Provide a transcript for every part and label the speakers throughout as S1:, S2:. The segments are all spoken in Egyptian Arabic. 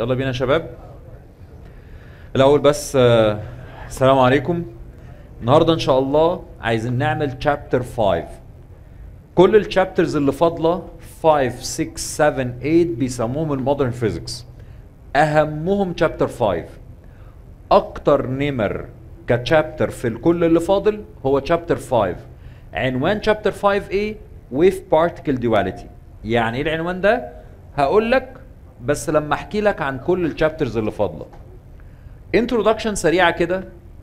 S1: يلا بينا يا شباب الاول بس آه، السلام عليكم النهارده ان شاء الله عايزين نعمل chapter 5 كل الشابترز اللي فاضله 5 6 7 8 بيسموهم المودرن فيزيكس اهمهم chapter 5 اكتر نمر كتشابتر في الكل اللي فاضل هو chapter 5 عنوان chapter 5 ايه wave particle duality يعني ايه العنوان ده هقول لك بس لما احكي لك عن كل الشابترز اللي فاضله انترودكشن سريعه كده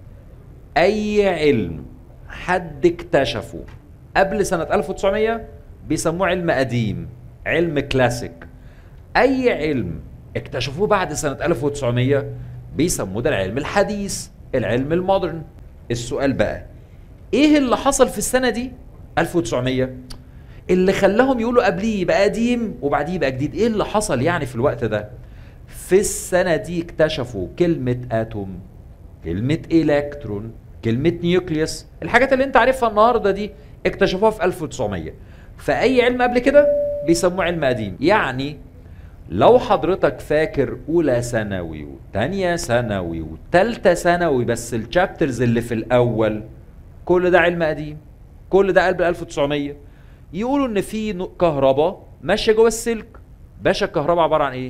S1: اي علم حد اكتشفه قبل سنه 1900 بيسموه علم قديم علم كلاسيك اي علم اكتشفوه بعد سنه 1900 بيسموه ده العلم الحديث العلم المودرن السؤال بقى ايه اللي حصل في السنه دي 1900 اللي خلاهم يقولوا قبليه يبقى قديم وبعديه يبقى جديد ايه اللي حصل يعني في الوقت ده في السنه دي اكتشفوا كلمه اتوم كلمه الكترون كلمه نيوكليوس الحاجات اللي انت عارفها النهارده دي اكتشفوها في 1900 فاي علم قبل كده بيسموه علم قديم يعني لو حضرتك فاكر اولى ثانوي وتانية ثانوي وتالتة ثانوي بس الشابترز اللي في الاول كل ده علم قديم كل ده قلب 1900 يقولوا ان في نو- كهرباء ماشيه جوه السلك باشا الكهرباء عباره عن ايه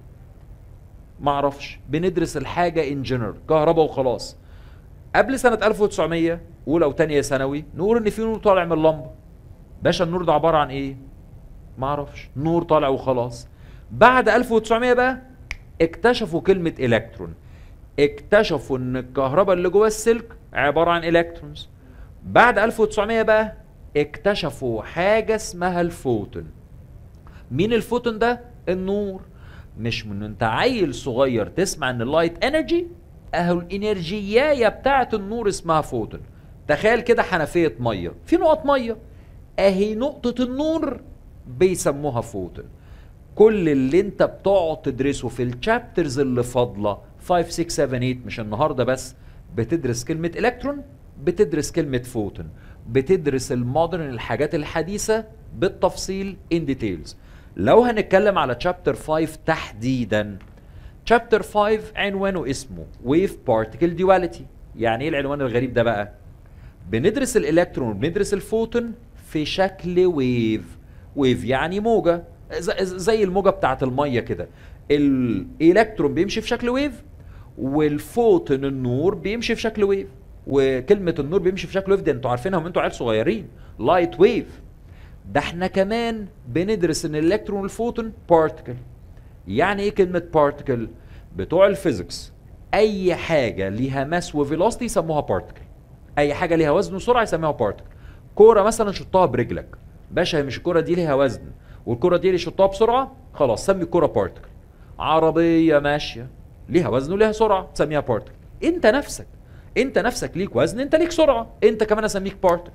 S1: ما اعرفش بندرس الحاجه ان جنرال كهرباء وخلاص قبل سنه 1900 اولى وثانيه ثانوي نقول ان في نور طالع من اللمبه باشا النور ده عباره عن ايه ما اعرفش نور طالع وخلاص بعد 1900 بقى اكتشفوا كلمه الكترون اكتشفوا ان الكهرباء اللي جوه السلك عباره عن الكترونز بعد 1900 بقى اكتشفوا حاجه اسمها الفوتون مين الفوتون ده النور مش من انت عيل صغير تسمع ان اللايت انرجي اهو الانرجيايه بتاعه النور اسمها فوتون تخيل كده حنفيه ميه في نقط ميه اهي نقطه النور بيسموها فوتون كل اللي انت بتقعد تدرسه في الشابترز اللي فاضله 5 6 7 8 مش النهارده بس بتدرس كلمه الكترون بتدرس كلمه فوتون بتدرس المودرن الحاجات الحديثه بالتفصيل ان ديتيلز لو هنتكلم على شابتر 5 تحديدا شابتر 5 عنوانه اسمه ويف بارتيكل دواليتي يعني ايه العنوان الغريب ده بقى بندرس الالكترون وبندرس الفوتون في شكل ويف ويف يعني موجه ز- ز- زي الموجه بتاعت الميه كده الالكترون بيمشي في شكل ويف والفوتون النور بيمشي في شكل ويف وكلمه النور بيمشي في شكل ويف دي انتوا عارفينها وانتوا عيال صغيرين لايت ويف ده احنا كمان بندرس ان الالكترون والفوتون بارتكل يعني ايه كلمه بارتكل بتوع الفيزيكس اي حاجه ليها ماس وفيلوسيتي يسموها بارتكل اي حاجه ليها وزن وسرعه يسموها بارتكل كوره مثلا شطها برجلك باشا هي مش الكوره دي ليها وزن والكوره دي اللي شطها بسرعه خلاص سمي الكوره بارتكل عربيه ماشيه ليها وزن وليها سرعه تسميها بارتكل انت نفسك انت نفسك ليك وزن انت ليك سرعه انت كمان اسميك بارتكل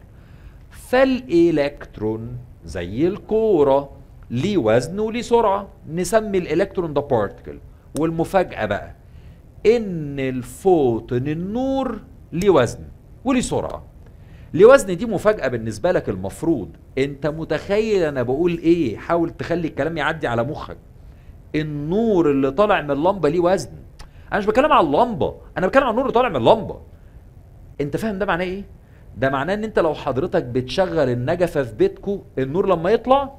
S1: فالالكترون زي الكوره ليه وزن وليه سرعه نسمي الالكترون ده بارتكل والمفاجاه بقى ان الفوتون النور ليه وزن وليه سرعه ليه وزن دي مفاجاه بالنسبه لك المفروض انت متخيل انا بقول ايه حاول تخلي الكلام يعدي على مخك النور اللي طالع من اللمبه ليه وزن انا مش بتكلم على اللمبه انا بتكلم على النور اللي طالع من اللمبه انت فاهم ده معناه ايه ده معناه ان انت لو حضرتك بتشغل النجفه في بيتكو النور لما يطلع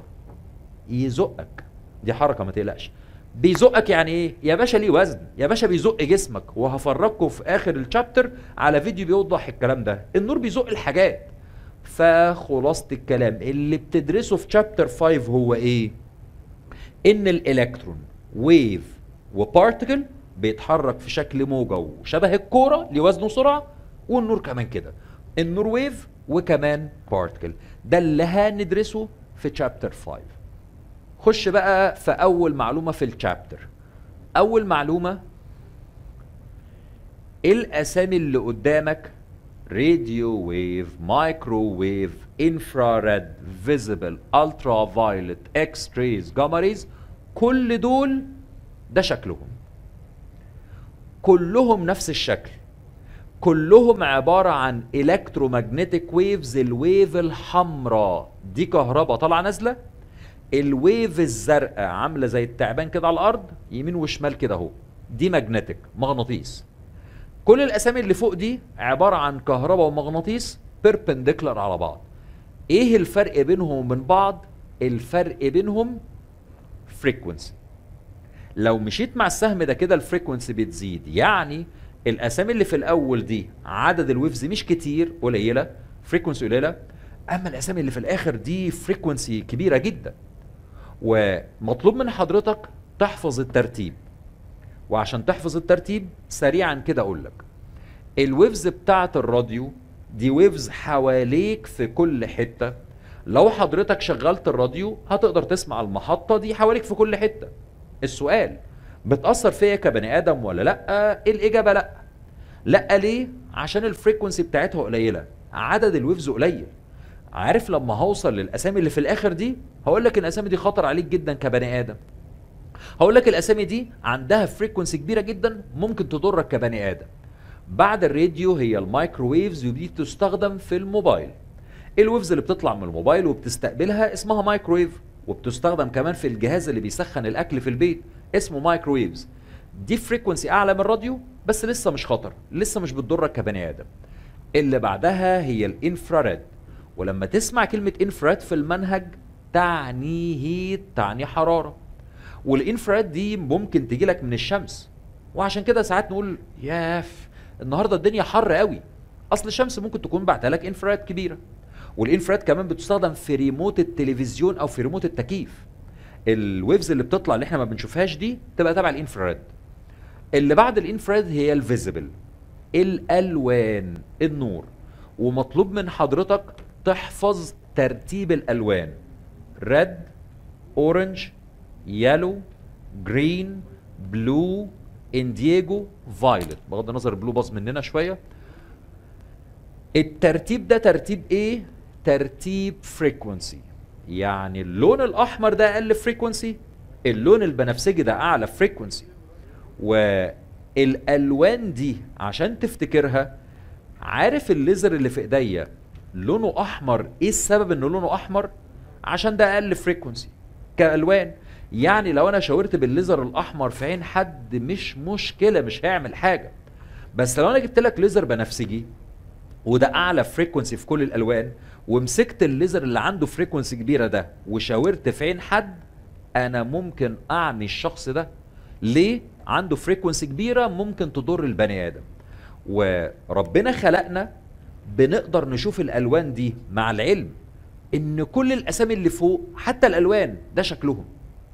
S1: يزقك دي حركه ما تقلقش بيزقك يعني ايه يا باشا ليه وزن يا باشا بيزق جسمك وهفرجكم في اخر الشابتر على فيديو بيوضح الكلام ده النور بيزق الحاجات فخلاصه الكلام اللي بتدرسه في شابتر 5 هو ايه ان الالكترون ويف وبارتكل بيتحرك في شكل موجه وشبه الكوره لوزن وسرعه والنور كمان كده النور ويف وكمان بارتكل ده اللي هندرسه في شابتر 5 خش بقى في اول معلومه في الشابتر اول معلومه ايه الاسامي اللي قدامك راديو ويف مايكرو ويف انفراريد فيزيبل الترا فايولت اكس ريز جاما ريز كل دول ده شكلهم كلهم نفس الشكل كلهم عبارة عن الكترومagnetic ويفز الويف الحمراء دي كهرباء طالعة نازلة الويف الزرقاء عامله زي التعبان كده على الارض يمين وشمال كده اهو دي ماجنتيك مغناطيس كل الاسامي اللي فوق دي عباره عن كهرباء ومغناطيس بيربنديكولار على بعض ايه الفرق بينهم وبين بعض الفرق بينهم فريكونسي لو مشيت مع السهم ده كده الفريكونسي بتزيد يعني الاسامي اللي في الاول دي عدد الويفز مش كتير قليله فريكونسي قليله اما الاسامي اللي في الاخر دي فريكونسي كبيره جدا ومطلوب من حضرتك تحفظ الترتيب وعشان تحفظ الترتيب سريعا كده اقول لك الويفز بتاعه الراديو دي ويفز حواليك في كل حته لو حضرتك شغلت الراديو هتقدر تسمع المحطه دي حواليك في كل حته السؤال بتاثر فيا كبني ادم ولا لا الاجابه لا لا ليه عشان الفريكونسي بتاعتها قليله عدد الويفز قليل عارف لما هوصل للاسامي اللي في الاخر دي هقول لك الاسامي دي خطر عليك جدا كبني ادم هقول لك الاسامي دي عندها فريكونسي كبيره جدا ممكن تضرك كبني ادم بعد الراديو هي المايكروويفز ودي تستخدم في الموبايل الويفز اللي بتطلع من الموبايل وبتستقبلها اسمها مايكروويف وبتستخدم كمان في الجهاز اللي بيسخن الاكل في البيت اسمه مايكروويفز دي فريكونسي اعلى من الراديو بس لسه مش خطر لسه مش بتضرك كبني ادم اللي بعدها هي الانفراريد ولما تسمع كلمة انفراريد في المنهج تعني هيت تعني حرارة والانفراريد دي ممكن تجي لك من الشمس وعشان كده ساعات نقول ياف النهارده الدنيا حر قوي اصل الشمس ممكن تكون بعتها لك انفراريد كبيره والانفراريد كمان بتستخدم في ريموت التلفزيون او في ريموت التكييف الويفز اللي بتطلع اللي احنا ما بنشوفهاش دي تبقى تبع الانفراريد اللي بعد الانفراريد هي الفيزيبل الالوان النور ومطلوب من حضرتك تحفظ ترتيب الالوان ريد اورنج يالو جرين بلو انديجو فايلت بغض النظر البلو باظ مننا شويه الترتيب ده ترتيب ايه ترتيب فريكونسي يعني اللون الاحمر ده اقل فريكونسي اللون البنفسجي ده اعلى فريكونسي والالوان دي عشان تفتكرها عارف الليزر اللي في ايديا لونه احمر ايه السبب ان لونه احمر عشان ده اقل فريكونسي كالوان يعني لو انا شاورت بالليزر الاحمر في عين حد مش مشكله مش هيعمل حاجه بس لو انا جبت لك ليزر بنفسجي وده اعلى فريكونسي في كل الالوان ومسكت الليزر اللي عنده فريكونسي كبيره ده وشاورت في عين حد انا ممكن اعمي الشخص ده ليه عنده فريكونسي كبيره ممكن تضر البني ادم وربنا خلقنا بنقدر نشوف الالوان دي مع العلم ان كل الاسامي اللي فوق حتى الالوان ده شكلهم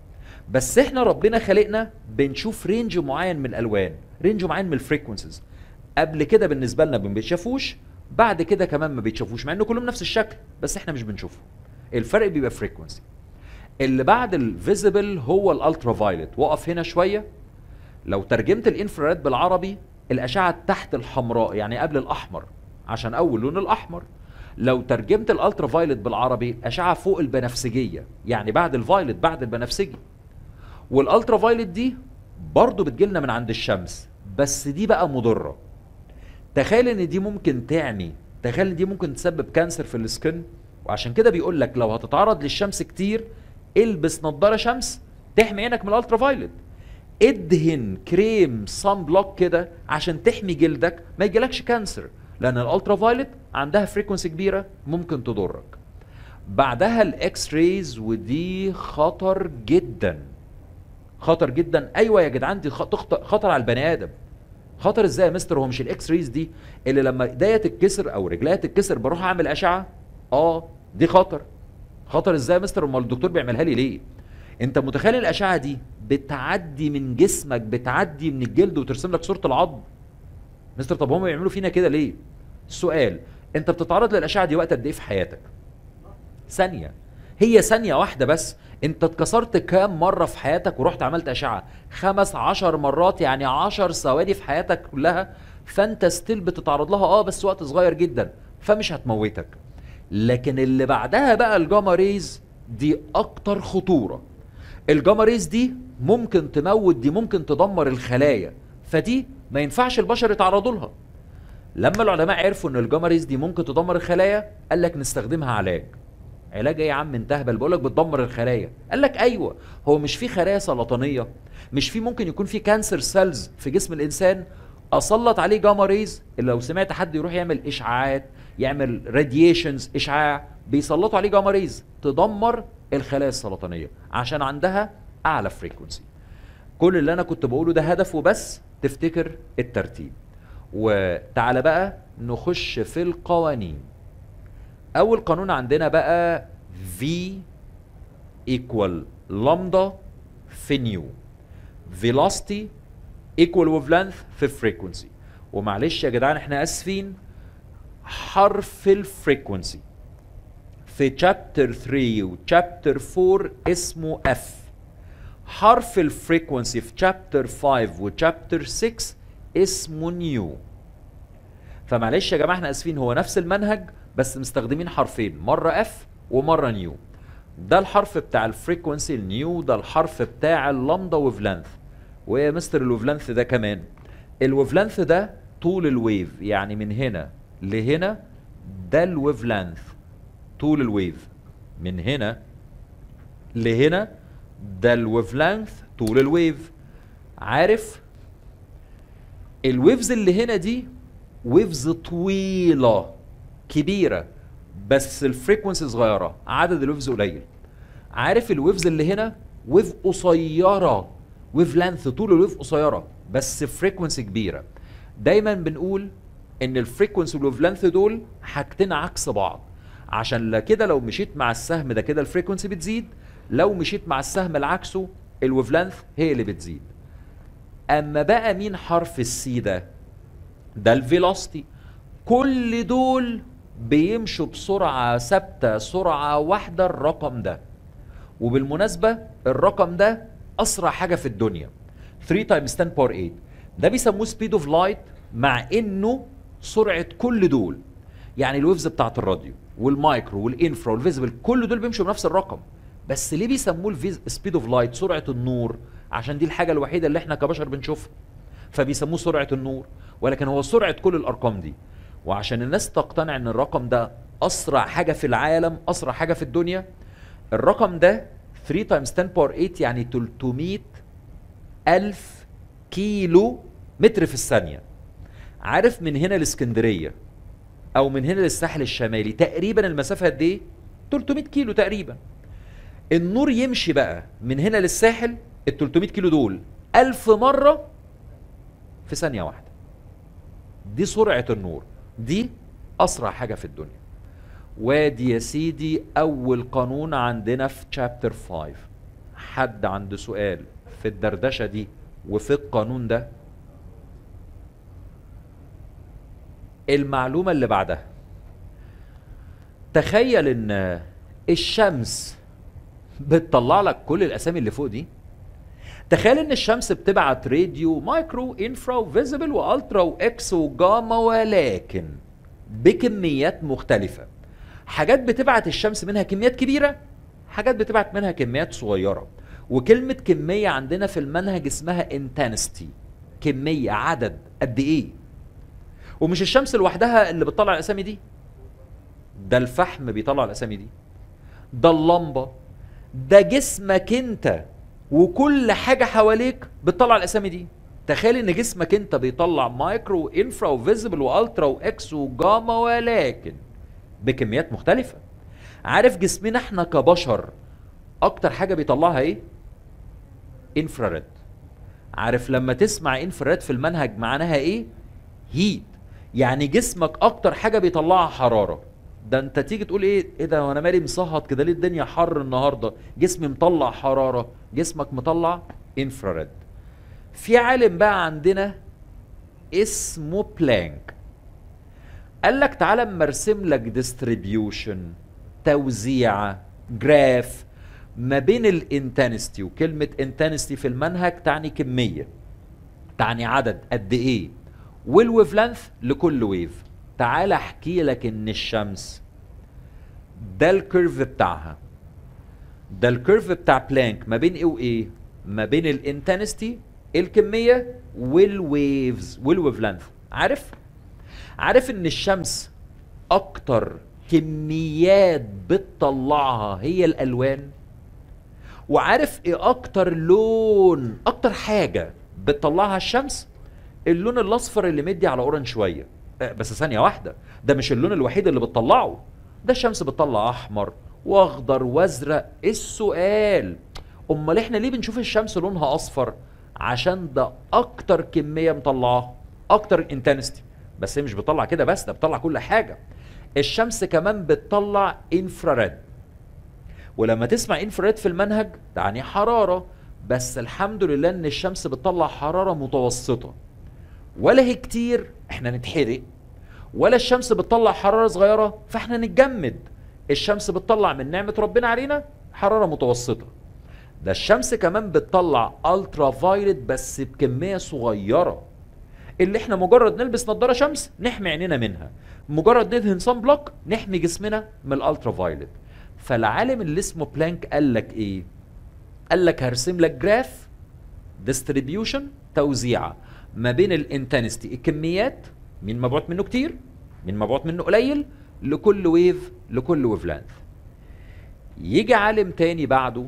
S1: بس احنا ربنا خلقنا بنشوف رينج معين من الالوان رينج معين من الفريكونسيز قبل كده بالنسبه لنا ما بيتشافوش بعد كده كمان ما بيتشافوش مع ان كلهم نفس الشكل بس احنا مش بنشوفهم الفرق بيبقى فريكونسي اللي بعد الفيزيبل هو الالترا فايلت وقف هنا شويه لو ترجمت الانفراريد بالعربي الاشعه تحت الحمراء يعني قبل الاحمر عشان اول لون الاحمر لو ترجمت الالترا فايلت بالعربي اشعه فوق البنفسجيه يعني بعد الفايلت بعد البنفسجي والالترا فايلت دي برضه بتجيلنا من عند الشمس بس دي بقى مضره تخيل ان دي ممكن تعمي تخيل ان دي ممكن تسبب كانسر في السكن وعشان كده بيقول لك لو هتتعرض للشمس كتير البس نظاره شمس تحمي عينك من الالترا فايلت ادهن كريم صن بلوك كده عشان تحمي جلدك ما يجيلكش كانسر لان الالترا فايلت عندها فريكونسي كبيره ممكن تضرك بعدها الاكس رايز ودي خطر جدا خطر جدا ايوه يا جدعان دي خطر على البني ادم خطر ازاي يا مستر هو مش الاكس رايز دي اللي لما ايديا تتكسر او رجليا تتكسر بروح اعمل اشعه اه دي خطر خطر ازاي يا مستر امال الدكتور بيعملها لي ليه انت متخيل الاشعه دي بتعدي من جسمك بتعدي من الجلد وترسم لك صوره العظم مستر طب هم بيعملوا فينا كده ليه السؤال انت بتتعرض للاشعه دي وقت قد ايه في حياتك ثانيه هي ثانيه واحده بس انت اتكسرت كام مره في حياتك ورحت عملت اشعه خمس عشر مرات يعني عشر ثواني في حياتك كلها فانت ستيل بتتعرض لها اه بس وقت صغير جدا فمش هتموتك لكن اللي بعدها بقى الجاما ريز دي اكتر خطوره الجاما ريز دي ممكن تموت دي ممكن تدمر الخلايا فدي ما ينفعش البشر يتعرضوا لها لما العلماء عرفوا ان الجاما ريز دي ممكن تدمر الخلايا قال لك نستخدمها علاج علاج ايه يا عم انت هبل بقول لك بتدمر الخلايا قال لك ايوه هو مش في خلايا سرطانيه مش في ممكن يكون في كانسر سيلز في جسم الانسان اسلط عليه جاما ريز اللي لو سمعت حد يروح يعمل اشعاعات يعمل راديشنز اشعاع بيسلطوا عليه جاما ريز تدمر الخلايا السرطانيه عشان عندها اعلى فريكونسي كل اللي انا كنت بقوله ده هدفه بس تفتكر الترتيب وتعالى بقى نخش في القوانين اول قانون عندنا بقى V equal lambda في نيو velocity equal wavelength في frequency ومعلش يا جدعان احنا اسفين حرف الفريكونسي في chapter 3 و chapter 4 اسمه F حرف الفريكونسي في chapter 5 و chapter 6 اسمه نيو فمعلش يا جماعه احنا اسفين هو نفس المنهج بس مستخدمين حرفين مره اف ومره نيو ده الحرف بتاع الفريكونسي النيو ده الحرف بتاع اللامدا ويفلانث ويا مستر الويفلانث ده كمان الويفلانث ده طول الويف يعني من هنا لهنا ده الويفلانث طول الويف من هنا لهنا ده الويفلانث طول الويف عارف الويفز اللي هنا دي ويفز طويله كبيره بس الفريكونسي صغيره عدد الويفز قليل عارف الويفز اللي هنا ويف قصيره ويف لانث طول الويف قصيره بس فريكونسي كبيره دايما بنقول ان الفريكونسي والويف لانث دول حاجتين عكس بعض عشان لا كده لو مشيت مع السهم ده كده الفريكونسي بتزيد لو مشيت مع السهم العكسه الويف لانث هي اللي بتزيد اما بقى مين حرف السي ده ده الفيلوسيتي كل دول بيمشوا بسرعة ثابتة سرعة واحدة الرقم ده وبالمناسبة الرقم ده أسرع حاجة في الدنيا 3 times 10 باور 8 ده بيسموه سبيد اوف لايت مع انه سرعة كل دول يعني الويفز بتاعت الراديو والمايكرو والانفرا والفيزبل كل دول بيمشوا بنفس الرقم بس ليه بيسموه السبيد اوف لايت سرعة النور عشان دي الحاجة الوحيدة اللي احنا كبشر بنشوفها فبيسموه سرعة النور ولكن هو سرعة كل الأرقام دي وعشان الناس تقتنع ان الرقم ده أسرع حاجة في العالم أسرع حاجة في الدنيا الرقم ده 3 times 10 باور 8 يعني 300 ألف كيلو متر في الثانية عارف من هنا لاسكندرية أو من هنا للساحل الشمالي تقريبا المسافة قد إيه؟ 300 كيلو تقريبا النور يمشي بقى من هنا للساحل ال 300 كيلو دول ألف مرة في ثانية واحدة دي سرعة النور دي أسرع حاجة في الدنيا وادي يا سيدي أول قانون عندنا في chapter 5 حد عنده سؤال في الدردشة دي وفي القانون ده المعلومة اللي بعدها تخيل ان الشمس بتطلع لك كل الاسامي اللي فوق دي تخيل ان الشمس بتبعت راديو مايكرو انفرا وفيزيبل والترا واكس وجاما ولكن بكميات مختلفه حاجات بتبعت الشمس منها كميات كبيره حاجات بتبعت منها كميات صغيره وكلمه كميه عندنا في المنهج اسمها انتنستي كميه عدد قد ايه ومش الشمس لوحدها اللي بتطلع الاسامي دي ده الفحم بيطلع الاسامي دي ده اللمبه ده جسمك انت وكل حاجه حواليك بتطلع الاسامي دي تخيل ان جسمك انت بيطلع مايكرو وانفرا وفيزيبل والترا واكس وجاما ولكن بكميات مختلفه عارف جسمنا احنا كبشر اكتر حاجه بيطلعها ايه انفراريد عارف لما تسمع انفراريد في المنهج معناها ايه هيت يعني جسمك اكتر حاجه بيطلعها حراره ده انت تيجي تقول ايه ايه ده وانا مالي مصهد كده ليه الدنيا حر النهارده جسمي مطلع حراره جسمك مطلع انفراريد في عالم بقى عندنا اسمه بلانك قال لك تعالى اما ارسم لك ديستريبيوشن توزيعه جراف ما بين الانتنستي وكلمه انتنستي في المنهج تعني كميه تعني عدد قد ايه والويف لانث لكل ويف تعال احكي لك ان الشمس ده الكيرف بتاعها ده الكيرف بتاع بلانك ما بين ايه وايه ما بين الانتنستي الكميه والويفز والويف لانث عارف عارف ان الشمس اكتر كميات بتطلعها هي الالوان وعارف ايه اكتر لون اكتر حاجه بتطلعها الشمس اللون الاصفر اللي مدي على اورنج شويه آه، بس ثانيه واحده ده مش اللون الوحيد اللي بتطلعه ده الشمس بتطلع احمر واخضر وازرق إيه السؤال امال احنا ليه بنشوف الشمس لونها اصفر عشان ده اكتر كميه مطلعاه اكتر انتنستي بس هي مش بتطلع كده بس ده بتطلع كل حاجه الشمس كمان بتطلع انفراريد ولما تسمع انفراريد في المنهج تعني حراره بس الحمد لله ان الشمس بتطلع حراره متوسطه ولا هي كتير احنا نتحرق ولا الشمس بتطلع حراره صغيره فاحنا نتجمد الشمس بتطلع من نعمه ربنا علينا حراره متوسطه ده الشمس كمان بتطلع الترا فايلت بس بكميه صغيره اللي احنا مجرد نلبس نظاره شمس نحمي عينينا منها مجرد ندهن صن بلوك نحمي جسمنا من الالترا فايلت فالعالم اللي اسمه بلانك قال لك ايه قال لك هرسم لك جراف ديستريبيوشن توزيعه ما بين الانتنستي الكميات مين مبعوث منه كتير مين مبعوث منه قليل لكل ويف لكل ويف لانث يجي عالم تاني بعده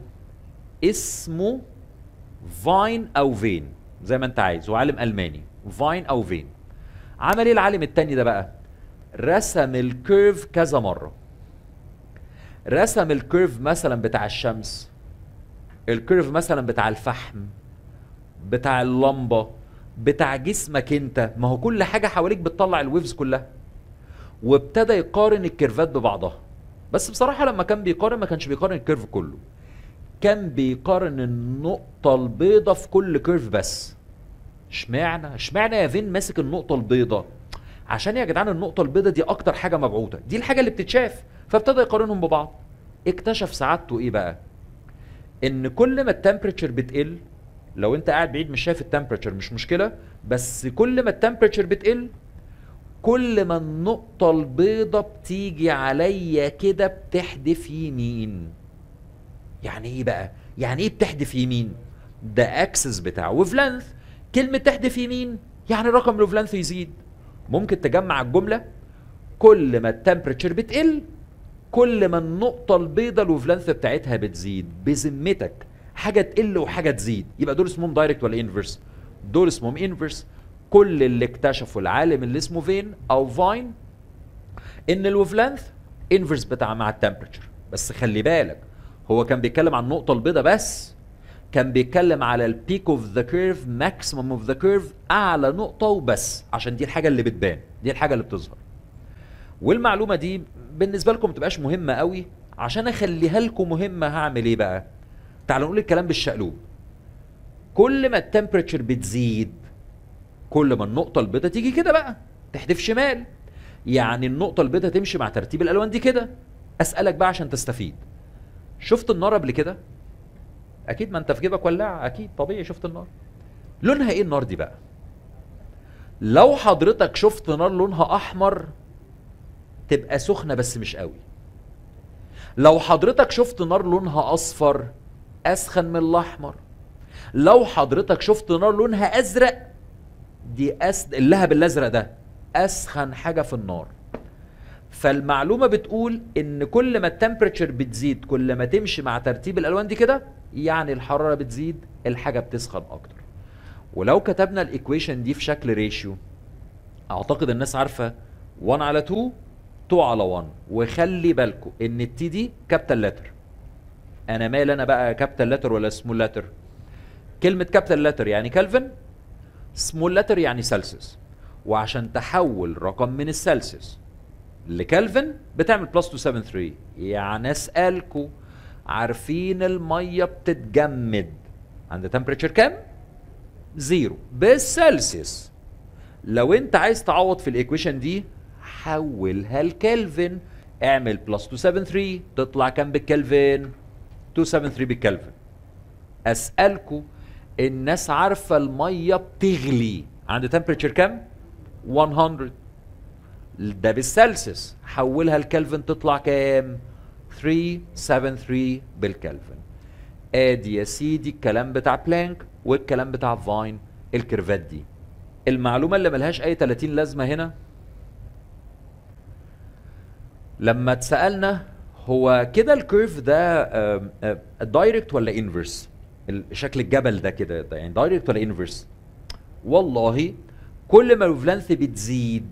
S1: اسمه فاين او فين زي ما انت عايز هو عالم الماني فاين او فين عمل ايه العالم التاني ده بقى رسم الكيرف كذا مره رسم الكيرف مثلا بتاع الشمس الكيرف مثلا بتاع الفحم بتاع اللمبه بتاع جسمك انت ما هو كل حاجه حواليك بتطلع الويفز كلها وابتدى يقارن الكيرفات ببعضها بس بصراحه لما كان بيقارن ما كانش بيقارن الكيرف كله كان بيقارن النقطه البيضاء في كل كيرف بس اشمعنى اشمعنى يا فين ماسك النقطه البيضاء عشان يا جدعان النقطه البيضاء دي اكتر حاجه مبعوثه دي الحاجه اللي بتتشاف فابتدى يقارنهم ببعض اكتشف سعادته ايه بقى ان كل ما التمبريتشر بتقل لو انت قاعد بعيد مش شايف التمبريتشر مش مشكله بس كل ما التمبريتشر بتقل كل ما النقطة البيضة بتيجي عليا كده بتحدف يمين يعني ايه بقى؟ يعني ايه بتحدف يمين؟ ده اكسس بتاع ويف لينث كلمة تحدف يمين يعني رقم الويف لينث يزيد ممكن تجمع الجملة كل ما التمبريتشر بتقل كل ما النقطة البيضة الويف لينث بتاعتها بتزيد بذمتك حاجة تقل وحاجة تزيد يبقى دول اسمهم دايركت ولا انفرس؟ دول اسمهم انفرس كل اللي اكتشفوا العالم اللي اسمه فين او فاين ان الويف لينث انفرس بتاع مع التمبريتشر بس خلي بالك هو كان بيتكلم عن النقطه البيضاء بس كان بيتكلم على البيك اوف ذا كيرف ماكسيمم اوف ذا كيرف اعلى نقطه وبس عشان دي الحاجه اللي بتبان دي الحاجه اللي بتظهر والمعلومه دي بالنسبه لكم ما تبقاش مهمه قوي عشان اخليها لكم مهمه هعمل ايه بقى تعالوا نقول الكلام بالشقلوب كل ما التمبريتشر بتزيد كل ما النقطة البيضاء تيجي كده بقى تحدف شمال يعني النقطة البيضاء تمشي مع ترتيب الألوان دي كده أسألك بقى عشان تستفيد شفت النار قبل كده؟ أكيد ما أنت في جيبك ولاعة أكيد طبيعي شفت النار لونها إيه النار دي بقى؟ لو حضرتك شفت نار لونها أحمر تبقى سخنة بس مش قوي لو حضرتك شفت نار لونها أصفر أسخن من الأحمر لو حضرتك شفت نار لونها أزرق دي أس... اللهب الازرق ده اسخن حاجه في النار فالمعلومه بتقول ان كل ما التمبريتشر بتزيد كل ما تمشي مع ترتيب الالوان دي كده يعني الحراره بتزيد الحاجه بتسخن اكتر ولو كتبنا الايكويشن دي في شكل ريشيو اعتقد الناس عارفه 1 على 2 2 على 1 وخلي بالكم ان التي دي كابيتال لتر انا مال انا بقى كابيتال لتر ولا سمول لتر كلمه كابيتال لتر يعني كلفن سمول لتر يعني سلسيوس وعشان تحول رقم من السلسيوس لكلفن بتعمل بلس 273 يعني اسالكوا عارفين الميه بتتجمد عند تمبريتشر كام؟ زيرو بالسلسيوس لو انت عايز تعوض في الايكويشن دي حولها لكلفن اعمل بلس 273 تطلع كام بالكلفن؟ 273 بالكلفن اسالكوا الناس عارفه الميه بتغلي عند تمبريتشر كام 100 ده بالسلسيوس حولها لكلفن تطلع كام 373 بالكلفن ادي يا سيدي الكلام بتاع بلانك والكلام بتاع فاين الكيرفات دي المعلومه اللي ملهاش اي 30 لازمه هنا لما اتسالنا هو كده الكيرف ده دايركت ولا انفرس شكل الجبل ده كده ده يعني دايركت ولا انفرس والله كل ما الويف بتزيد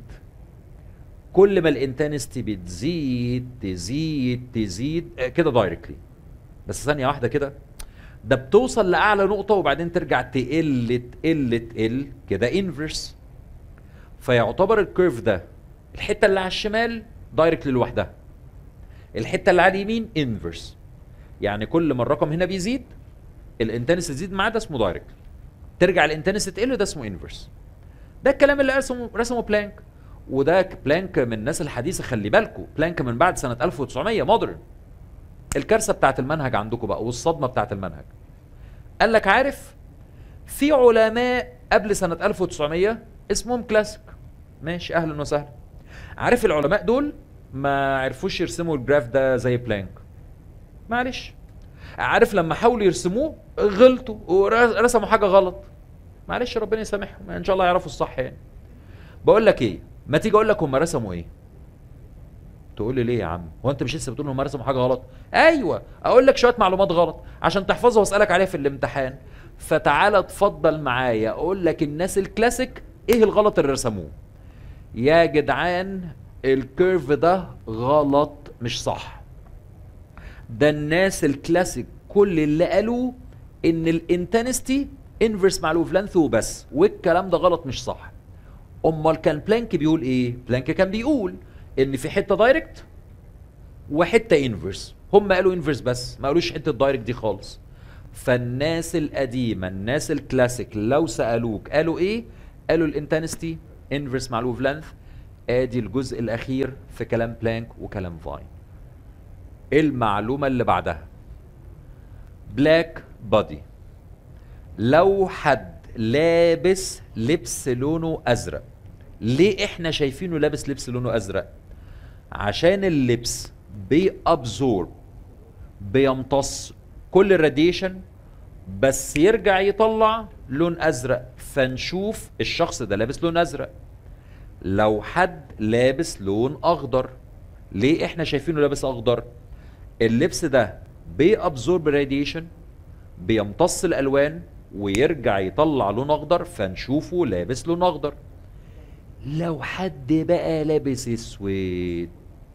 S1: كل ما الانتنستي بتزيد تزيد تزيد آه، كده دايركتلي بس ثانيه واحده كده ده بتوصل لاعلى نقطه وبعدين ترجع تقل تقل تقل كده انفرس فيعتبر الكيرف ده الحته اللي على الشمال دايركتلي لوحدها الحته اللي على اليمين انفرس يعني كل ما الرقم هنا بيزيد الانتنس تزيد معاه ده اسمه دايركت ترجع الانتنس تقل ده اسمه انفرس ده الكلام اللي رسمه رسمه بلانك وده بلانك من الناس الحديثه خلي بالكم بلانك من بعد سنه 1900 مودرن الكارثه بتاعت المنهج عندكم بقى والصدمه بتاعت المنهج قال لك عارف في علماء قبل سنه 1900 اسمهم كلاسيك ماشي اهلا وسهلا عارف العلماء دول ما عرفوش يرسموا الجراف ده زي بلانك معلش عارف لما حاولوا يرسموه غلطوا ورسموا حاجه غلط معلش ربنا يسامحهم ان شاء الله يعرفوا الصح يعني بقول لك ايه ما تيجي اقول لك هم رسموا ايه تقول لي ليه يا عم هو انت مش لسه بتقول هم رسموا حاجه غلط ايوه اقول لك شويه معلومات غلط عشان تحفظها واسالك عليها في الامتحان فتعالى اتفضل معايا اقول لك الناس الكلاسيك ايه الغلط اللي رسموه يا جدعان الكيرف ده غلط مش صح ده الناس الكلاسيك كل اللي قالوه ان الانتنستي انفرس مع الويف لينث وبس والكلام ده غلط مش صح امال كان بلانك بيقول ايه بلانك كان بيقول ان في حته دايركت وحته انفرس هم قالوا انفرس بس ما قالوش حته دايركت دي خالص فالناس القديمه الناس الكلاسيك لو سالوك قالوا ايه قالوا الانتنستي انفرس مع الويف لينث ادي الجزء الاخير في كلام بلانك وكلام فاين المعلومه اللي بعدها بلاك بادي لو حد لابس لبس لونه ازرق ليه احنا شايفينه لابس لبس لونه ازرق عشان اللبس بيابزورب بيمتص كل الراديشن بس يرجع يطلع لون ازرق فنشوف الشخص ده لابس لون ازرق لو حد لابس لون اخضر ليه احنا شايفينه لابس اخضر اللبس ده بيابزورب راديشن بيمتص الالوان ويرجع يطلع لون اخضر فنشوفه لابس لون اخضر لو حد بقى لابس اسود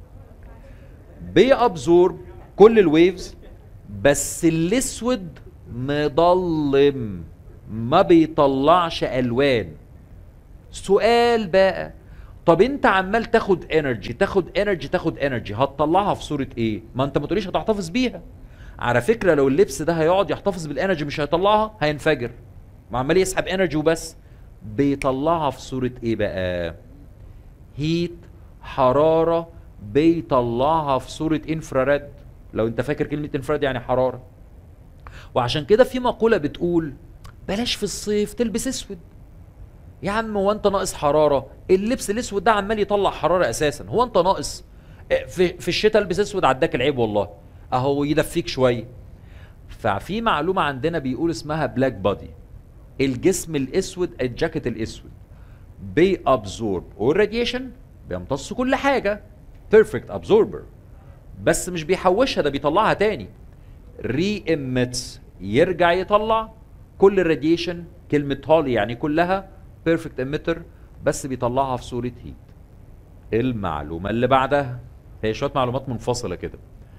S1: بيابزورب كل الويفز بس الاسود مضلم ما بيطلعش الوان سؤال بقى طب انت عمال تاخد انرجي تاخد انرجي تاخد انرجي هتطلعها في صوره ايه ما انت ما تقوليش هتحتفظ بيها على فكره لو اللبس ده هيقعد يحتفظ بالانرجي مش هيطلعها هينفجر وعمال يسحب انرجي وبس بيطلعها في صوره ايه بقى هيت حراره بيطلعها في صوره انفراريد لو انت فاكر كلمه انفراريد يعني حراره وعشان كده في مقوله بتقول بلاش في الصيف تلبس اسود يا عم هو انت ناقص حراره اللبس الاسود ده عمال يطلع حراره اساسا هو انت ناقص اه، في في الشتاء البس اسود عداك العيب والله اهو يدفيك شويه ففي معلومه عندنا بيقول اسمها بلاك بادي الجسم الاسود الجاكيت الاسود بيابزورب والراديشن بيمتص كل حاجه بيرفكت ابزوربر بس مش بيحوشها ده بيطلعها تاني ري اميتس يرجع يطلع كل الراديشن كلمه هولي يعني كلها بيرفكت اميتر بس بيطلعها في صوره هيت المعلومه اللي بعدها هي شويه معلومات منفصله كده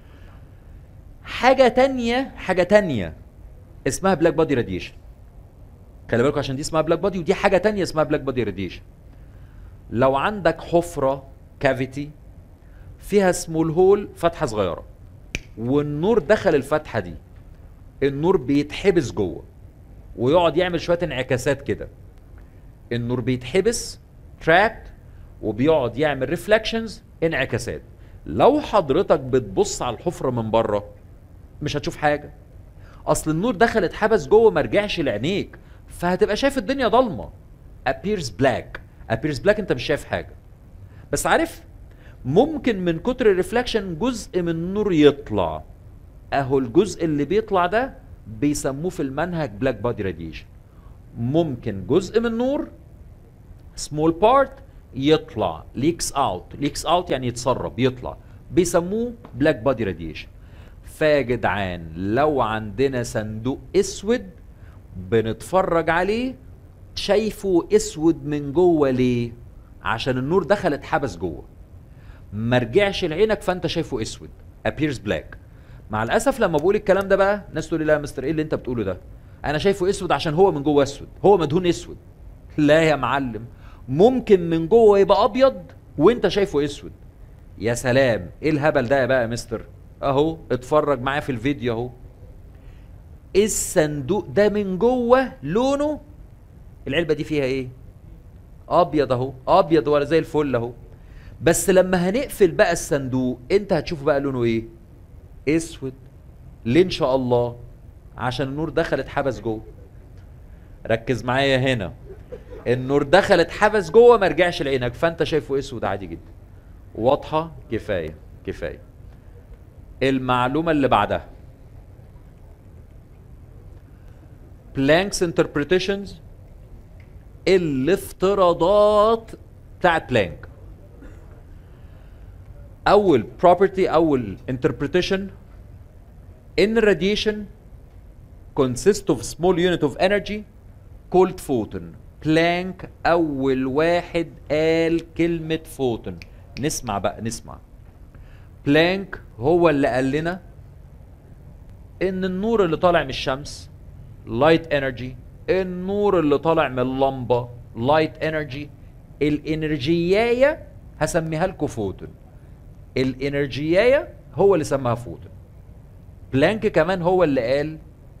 S1: حاجه تانية حاجه تانية اسمها بلاك بادي راديشن خلي بالكم عشان دي اسمها بلاك بادي ودي حاجه تانية اسمها بلاك بادي راديشن لو عندك حفره كافيتي فيها سمول هول فتحه صغيره والنور دخل الفتحه دي النور بيتحبس جوه ويقعد يعمل شويه انعكاسات كده النور بيتحبس تراكت وبيقعد يعمل ريفلكشنز انعكاسات لو حضرتك بتبص على الحفره من بره مش هتشوف حاجه اصل النور دخل اتحبس جوه ما رجعش لعينيك فهتبقى شايف الدنيا ضلمه appears black appears black انت مش شايف حاجه بس عارف ممكن من كتر الريفلكشن جزء من النور يطلع اهو الجزء اللي بيطلع ده بيسموه في المنهج بلاك بادي راديشن ممكن جزء من النور سمول بارت يطلع ليكس اوت ليكس اوت يعني يتسرب يطلع بيسموه بلاك بادي راديشن فيا جدعان لو عندنا صندوق اسود بنتفرج عليه شايفه اسود من جوه ليه عشان النور دخل اتحبس جوه ما رجعش لعينك فانت شايفه اسود appears black مع الاسف لما بقول الكلام ده بقى ناس تقول لي لا يا مستر ايه اللي انت بتقوله ده انا شايفه اسود عشان هو من جوه اسود هو مدهون اسود لا يا معلم ممكن من جوه يبقى ابيض وانت شايفه اسود يا سلام ايه الهبل ده يا بقى يا مستر اهو اتفرج معايا في الفيديو اهو الصندوق ده من جوه لونه العلبه دي فيها ايه ابيض اهو ابيض ولا زي الفل اهو بس لما هنقفل بقى الصندوق انت هتشوف بقى لونه ايه اسود ليه ان شاء الله عشان النور دخل اتحبس جوه ركز معايا هنا النور دخل اتحبس جوه ما رجعش لعينك فانت شايفه اسود عادي جدا واضحه كفايه كفايه المعلومه اللي بعدها بلانكس انتربريتيشنز الافتراضات بتاعت بلانك اول property اول interpretation ان radiation consists of small unit of energy called photon بلانك اول واحد قال كلمة فوتون نسمع بقى نسمع بلانك هو اللي قال لنا ان النور اللي طالع من الشمس لايت انرجي النور اللي طالع من اللمبة لايت انرجي الانرجياية هسميها لكم فوتون الانرجياية هو اللي سماها فوتون بلانك كمان هو اللي قال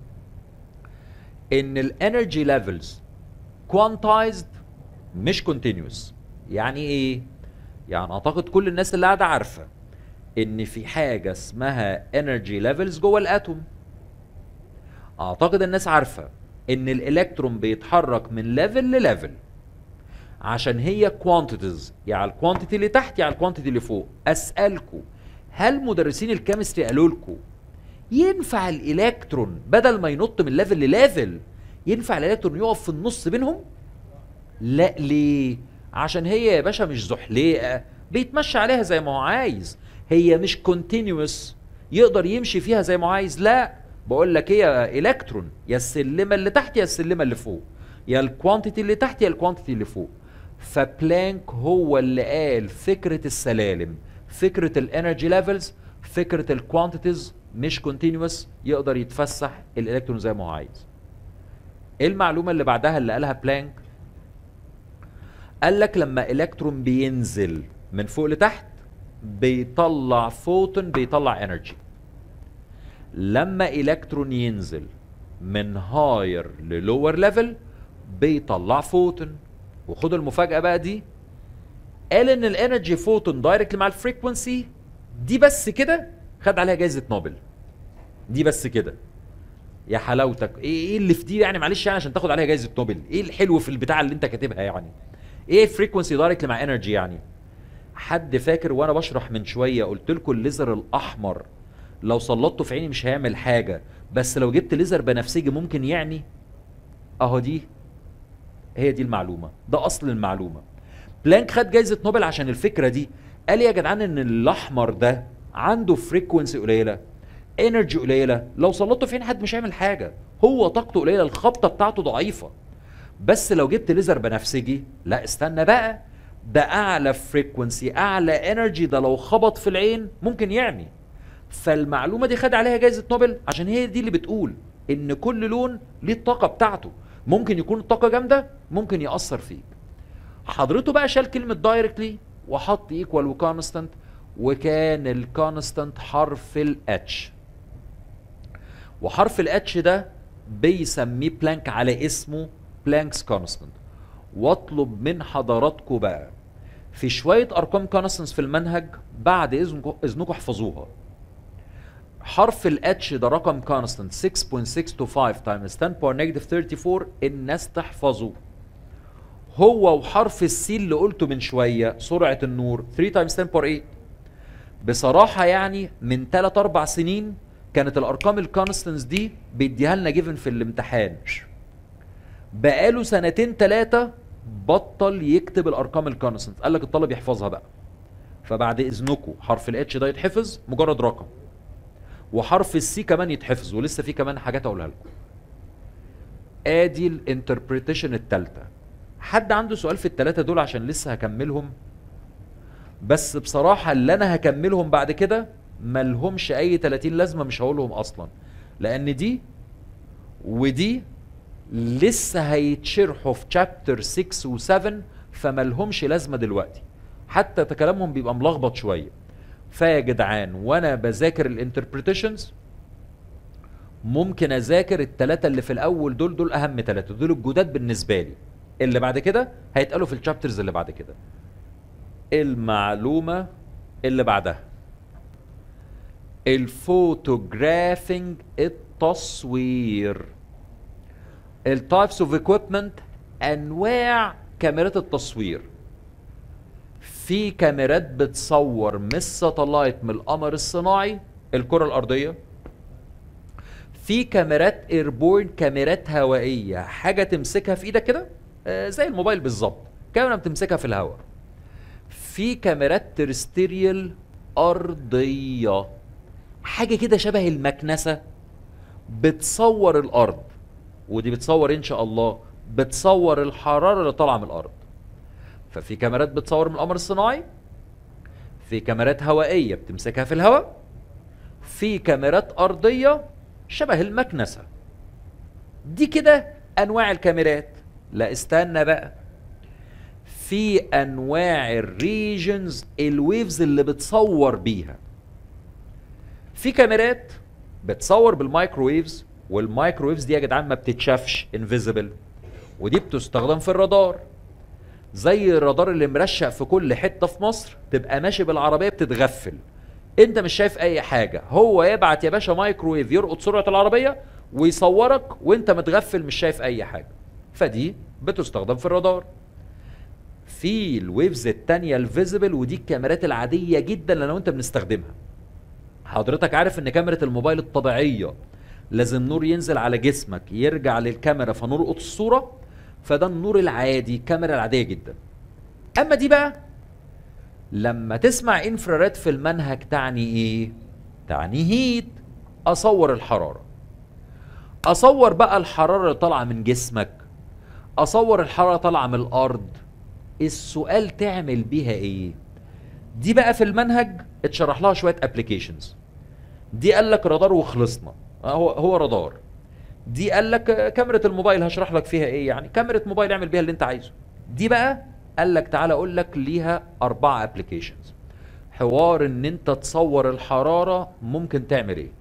S1: ان الانرجي ليفلز كوانتايزد مش كونتينيوس يعني ايه يعني اعتقد كل الناس اللي قاعده عارفه ان في حاجه اسمها انرجي ليفلز جوه الاتوم اعتقد الناس عارفه ان الالكترون بيتحرك من ليفل لليفل عشان هي كوانتيتيز يعني الكوانتيتي اللي تحت يعني الكوانتيتي اللي فوق اسالكم هل مدرسين الكيمستري قالوا لكم ينفع الالكترون بدل ما ينط من ليفل لليفل ينفع الالكترون يقف في النص بينهم لا ليه عشان هي يا باشا مش زحليقه بيتمشى عليها زي ما هو عايز هي مش كونتينيوس يقدر يمشي فيها زي ما هو عايز لا بقول لك هي الكترون يا السلمه اللي تحت يا السلمه اللي فوق يا الكوانتيتي اللي تحت يا الكوانتيتي اللي فوق فبلانك هو اللي قال فكره السلالم فكره الانرجي ليفلز فكره الكوانتيتيز مش كونتينوس يقدر يتفسح الالكترون زي ما هو عايز ايه المعلومه اللي بعدها اللي قالها بلانك قال لك لما الكترون بينزل من فوق لتحت بيطلع فوتون بيطلع انرجي لما الكترون ينزل من هاير للور ليفل بيطلع فوتون وخدوا المفاجاه بقى دي قال ان الانرجي فوتون دايركتلي مع الفريكونسي دي بس كده خد عليها جائزه نوبل دي بس كده يا حلاوتك ايه ايه اللي في دي يعني معلش يعني عشان تاخد عليها جائزه نوبل ايه الحلو في البتاع اللي انت كاتبها يعني ايه فريكونسي دايركتلي مع انرجي يعني حد فاكر وانا بشرح من شويه قلت لكم الليزر الاحمر لو سلطته في عيني مش هيعمل حاجه بس لو جبت ليزر بنفسجي ممكن يعني اهو دي هي دي المعلومه ده اصل المعلومه بلانك خد جائزه نوبل عشان الفكره دي قال يا جدعان ان الاحمر ده عنده فريكونسي قليله انرجي قليله لو سلطته في عين حد مش هيعمل حاجه هو طاقته قليله الخبطه بتاعته ضعيفه بس لو جبت ليزر بنفسجي لا استنى بقى ده اعلى فريكونسي اعلى انرجي ده لو خبط في العين ممكن يعمي فالمعلومه دي خد عليها جائزه نوبل عشان هي دي اللي بتقول ان كل لون ليه الطاقه بتاعته ممكن يكون الطاقه جامده ممكن ياثر فيك حضرته بقى شال كلمه دايركتلي وحط ايكوال وكونستانت وكان الكونستانت حرف الاتش وحرف الاتش ده بيسميه بلانك على اسمه بلانكس كونستانت واطلب من حضراتكم بقى في شويه ارقام كونستانتس في المنهج بعد اذنكم اذنكم احفظوها حرف الاتش ده رقم كونستانت 6.625 تايمز 10 باور نيجاتيف 34 الناس تحفظه هو وحرف السي اللي قلته من شويه سرعه النور 3 تايمز 10 باور 8 بصراحه يعني من 3 4 سنين كانت الارقام الكونستنس دي بيديها لنا جيفن في الامتحان بقاله سنتين ثلاثه بطل يكتب الارقام الكونستنت قال لك الطالب يحفظها بقى فبعد اذنكم حرف الاتش ده يتحفظ مجرد رقم وحرف السي كمان يتحفظ ولسه في كمان حاجات اقولها لكم ادي الانتربريتيشن الثالثه حد عنده سؤال في الثلاثه دول عشان لسه هكملهم بس بصراحه اللي انا هكملهم بعد كده ملهمش اي 30 لازمه مش هقولهم اصلا لان دي ودي لسه هيتشرحوا في شابتر 6 و7 فملهمش لازمه دلوقتي حتى كلامهم بيبقى ملخبط شويه فيا جدعان وانا بذاكر الانتربريتيشنز ممكن اذاكر الثلاثه اللي في الاول دول دول اهم ثلاثه دول الجداد بالنسبه لي اللي بعد كده هيتقالوا في الشابترز اللي بعد كده المعلومه اللي بعدها الفوتوجرافينج التصوير التايبس اوف equipment انواع كاميرات التصوير في كاميرات بتصور من الساتلايت من القمر الصناعي الكره الارضيه في كاميرات ايربورن كاميرات هوائيه حاجه تمسكها في ايدك كده آه زي الموبايل بالظبط كاميرا بتمسكها في الهواء في كاميرات ترستيريال ارضيه حاجه كده شبه المكنسه بتصور الارض ودي بتصور ان شاء الله بتصور الحراره اللي طالعه من الارض ففي كاميرات بتصور من القمر الصناعي في كاميرات هوائيه بتمسكها في الهواء في كاميرات ارضيه شبه المكنسه دي كده انواع الكاميرات لا استنى بقى في انواع الريجنز الويفز اللي بتصور بيها في كاميرات بتصور بالمايكروويفز والمايكروويفز دي يا جدعان ما بتتشافش انفيزبل ودي بتستخدم في الرادار زي الرادار اللي مرشق في كل حته في مصر تبقى ماشي بالعربيه بتتغفل انت مش شايف اي حاجه هو يبعت يا باشا مايكروويف يرقط سرعه العربيه ويصورك وانت متغفل مش شايف اي حاجه فدي بتستخدم في الرادار في الويفز التانية الفيزبل ودي الكاميرات العادية جدا اللي انا وانت بنستخدمها حضرتك عارف ان كاميرا الموبايل الطبيعية لازم نور ينزل على جسمك يرجع للكاميرا فنلقط الصورة فده النور العادي الكاميرا العادية جدا اما دي بقى لما تسمع انفراريد في المنهج تعني ايه تعني هيت اصور الحرارة اصور بقى الحرارة اللي طالعة من جسمك اصور الحرارة طالعة من الارض السؤال تعمل بيها ايه دي بقى في المنهج اتشرح لها شويه ابلكيشنز دي قال لك رادار وخلصنا هو هو رادار دي قال لك كاميرا الموبايل هشرح لك فيها ايه يعني كاميرا موبايل اعمل بيها اللي انت عايزه دي بقى قال لك تعالى اقول لك ليها اربعه ابلكيشنز حوار ان انت تصور الحراره ممكن تعمل ايه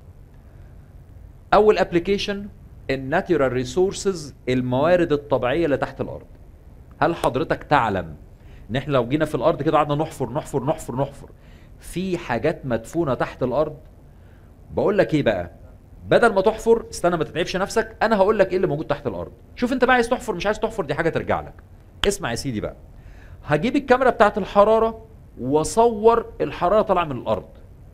S1: اول ابلكيشن الناتورال ريسورسز الموارد الطبيعيه اللي تحت الارض هل حضرتك تعلم ان احنا لو جينا في الارض كده قعدنا نحفر نحفر نحفر نحفر في حاجات مدفونه تحت الارض بقول لك ايه بقى بدل ما تحفر استنى ما تتعبش نفسك انا هقول لك ايه اللي موجود تحت الارض شوف انت بقى عايز تحفر مش عايز تحفر دي حاجه ترجع لك اسمع يا سيدي بقى هجيب الكاميرا بتاعت الحراره واصور الحراره طالعه من الارض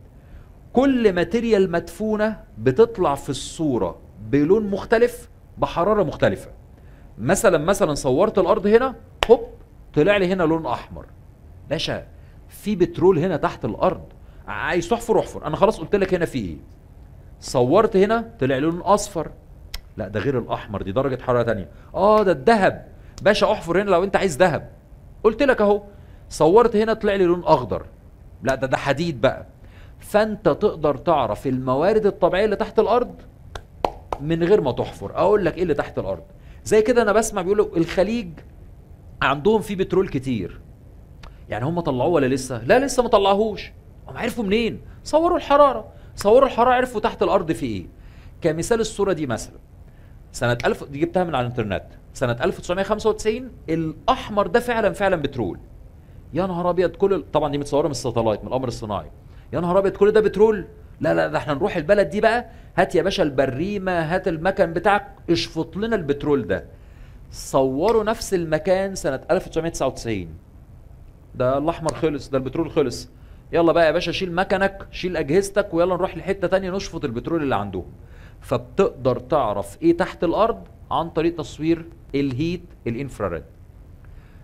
S1: كل ماتيريال مدفونه بتطلع في الصوره بلون مختلف بحراره مختلفه مثلا مثلا صورت الارض هنا هوب طلع لي هنا لون احمر باشا في بترول هنا تحت الارض عايز تحفر احفر انا خلاص قلت لك هنا في ايه صورت هنا طلع لون اصفر لا ده غير الاحمر دي درجه حراره تانية اه ده الذهب باشا احفر هنا لو انت عايز ذهب قلت لك اهو صورت هنا طلع لي لون اخضر لا ده ده حديد بقى فانت تقدر تعرف الموارد الطبيعيه اللي تحت الارض من غير ما تحفر اقول لك ايه اللي تحت الارض زي كده انا بسمع بيقولوا الخليج عندهم فيه بترول كتير يعني هم طلعوه ولا لسه لا لسه ما طلعوهوش هم عرفوا منين صوروا الحراره صوروا الحراره عرفوا تحت الارض في ايه كمثال الصوره دي مثلا سنه 1000 دي جبتها من على الانترنت سنه 1995 الاحمر ده فعلا فعلا بترول يا نهار ابيض كل طبعا دي متصوره من الساتلايت من القمر الصناعي يا نهار ابيض كل ده بترول لا لا ده احنا نروح البلد دي بقى هات يا باشا البريمه هات المكن بتاعك اشفط لنا البترول ده صوروا نفس المكان سنه 1999 ده الاحمر خلص ده البترول خلص يلا بقى يا باشا شيل مكنك شيل اجهزتك ويلا نروح لحته تانية نشفط البترول اللي عندهم فبتقدر تعرف ايه تحت الارض عن طريق تصوير الهيت الانفراريد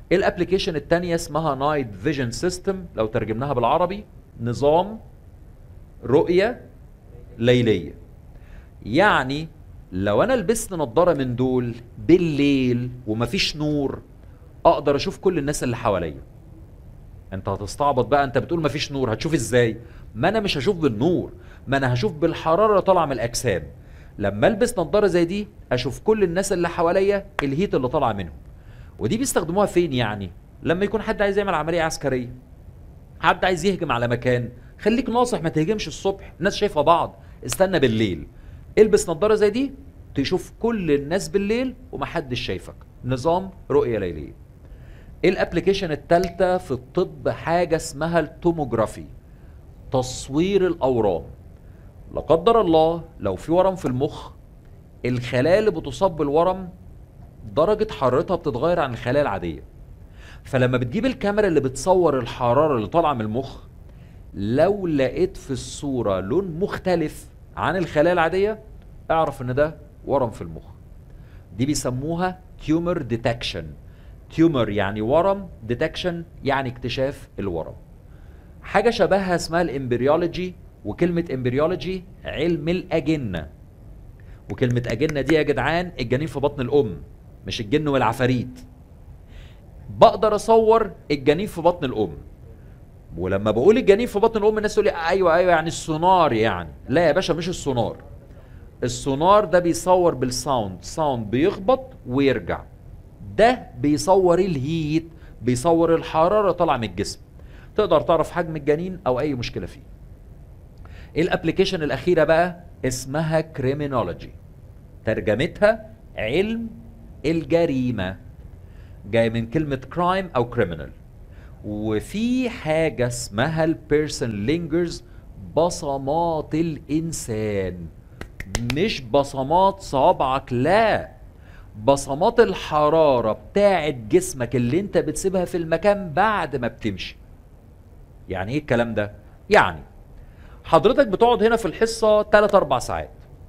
S1: الابلكيشن الثانيه اسمها نايت فيجن سيستم لو ترجمناها بالعربي نظام رؤيه ليليه يعني لو انا لبست نظاره من دول بالليل ومفيش نور اقدر اشوف كل الناس اللي حواليا انت هتستعبط بقى انت بتقول مفيش نور هتشوف ازاي ما انا مش هشوف بالنور ما انا هشوف بالحراره اللي طالعه من الاجسام لما البس نظاره زي دي اشوف كل الناس اللي حواليا الهيت اللي طالعه منهم ودي بيستخدموها فين يعني لما يكون حد عايز يعمل عمليه عسكريه حد عايز يهجم على مكان خليك ناصح ما تهجمش الصبح الناس شايفه بعض استنى بالليل البس نظاره زي دي تشوف كل الناس بالليل ومحدش شايفك نظام رؤيه ليليه الابلكيشن الثالثه في الطب حاجه اسمها التوموجرافي تصوير الاورام لا قدر الله لو في ورم في المخ الخلايا اللي بتصاب بالورم درجه حرارتها بتتغير عن الخلايا العاديه فلما بتجيب الكاميرا اللي بتصور الحراره اللي طالعه من المخ لو لقيت في الصوره لون مختلف عن الخلايا العاديه اعرف ان ده ورم في المخ دي بيسموها تيومر ديتكشن تيومر يعني ورم ديتكشن يعني اكتشاف الورم حاجه شبهها اسمها الامبريولوجي وكلمه امبريولوجي علم الاجنه وكلمه اجنه دي يا جدعان الجنين في بطن الام مش الجن والعفاريت بقدر اصور الجنين في بطن الام ولما بقول الجنين في بطن الام الناس تقول لي ايوه ايوه يعني السونار يعني لا يا باشا مش السونار السونار ده بيصور بالساوند ساوند بيخبط ويرجع ده بيصور الهيت بيصور الحراره طالعه من الجسم تقدر تعرف حجم الجنين او اي مشكله فيه الابلكيشن الاخيره بقى اسمها كريمينولوجي ترجمتها علم الجريمه جاي من كلمه كرايم او كريمنال وفي حاجه اسمها البيرسون لينجرز بصمات الانسان مش بصمات صوابعك لا بصمات الحراره بتاعه جسمك اللي انت بتسيبها في المكان بعد ما بتمشي يعني ايه الكلام ده يعني حضرتك بتقعد هنا في الحصه 3 4 ساعات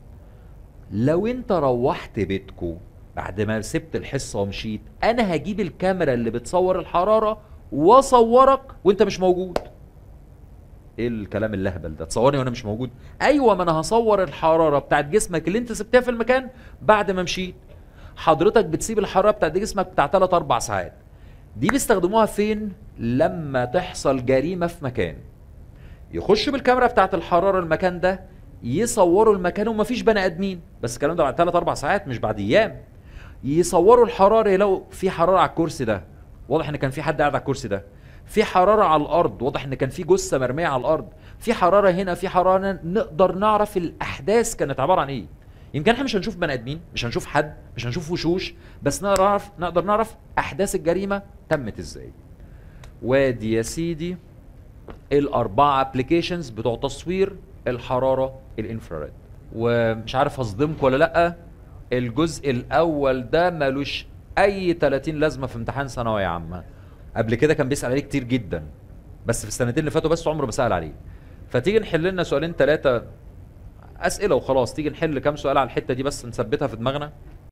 S1: لو انت روحت بيتكو بعد ما سبت الحصه ومشيت انا هجيب الكاميرا اللي بتصور الحراره واصورك وانت مش موجود ايه الكلام اللهبل ده تصورني وانا مش موجود ايوه ما انا هصور الحراره بتاعت جسمك اللي انت سبتها في المكان بعد ما مشيت حضرتك بتسيب الحراره بتاعت جسمك بتاع 3 4 ساعات دي بيستخدموها فين لما تحصل جريمه في مكان يخش بالكاميرا بتاعت الحراره المكان ده يصوروا المكان ومفيش بني ادمين بس الكلام ده بعد 3 4 ساعات مش بعد ايام يصوروا الحراره يلاقوا في حراره على الكرسي ده واضح ان كان في حد قاعد على الكرسي ده في حراره على الارض واضح ان كان في جثه مرميه على الارض في حراره هنا في حراره هنا. نقدر نعرف الاحداث كانت عباره عن ايه يمكن احنا مش هنشوف بني ادمين مش هنشوف حد مش هنشوف وشوش بس نقدر نعرف نقدر نعرف احداث الجريمه تمت ازاي وادي يا سيدي الاربعه ابلكيشنز بتوع تصوير الحراره الانفراريد ومش عارف هصدمكم ولا لا الجزء الاول ده ملوش اي 30 لازمه في امتحان ثانويه عامه قبل كده كان بيسال عليه كتير جدا بس في السنتين اللي فاتوا بس عمره ما سال عليه فتيجي نحل لنا سؤالين ثلاثه اسئله وخلاص تيجي نحل كام سؤال على الحته دي بس نثبتها في دماغنا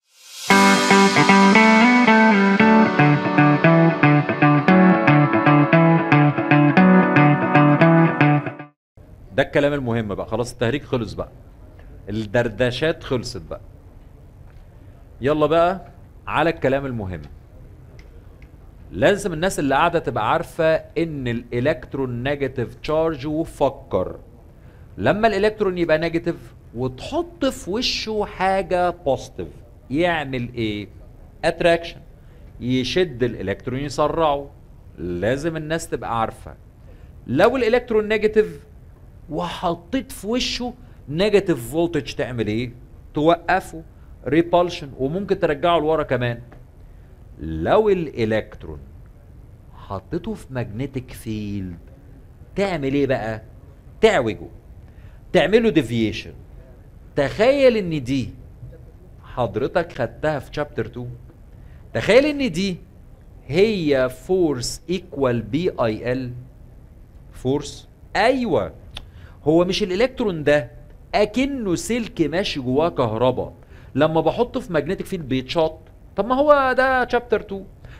S1: ده الكلام المهم بقى خلاص التهريج خلص بقى الدردشات خلصت بقى يلا بقى على الكلام المهم لازم الناس اللي قاعده تبقى عارفه ان الالكترون نيجاتيف تشارج وفكر لما الالكترون يبقى نيجاتيف وتحط في وشه حاجه بوزيتيف يعمل ايه اتراكشن يشد الالكترون يسرعه لازم الناس تبقى عارفه لو الالكترون نيجاتيف وحطيت في وشه نيجاتيف فولتج تعمل ايه توقفه ريبالشن وممكن ترجعه لورا كمان لو الالكترون حطيته في ماجنتيك فيلد تعمل ايه بقى تعوجه تعمله ديفيشن تخيل ان دي حضرتك خدتها في شابتر 2 تخيل ان دي هي فورس ايكوال بي اي ال فورس ايوه هو مش الالكترون ده اكنه سلك ماشي جواه كهرباء لما بحطه في ماجنتيك فيلد بيتشاط طب ما هو ده شابتر 2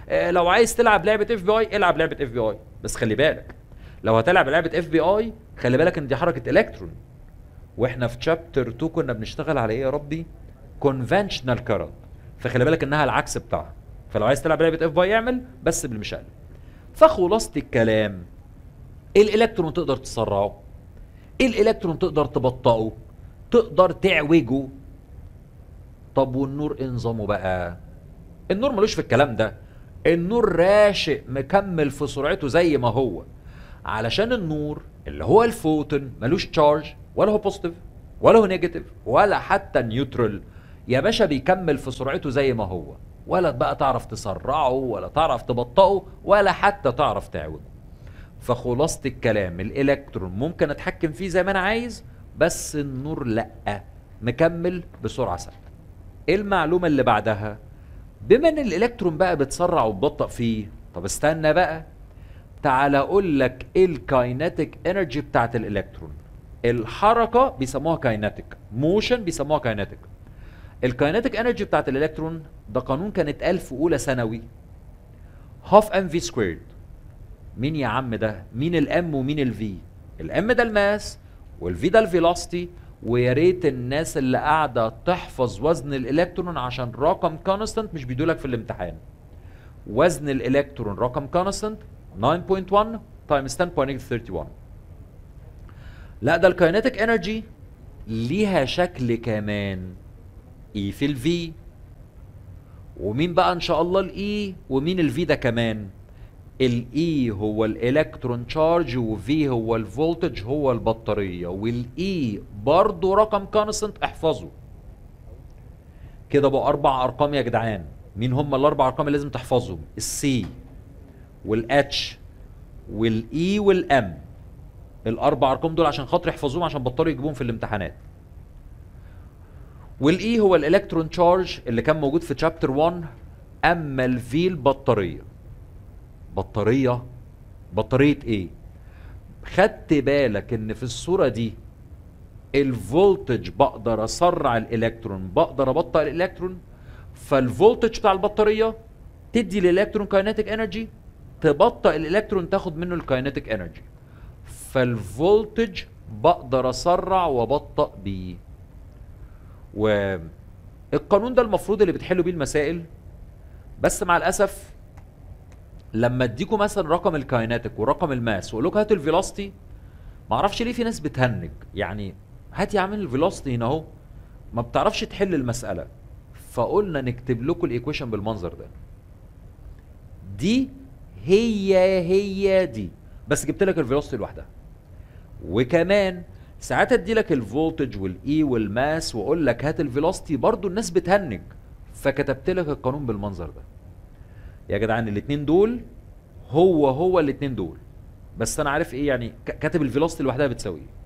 S1: آه، لو عايز تلعب لعبه اف بي اي العب لعبه اف بي اي بس خلي بالك لو هتلعب لعبه اف بي اي خلي بالك ان دي حركه الكترون واحنا في تشابتر 2 كنا بنشتغل على ايه يا ربي كونفنشنال كارنت فخلي بالك انها العكس بتاعها فلو عايز تلعب لعبه اف بي اي اعمل بس بالمشقلب فخلاصه الكلام الالكترون تقدر تسرعه الالكترون تقدر تبطئه تقدر تعوجه طب والنور ايه نظامه بقى النور ملوش في الكلام ده النور راشق مكمل في سرعته زي ما هو علشان النور اللي هو الفوتون ملوش تشارج ولا هو بوزيتيف ولا هو نيجاتيف ولا حتى نيوترال يا باشا بيكمل في سرعته زي ما هو ولا بقى تعرف تسرعه ولا تعرف تبطئه ولا حتى تعرف تعوجه فخلاصة الكلام الالكترون ممكن اتحكم فيه زي ما انا عايز بس النور لا مكمل بسرعة ثابتة ايه المعلومة اللي بعدها بما ان الالكترون بقى بتسرع وتبطئ فيه طب استنى بقى تعال اقول لك ايه الكايناتيك انرجي بتاعت الالكترون الحركة بيسموها كايناتيك موشن بيسموها كايناتيك الكايناتيك انرجي بتاعت الالكترون ده قانون كان اتقال في اولى ثانوي هاف ام في سكويرد مين يا عم ده مين الام ومين الفي الام ده الماس والفي ده الفيلوسيتي ويا ريت الناس اللي قاعده تحفظ وزن الالكترون عشان رقم كونستانت مش بيدولك في الامتحان وزن الالكترون رقم كونستانت 9.1 تايمز 10.31 لا ده الكاينيتيك انرجي ليها شكل كمان اي في الفي ومين بقى ان شاء الله الاي ومين الفي ده كمان الاي هو الالكترون تشارج وفي هو الفولتج هو البطاريه والاي برضه رقم كونستنت احفظه كده بقى اربع ارقام يا جدعان مين هم الاربع ارقام اللي لازم تحفظهم السي والاتش والاي والام الاربع ارقام دول عشان خاطر يحفظوهم عشان بطلوا يجيبوهم في الامتحانات والاي هو الالكترون تشارج اللي كان موجود في تشابتر 1 اما الفي البطاريه بطاريه بطاريه ايه خدت بالك ان في الصوره دي الفولتج بقدر اسرع الالكترون بقدر ابطئ الالكترون فالفولتج بتاع البطاريه تدي الالكترون كاينيتيك انرجي تبطئ الالكترون تاخد منه الكاينيتيك انرجي فالفولتج بقدر اسرع وابطئ بيه والقانون ده المفروض اللي بتحلوا بيه المسائل بس مع الاسف لما اديكم مثلا رقم الكايناتيك ورقم الماس واقول لكم هاتوا الفيلوسيتي ما اعرفش ليه في ناس بتهنج يعني هات يا عم الفيلوسيتي هنا اهو ما بتعرفش تحل المساله فقلنا نكتب لكم الايكويشن بالمنظر ده دي هي هي دي بس جبت لك الفيلوسيتي لوحدها وكمان ساعات ادي لك الفولتج والاي والماس واقول لك هات الفيلوسيتي برضو الناس بتهنج فكتبت لك القانون بالمنظر ده يا جدعان الاثنين دول هو هو الاثنين دول بس انا عارف ايه يعني ك- كاتب الفيلوسيتي لوحدها بتساوي ايه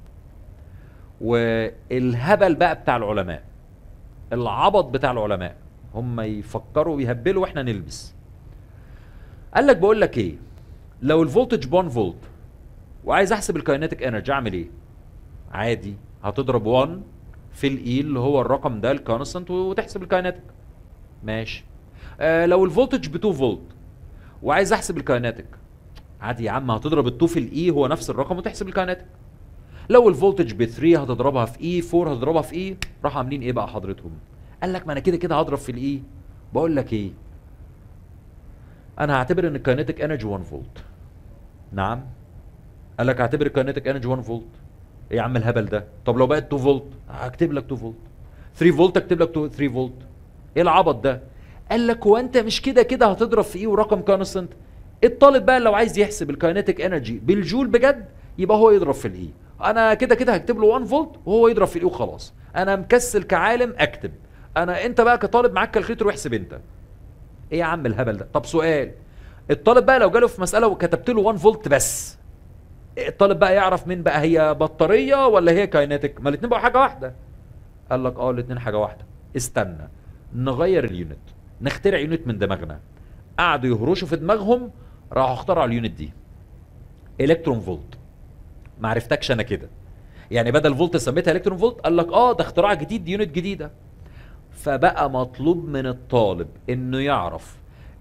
S1: والهبل بقى بتاع العلماء العبط بتاع العلماء هم يفكروا ويهبلوا واحنا نلبس قال لك بقول لك ايه لو الفولتج ب 1 فولت وعايز احسب الكاينيتيك انرجي اعمل ايه عادي هتضرب 1 في الاي اللي هو الرقم ده الكونستنت وتحسب الكاينيتيك ماشي آه لو الفولتج ب 2 فولت وعايز احسب الكاينيتيك عادي يا عم هتضرب ال 2 في الاي هو نفس الرقم وتحسب الكاينيتيك لو الفولتج ب 3 هتضربها في اي 4 هتضربها في اي راح عاملين ايه بقى حضرتهم قال لك ما انا كده كده هضرب في الاي بقول لك ايه انا هعتبر ان الكاينيتيك انرجي 1 فولت نعم قال لك هعتبر الكاينيتيك انرجي 1 فولت ايه يا عم الهبل ده طب لو بقت 2 فولت هكتب لك 2 فولت 3 فولت اكتب لك 2 3 فولت ايه العبط ده قال لك هو انت مش كده كده هتضرب في ايه ورقم كونستنت الطالب بقى لو عايز يحسب الكاينيتيك انرجي بالجول بجد يبقى هو يضرب في الاي انا كده كده هكتب له 1 فولت وهو يضرب في الاي وخلاص انا مكسل كعالم اكتب انا انت بقى كطالب معاك كالكليتر واحسب انت ايه يا عم الهبل ده طب سؤال الطالب بقى لو جاله في مساله وكتبت له 1 فولت بس الطالب بقى يعرف مين بقى هي بطاريه ولا هي كاينيتيك ما الاثنين بقوا حاجه واحده قال لك اه الاثنين حاجه واحده استنى نغير اليونت نخترع يونت من دماغنا قعدوا يهرشوا في دماغهم راحوا اخترعوا اليونت دي الكترون فولت ما عرفتكش انا كده يعني بدل فولت سميتها الكترون فولت قال لك اه ده اختراع جديد دي يونت جديده فبقى مطلوب من الطالب انه يعرف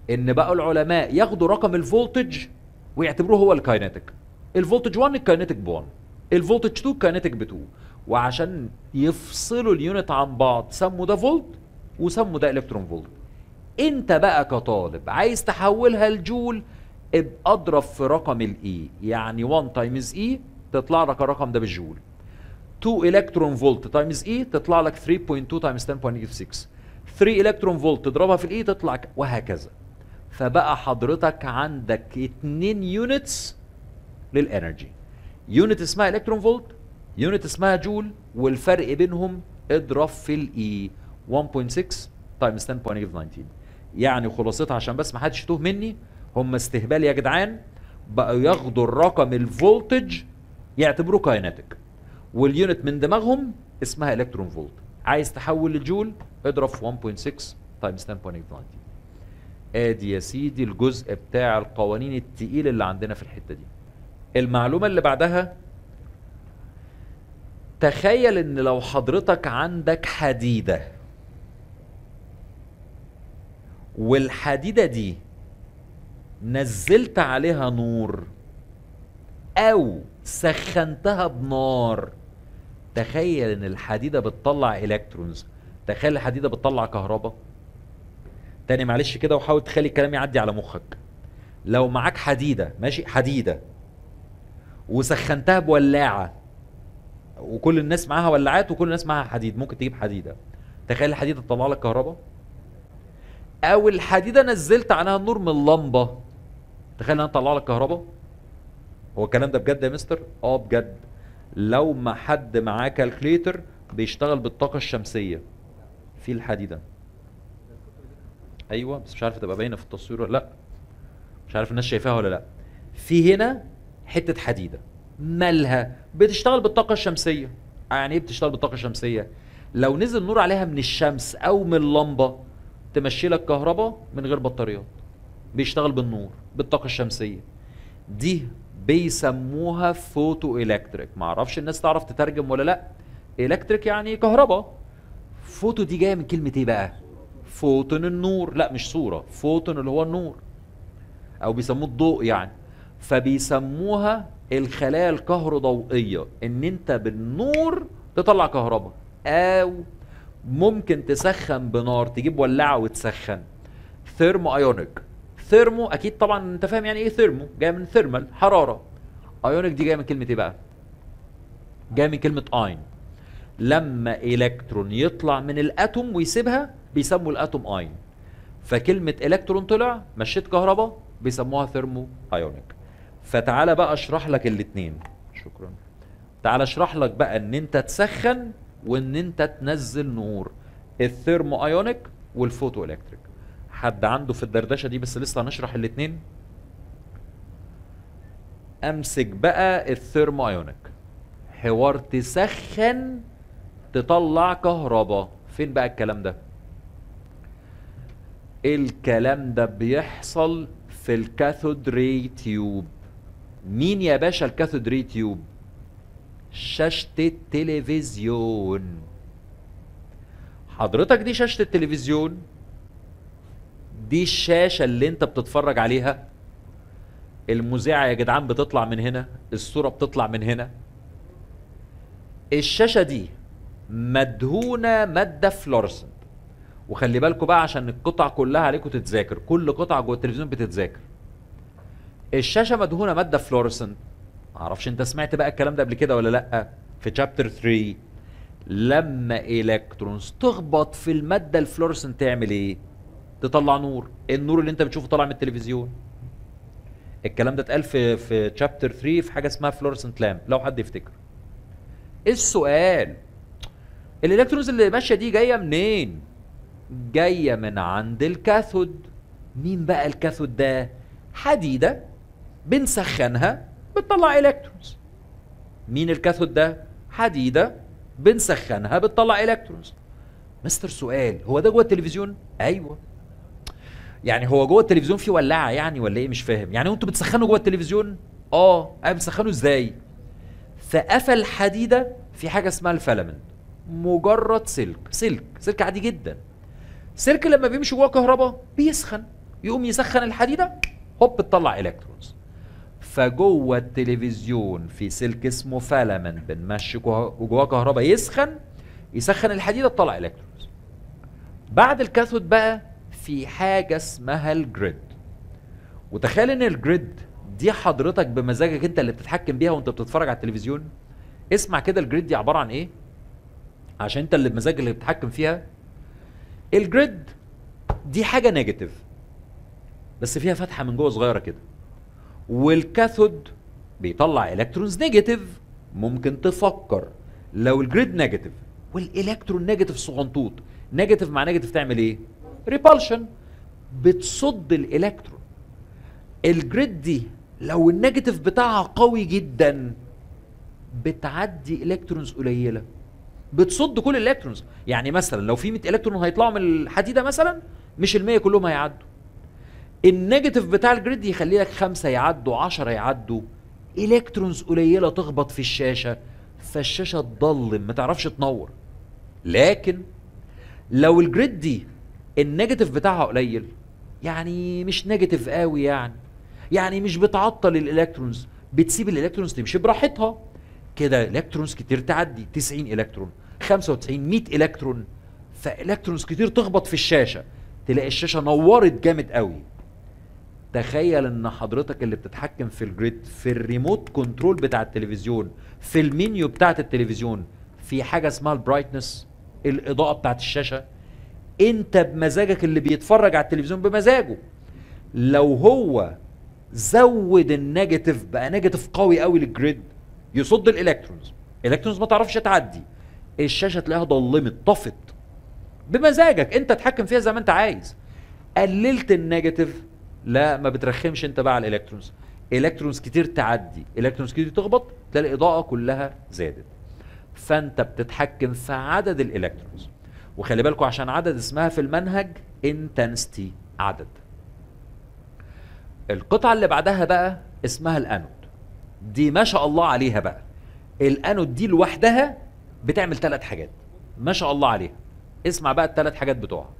S1: ان بقى العلماء ياخدوا رقم الفولتج ويعتبروه هو الكاينتيك الفولتج 1 الكاينتيك ب 1 الفولتج 2 الكاينتيك ب 2 وعشان يفصلوا اليونت عن بعض سموا ده فولت وسموا ده الكترون فولت انت بقى كطالب عايز تحولها لجول ابقى اضرب في رقم الاي يعني 1 تايمز اي تطلع لك الرقم ده بالجول 2 الكترون فولت تايمز اي تطلع لك 3.2 تايمز 10.6 3 الكترون فولت تضربها في الاي تطلع ك- وهكذا فبقى حضرتك عندك 2 يونتس للانرجي يونت اسمها الكترون فولت يونت اسمها جول والفرق بينهم اضرب في الاي 1.6 تايمز 10.19 يعني خلاصتها عشان بس ما حدش يتوه مني هم استهبال يا جدعان بقوا ياخدوا الرقم الفولتج يعتبروه كاينتيك واليونت من دماغهم اسمها الكترون فولت عايز تحول لجول اضرب في 1.6 تايمز 10.19 ادي يا سيدي الجزء بتاع القوانين التقيل اللي عندنا في الحته دي المعلومه اللي بعدها تخيل ان لو حضرتك عندك حديده والحديده دي نزلت عليها نور او سخنتها بنار تخيل ان الحديده بتطلع الكترونز تخيل الحديده بتطلع كهرباء تاني معلش كده وحاول تخلي الكلام يعدي على مخك لو معاك حديده ماشي حديده وسخنتها بولاعه وكل الناس معاها ولاعات وكل الناس معاها حديد ممكن تجيب حديده تخيل الحديده تطلع لك كهرباء او الحديده نزلت عنها النور من اللمبه تخيل انها تطلع لك كهرباء هو الكلام ده بجد يا مستر اه بجد لو ما حد معاه كالكليتر بيشتغل بالطاقه الشمسيه في الحديده ايوه بس مش عارف تبقى باينه في التصوير ولا لا مش عارف الناس شايفاها ولا لا في هنا حته حديده مالها بتشتغل بالطاقه الشمسيه يعني ايه بتشتغل بالطاقه الشمسيه لو نزل نور عليها من الشمس او من اللمبه تمشي لك كهرباء من غير بطاريات بيشتغل بالنور بالطاقه الشمسيه دي بيسموها فوتو الكتريك معرفش الناس تعرف تترجم ولا لا الكتريك يعني كهرباء فوتو دي جايه من كلمه ايه بقى فوتون النور لا مش صوره فوتون اللي هو النور او بيسموه الضوء يعني فبيسموها الخلايا الكهروضوئيه ان انت بالنور تطلع كهرباء او ممكن تسخن بنار تجيب ولاعه وتسخن ثيرمو ايونيك ثيرمو اكيد طبعا انت فاهم يعني ايه ثيرمو جاي من ثيرمال حراره ايونيك دي جايه من كلمه ايه بقى جايه من كلمه اين لما الكترون يطلع من الاتوم ويسيبها بيسموا الاتوم اين فكلمه الكترون طلع مشيت كهرباء بيسموها ثيرمو ايونيك فتعالى بقى اشرح لك الاثنين شكرا تعالى اشرح لك بقى ان انت تسخن وان انت تنزل نور الثيرمو ايونيك والفوتو الكتريك حد عنده في الدردشه دي بس لسه هنشرح الاثنين امسك بقى الثيرمو ايونيك حوار تسخن تطلع كهرباء فين بقى الكلام ده الكلام ده بيحصل في الكاثود ري تيوب مين يا باشا الكاثود ري تيوب شاشة التلفزيون حضرتك دي شاشة التلفزيون دي الشاشة اللي انت بتتفرج عليها المذيعة يا جدعان بتطلع من هنا الصورة بتطلع من هنا الشاشة دي مدهونة مادة فلورسنت وخلي بالكم بقى عشان القطع كلها عليكم تتذاكر كل قطعة جوه التلفزيون بتتذاكر الشاشة مدهونة مادة فلورسنت معرفش انت سمعت بقى الكلام ده قبل كده ولا لا في شابتر 3 لما الكترونز تخبط في المادة الفلورسنت تعمل ايه تطلع نور النور اللي انت بتشوفه طالع من التلفزيون الكلام ده اتقال في في شابتر 3 في حاجه اسمها فلورسنت لامب لو حد يفتكر السؤال الالكترونز اللي ماشيه دي جايه منين جايه من عند الكاثود مين بقى الكاثود ده حديده بنسخنها بتطلع الكترونز مين الكاثود ده حديده بنسخنها بتطلع الكترونز مستر سؤال هو ده جوه التلفزيون ايوه يعني هو جوه التلفزيون في ولاعه يعني ولا ايه مش فاهم يعني انتوا بتسخنوا جوه التلفزيون اه انا بتسخنوا ازاي فقفل حديده في حاجه اسمها الفلامنت مجرد سلك سلك سلك عادي جدا سلك لما بيمشي جوه كهرباء بيسخن يقوم يسخن الحديده هوب تطلع الكترونز فجوه التلفزيون في سلك اسمه فالامنت بنمشي جواه جواه كهرباء يسخن يسخن الحديده تطلع الكترونز بعد الكاثود بقى في حاجه اسمها الجريد وتخيل ان الجريد دي حضرتك بمزاجك انت اللي بتتحكم بيها وانت بتتفرج على التلفزيون اسمع كده الجريد دي عباره عن ايه عشان انت اللي بمزاجك اللي بتتحكم فيها الجريد دي حاجه نيجاتيف بس فيها فتحه من جوه صغيره كده والكاثود بيطلع الكترونز نيجاتيف ممكن تفكر لو الجريد نيجاتيف والالكترون نيجاتيف صغنطوط نيجاتيف مع نيجاتيف تعمل ايه ريبالشن بتصد الالكترون الجريد دي لو النيجاتيف بتاعها قوي جدا بتعدي الكترونز قليله بتصد كل الالكترونز يعني مثلا لو في 100 الكترون هيطلعوا من الحديده مثلا مش ال 100 كلهم هيعدوا النيجاتيف بتاع الجريد يخلي لك خمسة يعدوا عشرة يعدوا الكترونز قليلة تخبط في الشاشة فالشاشة تضلم ما تعرفش تنور لكن لو الجريد دي النيجاتيف بتاعها قليل يعني مش نيجاتيف قوي يعني يعني مش بتعطل الالكترونز بتسيب الالكترونز تمشي براحتها كده الكترونز كتير تعدي 90 الكترون 95 100 الكترون فالكترونز كتير تخبط في الشاشه تلاقي الشاشه نورت جامد قوي تخيل ان حضرتك اللي بتتحكم في الجريد في الريموت كنترول بتاع التلفزيون في المنيو بتاعت التلفزيون في حاجه اسمها البرايتنس الاضاءه بتاعت الشاشه انت بمزاجك اللي بيتفرج على التلفزيون بمزاجه لو هو زود النيجاتيف بقى نيجاتيف قوي قوي للجريد يصد الالكترونز الالكترونز ما تعرفش تعدي الشاشه تلاقيها ضلمت طفت بمزاجك انت تحكم فيها زي ما انت عايز قللت النيجاتيف لا ما بترخمش انت بقى على الالكترونز الكترونز كتير تعدي الكترونز كتير تخبط تلاقي الاضاءه كلها زادت فانت بتتحكم في عدد الالكترونز وخلي بالكم عشان عدد اسمها في المنهج انتنستي عدد القطعه اللي بعدها بقى اسمها الانود دي ما شاء الله عليها بقى الانود دي لوحدها بتعمل ثلاث حاجات ما شاء الله عليها اسمع بقى الثلاث حاجات بتوعها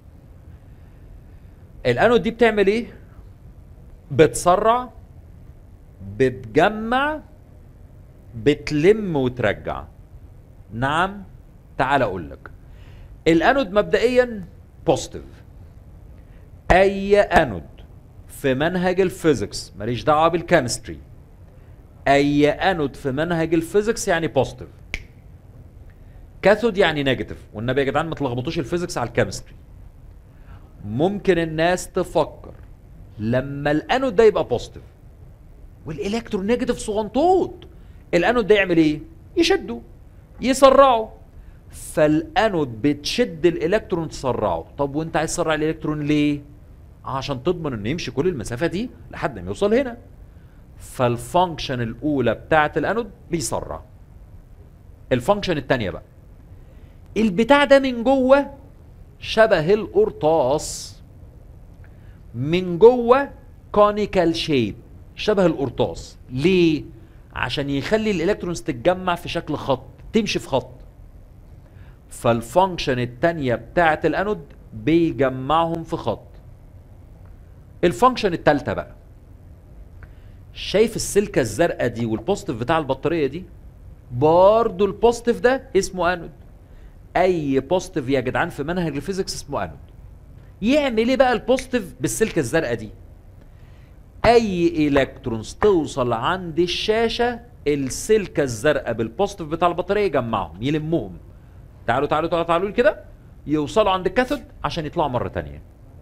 S1: الانود دي بتعمل ايه بتسرع بتجمع بتلم وترجع نعم تعال اقول لك الانود مبدئيا بوزيتيف اي انود في منهج الفيزيكس ماليش دعوه بالكيمستري اي انود في منهج الفيزيكس يعني بوزيتيف كاثود يعني نيجاتيف والنبي يا جدعان ما تلخبطوش الفيزيكس على الكيمستري ممكن الناس تفكر لما الانود ده يبقى بوزيتيف والالكترون نيجاتيف صغنطوط الانود ده يعمل ايه يشده يسرعه فالانود بتشد الالكترون تسرعه طب وانت عايز تسرع الالكترون ليه عشان تضمن انه يمشي كل المسافه دي لحد ما يوصل هنا فالفانكشن الاولى بتاعه الانود بيسرع الفانكشن الثانيه بقى البتاع ده من جوه شبه القرطاس من جوه كونيكال شيب شبه القرطاس ليه عشان يخلي الالكترونز تتجمع في شكل خط تمشي في خط فالفانكشن التانية بتاعة الانود بيجمعهم في خط الفانكشن التالتة بقى شايف السلكة الزرقاء دي والبوزيتيف بتاع البطارية دي برضو البوزيتيف ده اسمه انود اي بوزيتيف يا جدعان في منهج الفيزيكس اسمه انود يعمل ايه بقى البوزيتيف بالسلكة الزرقاء دي اي الكترونز توصل عند الشاشة السلكة الزرقاء بالبوزيتيف بتاع البطارية يجمعهم يلمهم تعالوا تعالوا تعالوا تعالوا كده يوصلوا عند الكاثود عشان يطلعوا مرة تانية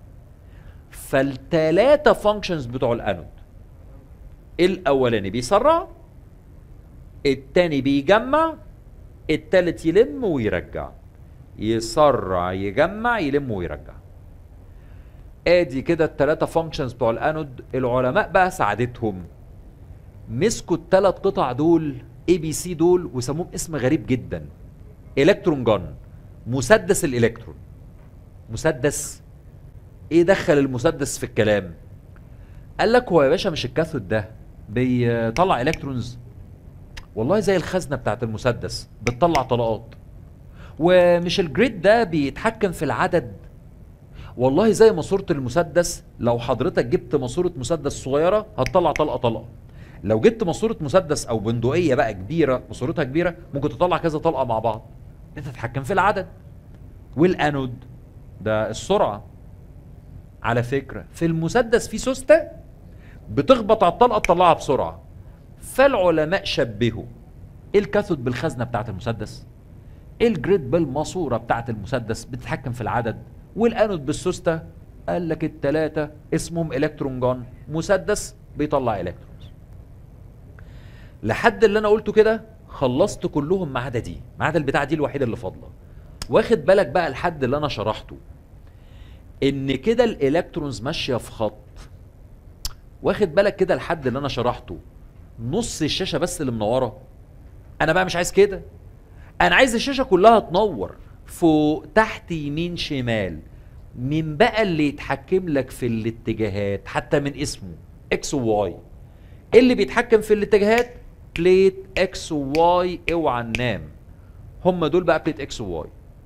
S1: فالتلاتة فانكشنز بتوع الانود الاولاني بيسرع التاني بيجمع التالت يلم ويرجع يسرع يجمع يلم ويرجع ادي كده التلاتة فانكشنز بتوع الانود العلماء بقى ساعدتهم مسكوا التلات قطع دول اي بي سي دول وسموهم اسم غريب جدا الكترون جن مسدس الالكترون مسدس ايه دخل المسدس في الكلام قال لك هو يا باشا مش الكاثود ده بيطلع الكترونز والله زي الخزنه بتاعت المسدس بتطلع طلقات ومش الجريد ده بيتحكم في العدد والله زي ماسوره المسدس لو حضرتك جبت ماسوره مسدس صغيره هتطلع طلقه طلقه لو جبت ماسوره مسدس او بندقيه بقى كبيره ماسورتها كبيره ممكن تطلع كذا طلقه مع بعض انت تتحكم في العدد والانود ده السرعه على فكره في المسدس في سوسته بتخبط على الطلقه تطلعها بسرعه فالعلماء شبهوا الكاثود بالخزنه بتاعه المسدس الجريد بالماسوره بتاعه المسدس بتتحكم في العدد والانود بالسوسته قال لك الثلاثه اسمهم الكترون جان مسدس بيطلع الكترونز لحد اللي انا قلته كده خلصت كلهم ما عدا دي ما عدا البتاعه دي الوحيده اللي فاضله واخد بالك بقى لحد اللي انا شرحته ان كده الالكترونز ماشيه في خط واخد بالك كده لحد اللي انا شرحته نص الشاشه بس اللي منوره انا بقى مش عايز كده انا عايز الشاشه كلها تنور فوق تحت يمين شمال مين بقى اللي يتحكم لك في الاتجاهات حتى من اسمه اكس وواي اللي بيتحكم في الاتجاهات بليت اكس وواي اوعى ننام هم دول بقى بليت اكس وواي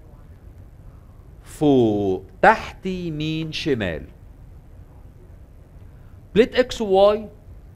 S1: فوق تحت يمين شمال بليت اكس وواي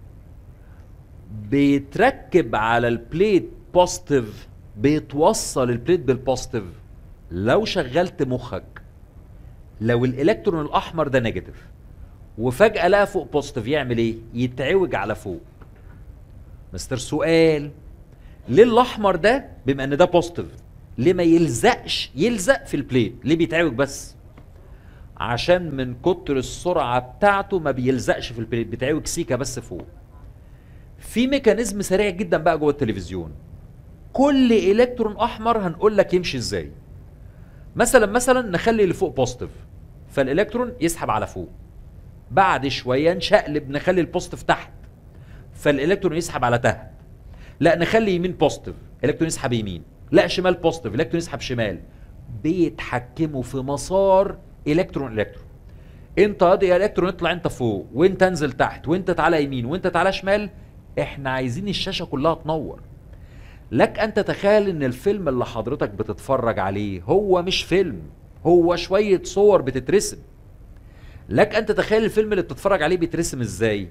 S1: بيتركب على البليت بوزيتيف بيتوصل البليت بالبوزيتيف لو شغلت مخك لو الالكترون الاحمر ده نيجاتيف وفجاه لقى فوق بوزيتيف يعمل ايه يتعوج على فوق مستر سؤال ليه الاحمر ده بما ان ده بوزيتيف ليه ما يلزقش يلزق في البليت ليه بيتعوج بس عشان من كتر السرعه بتاعته ما بيلزقش في البليت بيتعوج سيكه بس فوق في ميكانيزم سريع جدا بقى جوه التلفزيون كل الكترون احمر هنقول لك يمشي ازاي مثلا مثلا نخلي اللي فوق بوزيتيف فالالكترون يسحب على فوق بعد شويه نشقلب نخلي البوزيتيف تحت فالالكترون يسحب على تحت لا نخلي يمين بوزيتيف الكترون يسحب يمين لا شمال بوزيتيف الكترون يسحب شمال بيتحكموا في مسار الكترون الكترون انت قاضي الكترون اطلع انت فوق وانت انزل تحت وانت تعالى يمين وانت تعالى شمال احنا عايزين الشاشه كلها تنور لك ان تتخيل ان الفيلم اللي حضرتك بتتفرج عليه هو مش فيلم هو شويه صور بتترسم لك ان تتخيل الفيلم اللي بتتفرج عليه بيترسم ازاي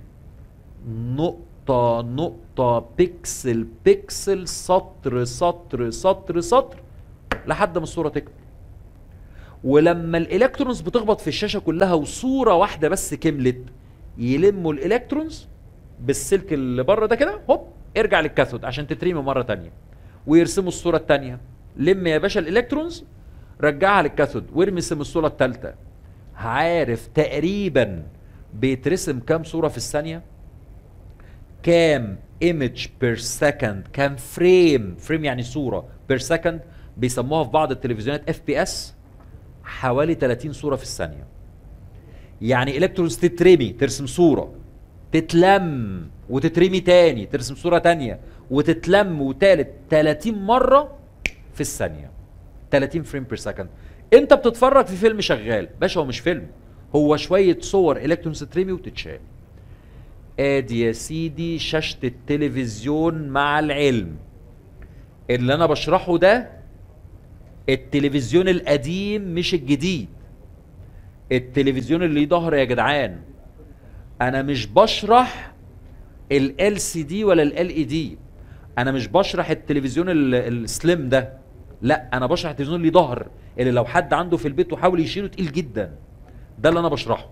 S1: نقطة نقطة بيكسل بيكسل سطر سطر سطر سطر لحد ما الصورة تكمل ولما الالكترونز بتخبط في الشاشة كلها وصورة واحدة بس كملت يلموا الالكترونز بالسلك اللي بره ده كده هوب ارجع للكاثود عشان تترمي مرة تانية ويرسموا الصورة التانية لم يا باشا الالكترونز رجعها للكاثود وارمي سم الصورة التالتة عارف تقريبا بيترسم كام صورة في الثانية كام ايمج بير سكند كام فريم فريم يعني صورة بير سكند بيسموها في بعض التلفزيونات اف بي اس حوالي 30 صورة في الثانية يعني الكترونز تترمي ترسم صورة تتلم وتترمي تاني ترسم صورة تانية وتتلم وتالت 30 مرة في الثانية 30 فريم بير سكند انت بتتفرج في فيلم شغال باشا هو مش فيلم هو شوية صور الكترونز تترمي وتتشال ادي يا سيدي شاشة التلفزيون مع العلم اللي انا بشرحه ده التلفزيون القديم مش الجديد التلفزيون اللي ظهر يا جدعان انا مش بشرح ال سي دي ولا ال اي دي انا مش بشرح التلفزيون ال- السليم ده لا انا بشرح التلفزيون اللي ظهر اللي لو حد عنده في البيت وحاول يشيله تقيل جدا ده اللي انا بشرحه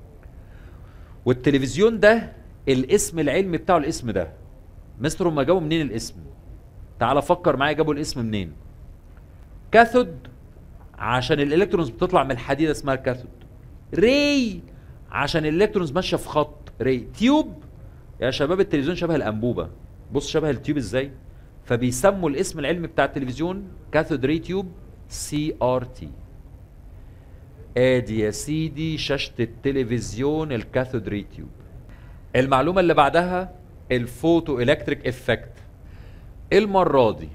S1: والتلفزيون ده الاسم العلمي بتاعه الاسم ده مستر هما جابوا منين الاسم تعال فكر معايا جابوا الاسم منين كاثود عشان الالكترونز بتطلع من الحديده اسمها كاثود ري عشان الالكترونز ماشيه في خط ري تيوب يا شباب التلفزيون شبه الانبوبه بص شبه التيوب ازاي فبيسموا الاسم العلمي بتاع التلفزيون كاثود ري تيوب سي ار تي ادي يا سيدي شاشه التلفزيون الكاثود ري تيوب المعلومه اللي بعدها الفوتو الكتريك افكت المره دي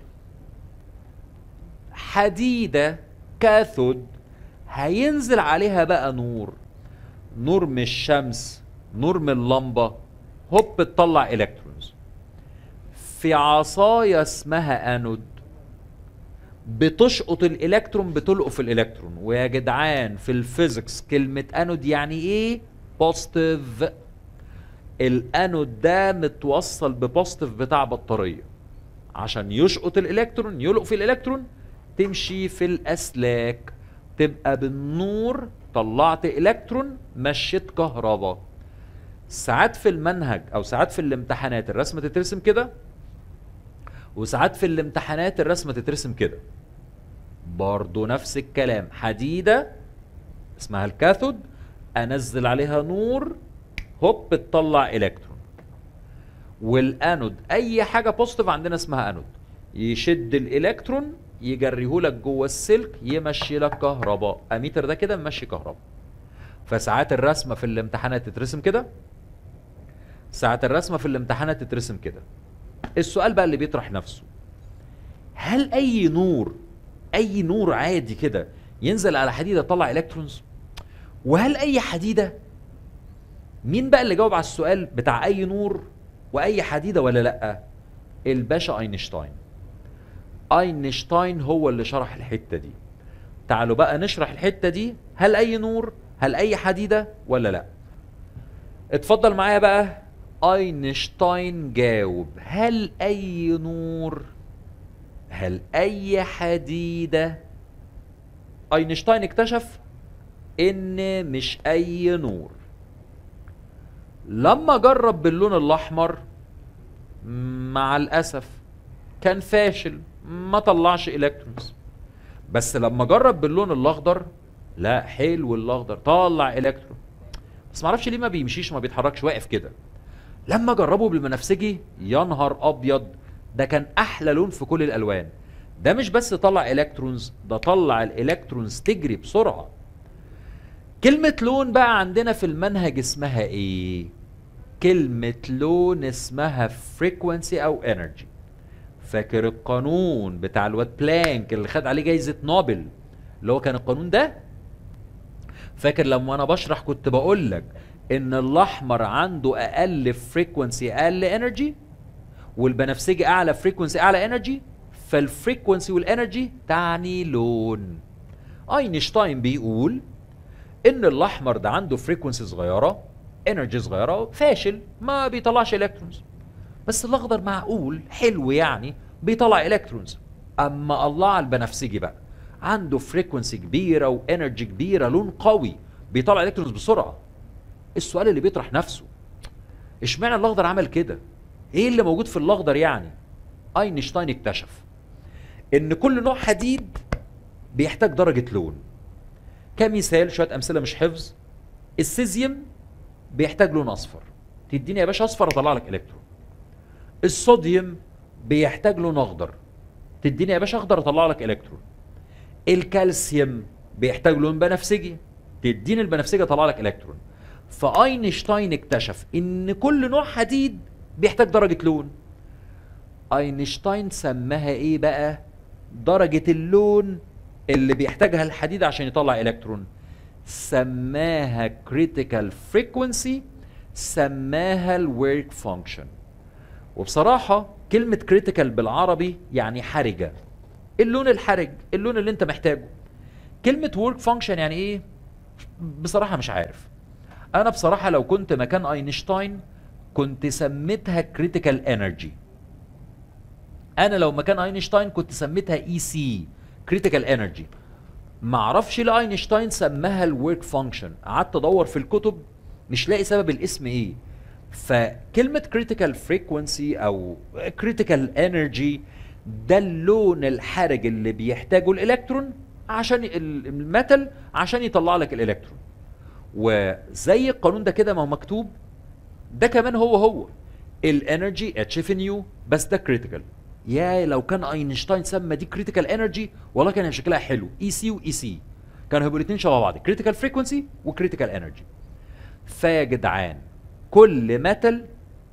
S1: حديده كاثود هينزل عليها بقى نور نور من الشمس نور من اللمبه هوب تطلع الكترونز في عصايه اسمها انود بتشقط الالكترون بتلقف الالكترون ويا جدعان في الفيزيكس كلمه انود يعني ايه بوزيتيف الانود ده متوصل ببوزيتيف بتاع بطاريه عشان يشقط الالكترون يلقف الالكترون تمشي في الاسلاك تبقى بالنور طلعت الكترون مشيت كهرباء ساعات في المنهج او ساعات في الامتحانات الرسمه تترسم كده وساعات في الامتحانات الرسمه تترسم كده برضو نفس الكلام حديده اسمها الكاثود انزل عليها نور هوب تطلع الكترون والانود اي حاجه بوزيتيف عندنا اسمها انود يشد الالكترون يجريهولك جوه السلك يمشي لك كهرباء اميتر ده كده ممشي كهرباء فساعات الرسمه في الامتحانات تترسم كده ساعات الرسمه في الامتحانات تترسم كده السؤال بقى اللي بيطرح نفسه هل اي نور اي نور عادي كده ينزل على حديده يطلع الكترونز وهل اي حديده مين بقى اللي جاوب على السؤال بتاع اي نور واي حديده ولا لا الباشا اينشتاين اينشتاين هو اللي شرح الحته دي تعالوا بقى نشرح الحته دي هل اي نور هل اي حديده ولا لا اتفضل معايا بقى اينشتاين جاوب هل اي نور هل اي حديده اينشتاين اكتشف ان مش اي نور لما جرب باللون الاحمر مع الاسف كان فاشل ما طلعش الكترونز بس لما جرب باللون الاخضر لا حلو الاخضر طلع الكترون بس معرفش ليه ما بيمشيش ما بيتحركش واقف كده لما جربوا بالبنفسجي يا نهار ابيض ده كان احلى لون في كل الالوان ده مش بس طلع الكترونز ده طلع الالكترونز تجري بسرعه كلمة لون بقى عندنا في المنهج اسمها ايه؟ كلمة لون اسمها frequency او energy فاكر القانون بتاع الواد بلانك اللي خد عليه جايزة نوبل اللي هو كان القانون ده؟ فاكر لما انا بشرح كنت بقول لك ان الاحمر عنده اقل فريكونسي اقل انرجي والبنفسجي اعلى فريكونسي اعلى انرجي فالفريكونسي والانرجي تعني لون اينشتاين بيقول ان الاحمر ده عنده فريكونسي صغيره انرجي صغيره فاشل ما بيطلعش الكترونز بس الاخضر معقول حلو يعني بيطلع الكترونز اما الله على البنفسجي بقى عنده فريكونسي كبيره وانرجي كبيره لون قوي بيطلع الكترونز بسرعه السؤال اللي بيطرح نفسه اشمعنى الاخضر عمل كده ايه اللي موجود في الاخضر يعني اينشتاين اكتشف ان كل نوع حديد بيحتاج درجه لون كمثال شويه امثله مش حفظ السيزيوم بيحتاج لون اصفر تديني يا باشا اصفر اطلع لك الكترون الصوديوم بيحتاج لون اخضر تديني يا باشا اخضر اطلع لك الكترون الكالسيوم بيحتاج لون بنفسجي تديني البنفسجي اطلع لك الكترون فاينشتاين اكتشف ان كل نوع حديد بيحتاج درجه لون اينشتاين سماها ايه بقى درجه اللون اللي بيحتاجها الحديد عشان يطلع الكترون سماها critical frequency سماها الورك فانكشن وبصراحة كلمة critical بالعربي يعني حرجة اللون الحرج اللون اللي انت محتاجه كلمة work function يعني ايه بصراحة مش عارف انا بصراحة لو كنت مكان اينشتاين كنت سميتها critical energy انا لو مكان اينشتاين كنت سميتها اي سي critical energy معرفش ليه اينشتاين سماها الورك فانكشن قعدت ادور في الكتب مش لاقي سبب الاسم ايه فكلمة critical frequency او critical energy ده اللون الحرج اللي بيحتاجه الالكترون عشان الميتال عشان يطلع لك الالكترون وزي القانون ده كده ما هو مكتوب ده كمان هو هو الانرجي اتش في نيو بس ده critical يا لو كان اينشتاين سمى دي كريتيكال انرجي والله كان شكلها حلو اي سي واي سي كانوا هيبقوا الاثنين شبه بعض كريتيكال فريكونسي وكريتيكال انرجي فيا جدعان كل ميتال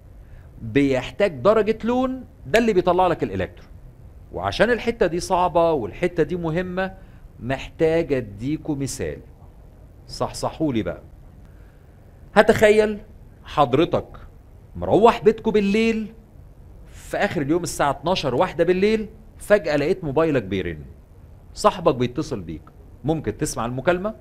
S1: بيحتاج درجه لون ده اللي بيطلع لك الالكترون وعشان الحته دي صعبه والحته دي مهمه محتاج اديكم مثال صحصحوا لي بقى هتخيل حضرتك مروح بيتكم بالليل في اخر اليوم الساعه 12 واحدة بالليل فجاه لقيت موبايلك بيرن صاحبك بيتصل بيك ممكن تسمع المكالمه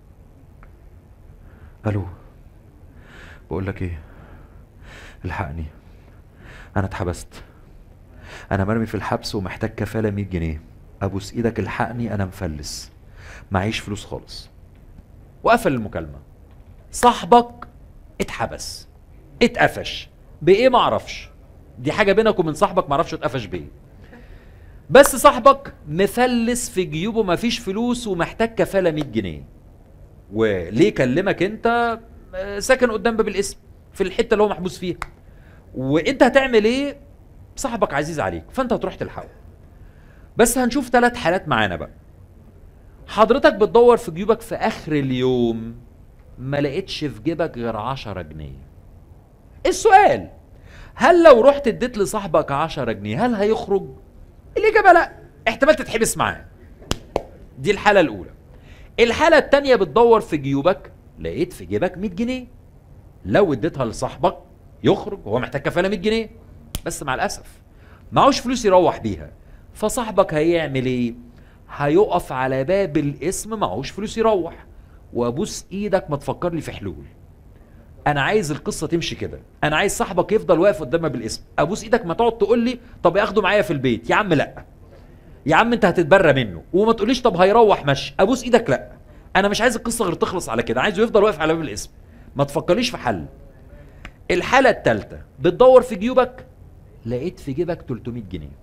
S1: الو بقول لك ايه الحقني انا اتحبست انا مرمي في الحبس ومحتاج كفاله 100 جنيه ابوس ايدك الحقني انا مفلس معيش فلوس خالص وقفل المكالمه صاحبك اتحبس اتقفش بايه معرفش دي حاجه بينك وبين صاحبك معرفش اتقفش بايه بس صاحبك مفلس في جيوبه مفيش فلوس ومحتاج كفاله 100 جنيه وليه كلمك انت آه، ساكن قدام باب الاسم في الحته اللي هو محبوس فيها وانت هتعمل ايه صاحبك عزيز عليك فانت هتروح تلحقه بس هنشوف ثلاث حالات معانا بقى حضرتك بتدور في جيوبك في اخر اليوم ما لقيتش في جيبك غير 10 جنيه السؤال هل لو رحت اديت لصاحبك 10 جنيه هل هيخرج الاجابه لا احتمال تتحبس معاه دي الحاله الاولى الحاله الثانيه بتدور في جيوبك لقيت في جيبك 100 جنيه لو اديتها لصاحبك يخرج هو محتاج كفاله 100 جنيه بس مع الاسف معهوش فلوس يروح بيها فصاحبك هيعمل ايه هيقف على باب الاسم معهوش فلوس يروح وابوس ايدك ما تفكر لي في حلول انا عايز القصه تمشي كده انا عايز صاحبك يفضل واقف قدامي بالاسم ابوس ايدك ما تقعد تقول لي طب اخده معايا في البيت يا عم لا يا عم انت هتتبرى منه وما تقوليش طب هيروح مشي ابوس ايدك لا انا مش عايز القصه غير تخلص على كده عايزه يفضل واقف على باب الاسم ما تفكرليش في حل الحاله الثالثه بتدور في جيوبك لقيت في جيبك 300 جنيه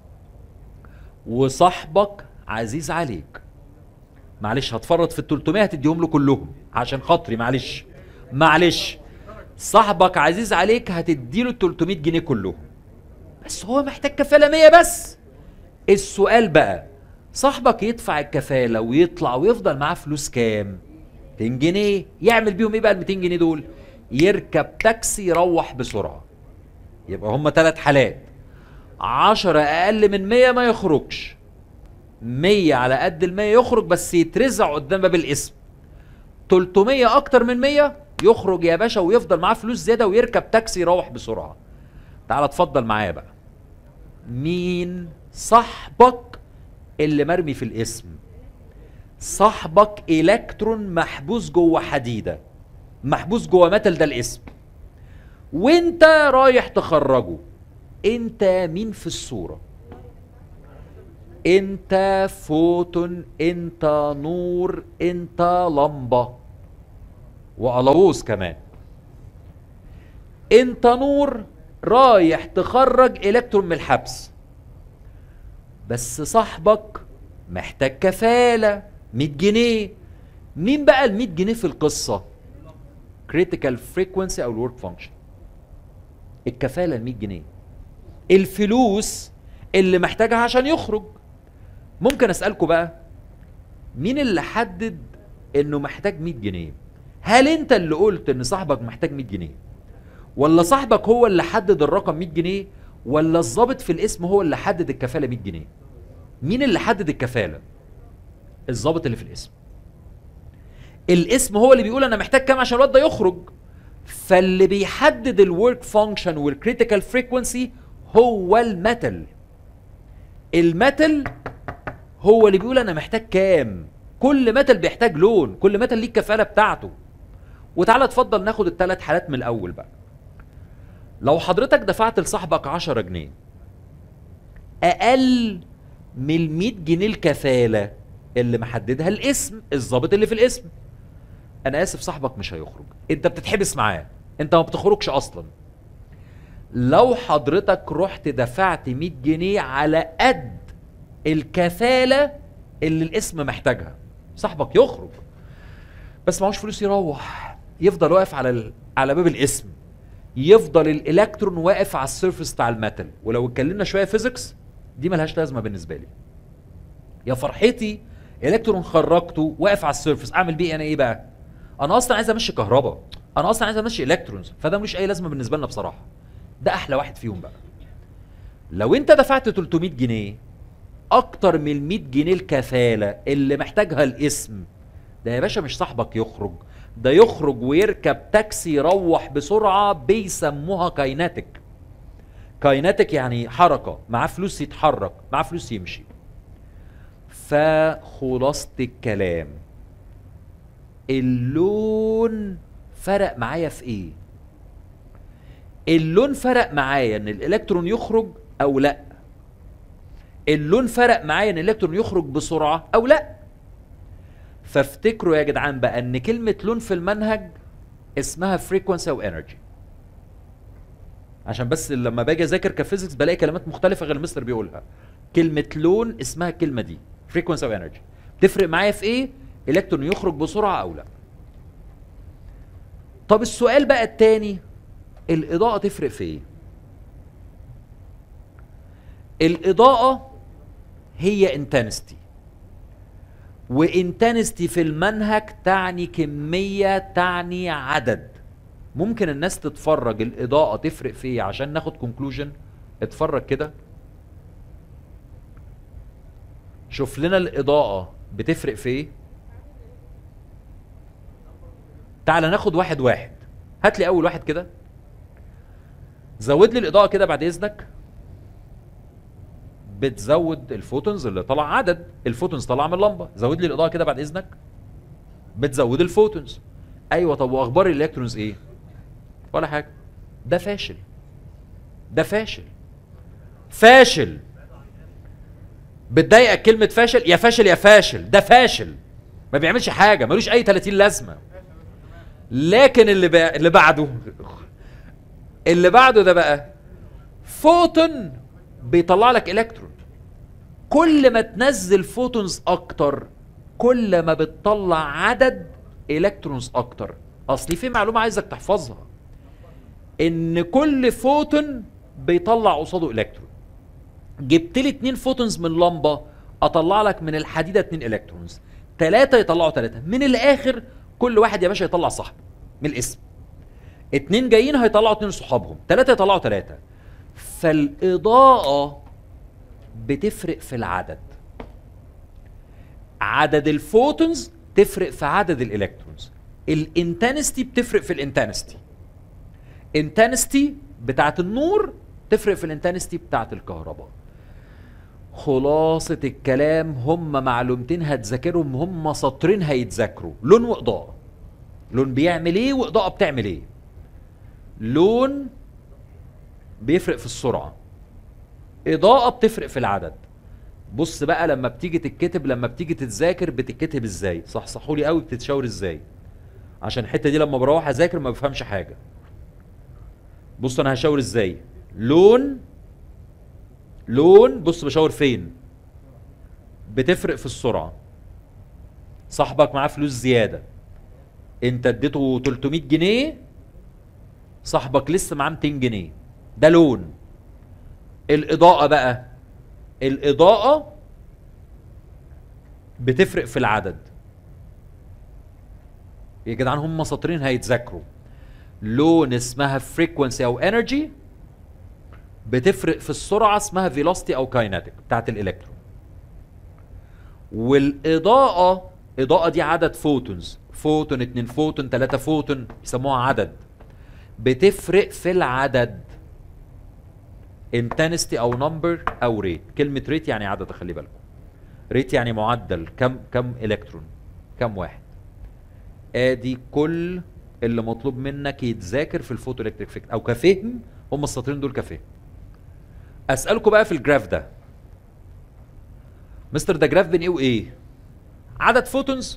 S1: وصاحبك عزيز عليك معلش هتفرط في ال 300 هتديهم له كلهم عشان خاطري معلش معلش صاحبك عزيز عليك هتديله ال 300 جنيه كلهم بس هو محتاج كفاله 100 بس السؤال بقى صاحبك يدفع الكفاله ويطلع ويفضل معاه فلوس كام 200 جنيه يعمل بيهم ايه بقى ال 200 جنيه دول يركب تاكسي يروح بسرعه يبقى هم ثلاث حالات 10 اقل من 100 ما يخرجش 100 على قد ال 100 يخرج بس يترزع قدام باب الاسم 300 اكتر من 100 يخرج يا باشا ويفضل معاه فلوس زياده ويركب تاكسي يروح بسرعه تعال اتفضل معايا بقى مين صاحبك اللي مرمي في الاسم صاحبك الكترون محبوس جوه حديده محبوس جوه متل ده الاسم وانت رايح تخرجه انت مين في الصوره انت فوتون انت نور انت لمبه وقلاووز كمان انت نور رايح تخرج الكترون من الحبس بس صاحبك محتاج كفاله 100 جنيه مين بقى ال 100 جنيه في القصه critical frequency او الورك فانكشن الكفاله ال 100 جنيه الفلوس اللي محتاجها عشان يخرج ممكن اسالكم بقى مين اللي حدد انه محتاج 100 جنيه هل انت اللي قلت ان صاحبك محتاج 100 جنيه ولا صاحبك هو اللي حدد الرقم 100 جنيه ولا الضابط في الاسم هو اللي حدد الكفاله 100 جنيه مين اللي حدد الكفاله الضابط اللي في الاسم الاسم هو اللي بيقول انا محتاج كام عشان الواد ده يخرج فاللي بيحدد الورك فانكشن والكريتيكال فريكونسي هو الميتال الميتال هو اللي بيقول انا محتاج كام كل ميتال بيحتاج لون كل ميتال ليه الكفاله بتاعته وتعالى اتفضل ناخد الثلاث حالات من الاول بقى لو حضرتك دفعت لصاحبك 10 جنيه اقل من ال 100 جنيه الكفاله اللي محددها الاسم الظابط اللي في الاسم انا اسف صاحبك مش هيخرج انت بتتحبس معاه انت ما بتخرجش اصلا لو حضرتك رحت دفعت 100 جنيه على قد الكفاله اللي الاسم محتاجها صاحبك يخرج بس معهوش فلوس يروح يفضل واقف على ال... على باب الاسم يفضل الالكترون واقف على السيرفس بتاع الميتال ولو اتكلمنا شويه فيزيكس دي ملهاش لازمه بالنسبه لي يا فرحتي الكترون خرجته واقف على السيرفس اعمل بيه انا ايه بقى انا اصلا عايز امشي كهرباء انا اصلا عايز امشي الكترونز فده ملوش اي لازمه بالنسبه لنا بصراحه ده احلى واحد فيهم بقى لو انت دفعت 300 جنيه اكتر من ال 100 جنيه الكفاله اللي محتاجها الاسم ده يا باشا مش صاحبك يخرج ده يخرج ويركب تاكسي يروح بسرعه بيسموها كايناتيك كايناتيك يعني حركه معاه فلوس يتحرك معاه فلوس يمشي فخلاصة الكلام اللون فرق معايا في ايه اللون فرق معايا ان الالكترون يخرج او لا اللون فرق معايا ان الالكترون يخرج بسرعه او لا فافتكروا يا جدعان بقى ان كلمه لون في المنهج اسمها فريكونسي او انرجي عشان بس لما باجي اذاكر كفيزيكس بلاقي كلمات مختلفه غير المستر بيقولها كلمه لون اسمها الكلمه دي فريكونسي او انرجي تفرق معايا في ايه الكترون يخرج بسرعه او لا طب السؤال بقى التاني الاضاءه تفرق في ايه الاضاءه هي انتنستي وانتنستي في المنهج تعني كميه تعني عدد ممكن الناس تتفرج الاضاءه تفرق في ايه عشان ناخد كونكلوجن اتفرج كده شوف لنا الاضاءه بتفرق في ايه تعال ناخد واحد واحد هات لي اول واحد كده زود لي الاضاءه كده بعد اذنك بتزود الفوتونز اللي طلع عدد الفوتونز طالعه من اللمبه زود لي الاضاءه كده بعد اذنك بتزود الفوتونز ايوه طب واخبار الالكترونز ايه ولا حاجه ده فاشل ده فاشل فاشل بتضايقك كلمه فاشل يا فاشل يا فاشل ده فاشل ما بيعملش حاجه ملوش اي 30 لازمه لكن اللي بقى اللي بعده اللي بعده ده بقى فوتون بيطلع لك الكترون كل ما تنزل فوتونز اكتر كل ما بتطلع عدد الكترونز اكتر اصلي في معلومه عايزك تحفظها ان كل فوتون بيطلع قصاده الكترون جبت لي اتنين فوتونز من لمبه اطلع لك من الحديده اتنين الكترونز ثلاثه يطلعوا ثلاثه من الاخر كل واحد يا باشا يطلع صاحبه من الاسم اتنين جايين هيطلعوا اتنين صحابهم ثلاثه يطلعوا ثلاثه فالاضاءه بتفرق في العدد عدد الفوتونز تفرق في عدد الالكترونز الانتنستي بتفرق في الانتنستي انتنستي بتاعت النور تفرق في الانتنستي بتاعت الكهرباء خلاصة الكلام هم معلومتين هتذاكرهم هم سطرين هيتذاكروا لون وإضاءة لون بيعمل ايه وإضاءة بتعمل ايه لون بيفرق في السرعة إضاءة بتفرق في العدد بص بقى لما بتيجي تتكتب لما بتيجي تتذاكر بتتكتب ازاي صح صحوا لي قوي بتتشاور ازاي عشان الحته دي لما بروح اذاكر ما بفهمش حاجه بص انا هشاور ازاي لون لون بص بشاور فين بتفرق في السرعه صاحبك معاه فلوس زياده انت اديته 300 جنيه صاحبك لسه معاه 200 جنيه ده لون الاضاءه بقى الاضاءه بتفرق في العدد يا جدعان هم سطرين هيتذاكروا لون اسمها فريكونسي او انرجي بتفرق في السرعه اسمها فيلوسيتي او كايناتيك بتاعت الالكترون والاضاءه اضاءه دي عدد فوتونز فوتون اتنين فوتون تلاتة فوتون يسموها عدد بتفرق في العدد انتنستي او نمبر او ريت كلمه ريت يعني عدد خلي بالكم ريت يعني معدل كم كم الكترون كم واحد ادي كل اللي مطلوب منك يتذاكر في الفوتو الكتريك فيكت او كفهم هم السطرين دول كفهم اسالكم بقى في الجراف ده مستر ده جراف بين ايه وايه عدد فوتونز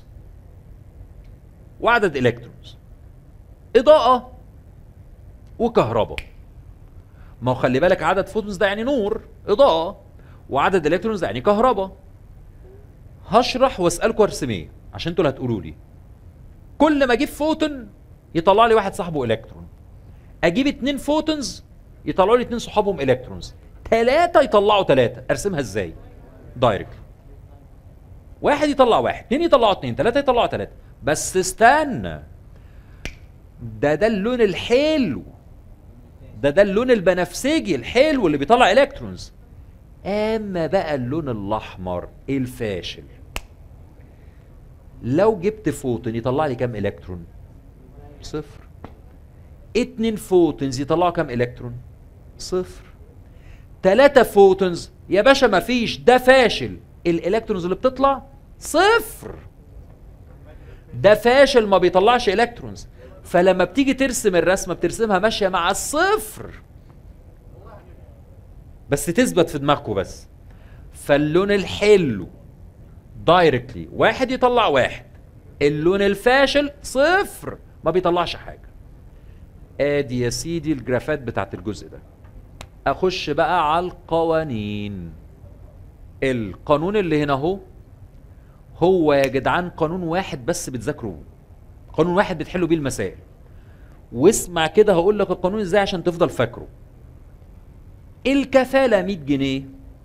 S1: وعدد الكترونز اضاءه وكهرباء ما هو خلي بالك عدد فوتونز ده يعني نور اضاءه وعدد الكترونز ده يعني كهرباء هشرح واسالكم ارسم ايه عشان انتوا اللي هتقولوا لي كل ما اجيب فوتون يطلع لي واحد صاحبه الكترون اجيب اتنين فوتونز يطلعوا لي اتنين صحابهم الكترونز ثلاثة يطلعوا ثلاثة ارسمها ازاي دايركت واحد يطلع واحد اتنين يطلعوا اتنين ثلاثة يطلعوا ثلاثة بس استنى ده ده اللون الحلو ده ده اللون البنفسجي الحلو اللي بيطلع الكترونز اما بقى اللون الاحمر الفاشل لو جبت فوتون يطلع لي كام الكترون صفر اتنين فوتونز يطلعوا كام الكترون صفر تلاتة فوتونز يا باشا مفيش ده فاشل الالكترونز اللي بتطلع صفر ده فاشل ما بيطلعش الكترونز فلما بتيجي ترسم الرسمه بترسمها ماشيه مع الصفر بس تثبت في دماغكم بس فاللون الحلو دايركتلي واحد يطلع واحد اللون الفاشل صفر ما بيطلعش حاجه ادي يا سيدي الجرافات بتاعت الجزء ده اخش بقى على القوانين القانون اللي هنا اهو هو يا جدعان قانون واحد بس بتذاكروه قانون واحد بتحلوا بيه المسائل واسمع كده هقول لك القانون ازاي عشان تفضل فاكره الكفاله 100 جنيه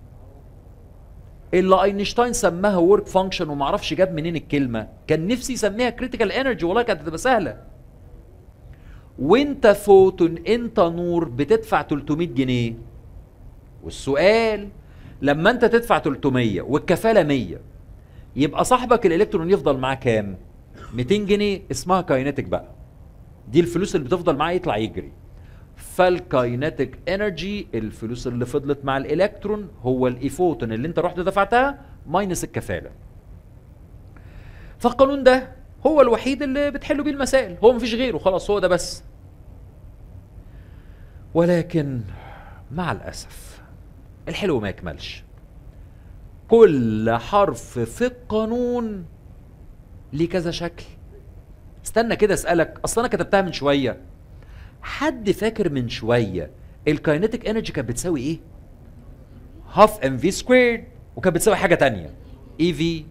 S1: اللي اينشتاين سماها ورك فانكشن ومعرفش جاب منين الكلمه كان نفسي يسميها كريتيكال انرجي والله كانت هتبقى سهله وانت فوتون انت نور بتدفع 300 جنيه والسؤال لما انت تدفع 300 والكفاله 100 يبقى صاحبك الالكترون يفضل معاه كام 200 جنيه اسمها كاينتيك بقى دي الفلوس اللي بتفضل معاه يطلع يجري فالكاينتيك انرجي الفلوس اللي فضلت مع الالكترون هو الايفوتون اللي انت رحت دفعتها ماينس الكفاله فالقانون ده هو الوحيد اللي بتحلوا بيه المسائل هو مفيش غيره خلاص هو ده بس ولكن مع الاسف الحلو ما يكملش كل حرف في القانون ليه كذا شكل استنى كده اسالك اصل انا كتبتها من شويه حد فاكر من شويه الكاينتيك انرجي كانت بتساوي ايه هاف ام في سكويرد وكانت بتساوي حاجه تانية اي في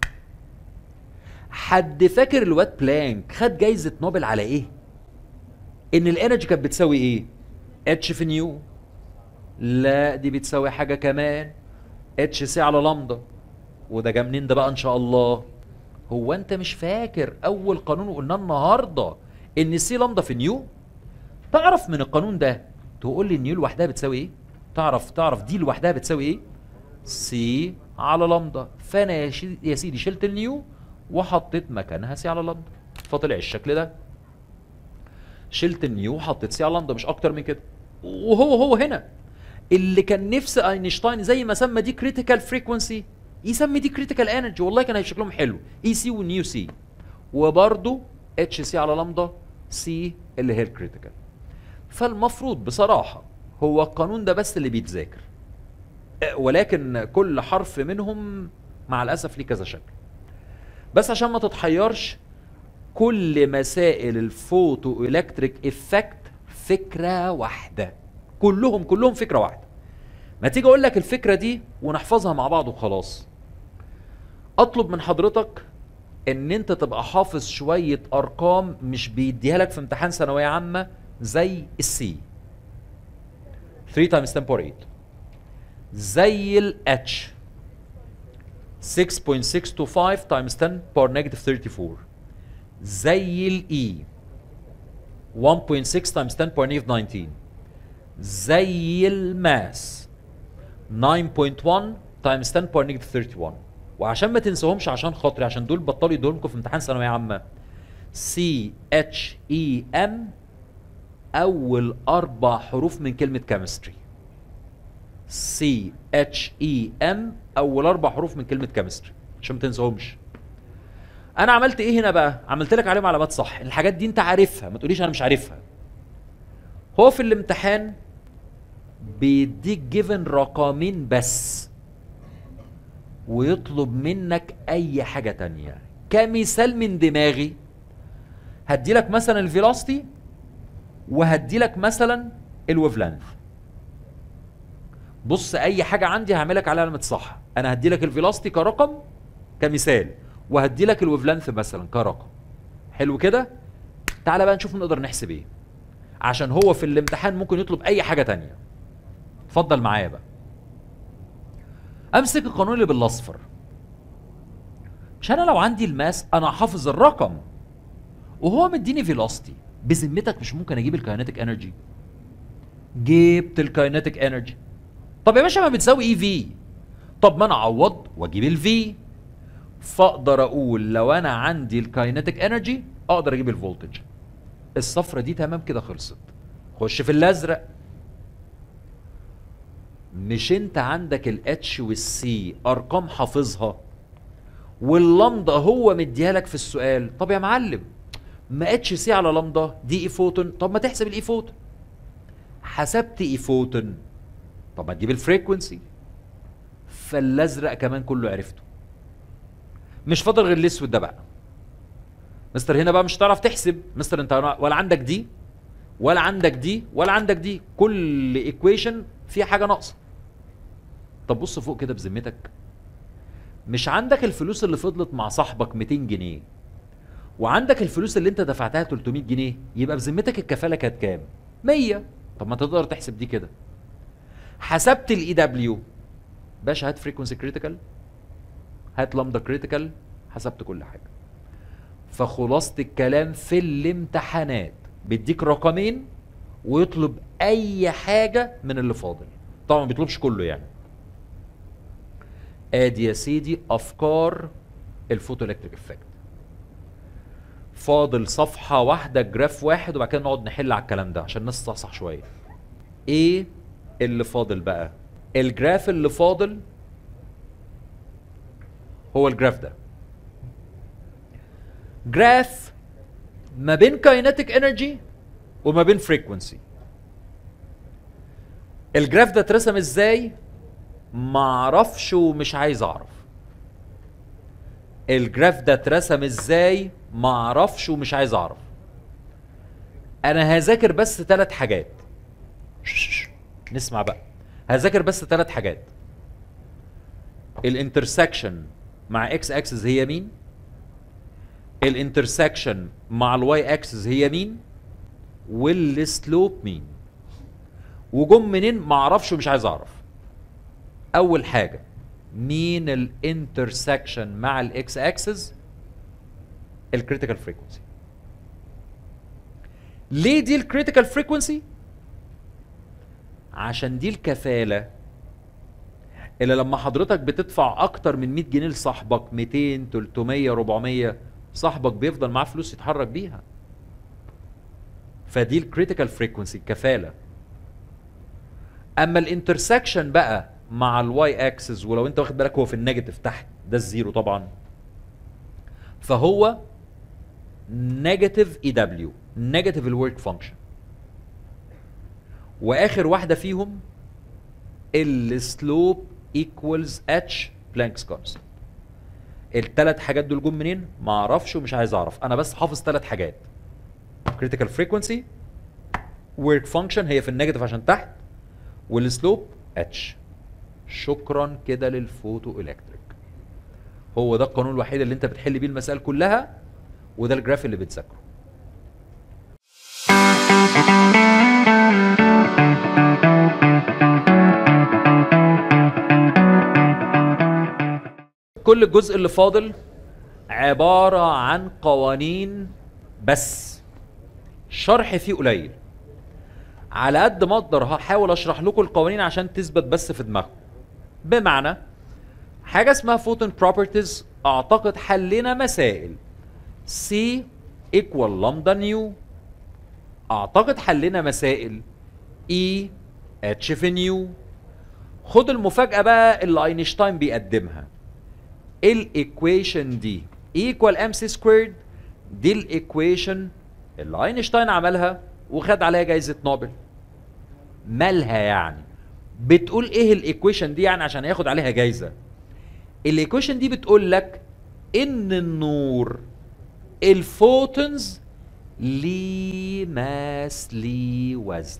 S1: حد فاكر الواد بلانك خد جايزه نوبل على ايه ان الانرجي كانت بتساوي ايه اتش في نيو لا دي بتساوي حاجه كمان اتش سي على لامدا وده جا منين ده بقى ان شاء الله هو انت مش فاكر اول قانون قلناه النهارده ان سي لامدا في نيو تعرف من القانون ده تقول لي النيو لوحدها بتساوي ايه تعرف تعرف دي لوحدها بتساوي ايه سي على لامدا فانا يا, شي يا سيدي شلت النيو وحطيت مكانها سي على لامدا فطلع الشكل ده شلت النيو وحطيت سي على لامدا مش اكتر من كده وهو هو هنا اللي كان نفس اينشتاين زي ما سمى دي كريتيكال فريكونسي يسمي دي كريتيكال انرجي والله كان هيبقى شكلهم حلو اي سي ونيو سي وبرده اتش سي على لامدا سي اللي هي الكريتيكال فالمفروض بصراحه هو القانون ده بس اللي بيتذاكر أه، ولكن كل حرف منهم مع الاسف ليه كذا شكل بس عشان ما تتحيرش كل مسائل الفوتو الكتريك افكت فكره واحده كلهم كلهم فكره واحده ما تيجي اقول لك الفكره دي ونحفظها مع بعض وخلاص اطلب من حضرتك ان انت تبقى حافظ شويه ارقام مش بيديها لك في امتحان ثانويه عامه زي السي 3 times 10 power 8 زي الاتش 6.625 times 10 power negative 34 زي الاي 1.6 times 10 power negative 19 زي الماس 9.1 times 10 power negative 31 وعشان ما تنساهمش عشان خاطري عشان دول بطلوا يدوا لكم في امتحان ثانويه عامه سي اتش اي ام اول اربع حروف من كلمه كيمستري سي اتش اي ام اول اربع حروف من كلمه كيمستري عشان ما تنساهمش انا عملت ايه هنا بقى عملت لك عليهم علامات صح الحاجات دي انت عارفها ما تقوليش انا مش عارفها هو في الامتحان بيديك جيفن رقمين بس ويطلب منك اي حاجه تانية كمثال من دماغي هدي لك مثلا الفيلوسيتي وهدي لك مثلا الويف لينث بص اي حاجه عندي هعملك عليها علامه صح انا هدي لك الفيلوسيتي كرقم كمثال وهدي لك الويف لينث مثلا كرقم حلو كده تعالى بقى نشوف نقدر نحسب ايه عشان هو في الامتحان ممكن يطلب اي حاجه تانية اتفضل معايا بقى امسك القانون اللي بالاصفر مش انا لو عندي الماس انا حافظ الرقم وهو مديني فيلوسيتي بذمتك مش ممكن اجيب الكاينتيك انرجي جبت الكاينتيك انرجي طب يا باشا ما بتساوي اي في طب ما انا اعوض واجيب الفي فاقدر اقول لو انا عندي الكاينتيك انرجي اقدر اجيب الفولتج الصفرة دي تمام كده خلصت خش في الازرق مش انت عندك الاتش والسي ارقام حافظها واللمضه هو مديها لك في السؤال طب يا معلم ما اتش سي على لمضه دي اي فوتون طب ما تحسب الاي فوتون حسبت اي فوتون طب ما تجيب الفريكونسي فالازرق كمان كله عرفته مش فاضل غير الاسود ده بقى مستر هنا بقى مش هتعرف تحسب مستر انت ولا عندك دي ولا عندك دي ولا عندك دي كل ايكويشن فيها حاجه ناقصه طب بص فوق كده بذمتك مش عندك الفلوس اللي فضلت مع صاحبك 200 جنيه وعندك الفلوس اللي انت دفعتها 300 جنيه يبقى بذمتك الكفاله كانت كام 100 طب ما تقدر تحسب دي كده حسبت الاي دبليو باشا هات فريكونسي كريتيكال هات لامدا كريتيكال حسبت كل حاجه فخلاصه الكلام في الامتحانات بيديك رقمين ويطلب اي حاجه من اللي فاضل طبعا ما بيطلبش كله يعني ادي يا سيدي افكار الفوتو الكتريك افكت فاضل صفحه واحده جراف واحد وبعد كده نقعد نحل على الكلام ده عشان الناس تصحصح شويه ايه اللي فاضل بقى الجراف اللي فاضل هو الجراف ده جراف ما بين كاينتيك انرجي وما بين فريكونسي الجراف ده اترسم ازاي معرفش ومش عايز اعرف الجراف ده اترسم ازاي معرفش ومش عايز اعرف انا هذاكر بس ثلاث حاجات نسمع بقى هذاكر بس ثلاث حاجات الانترسكشن مع اكس اكسس هي مين الانترسكشن مع الواي اكسس هي مين والسلوب مين وجم منين ما اعرفش ومش عايز اعرف اول حاجه مين الانترسكشن مع الاكس اكسس الكريتيكال فريكونسي ليه دي الكريتيكال فريكونسي عشان دي الكفاله اللي لما حضرتك بتدفع اكتر من 100 جنيه لصاحبك 200 300 400 صاحبك بيفضل معاه فلوس يتحرك بيها فدي الكريتيكال فريكونسي الكفاله اما الانترسكشن بقى مع الواي اكسس ولو انت واخد بالك هو في النيجاتيف تحت ده الزيرو طبعا فهو نيجاتيف اي دبليو نيجاتيف الورك فانكشن واخر واحده فيهم السلوب ايكوالز اتش بلانكس كونستنت الثلاث حاجات دول جم منين ما اعرفش ومش عايز اعرف انا بس حافظ ثلاث حاجات critical frequency work function هي في النيجاتيف عشان تحت والسلوب اتش شكرا كده للفوتو الكتريك هو ده القانون الوحيد اللي انت بتحل بيه المسائل كلها وده الجراف اللي بتذاكره كل الجزء اللي فاضل عبارة عن قوانين بس شرح فيه قليل على قد ما اقدر هحاول اشرح لكم القوانين عشان تثبت بس في دماغكم بمعنى حاجه اسمها فوتون بروبرتيز اعتقد حلنا مسائل سي ايكوال لامدا نيو اعتقد حلنا مسائل اي اتش في نيو خد المفاجاه بقى اللي اينشتاين بيقدمها الايكويشن دي ايكوال ام سي سكويرد دي الايكويشن اللي اينشتاين عملها وخد عليها جايزه نوبل مالها يعني بتقول ايه الايكويشن دي يعني عشان ياخد عليها جايزه الايكويشن دي بتقول لك ان النور الفوتونز ليه ماس ليه وزن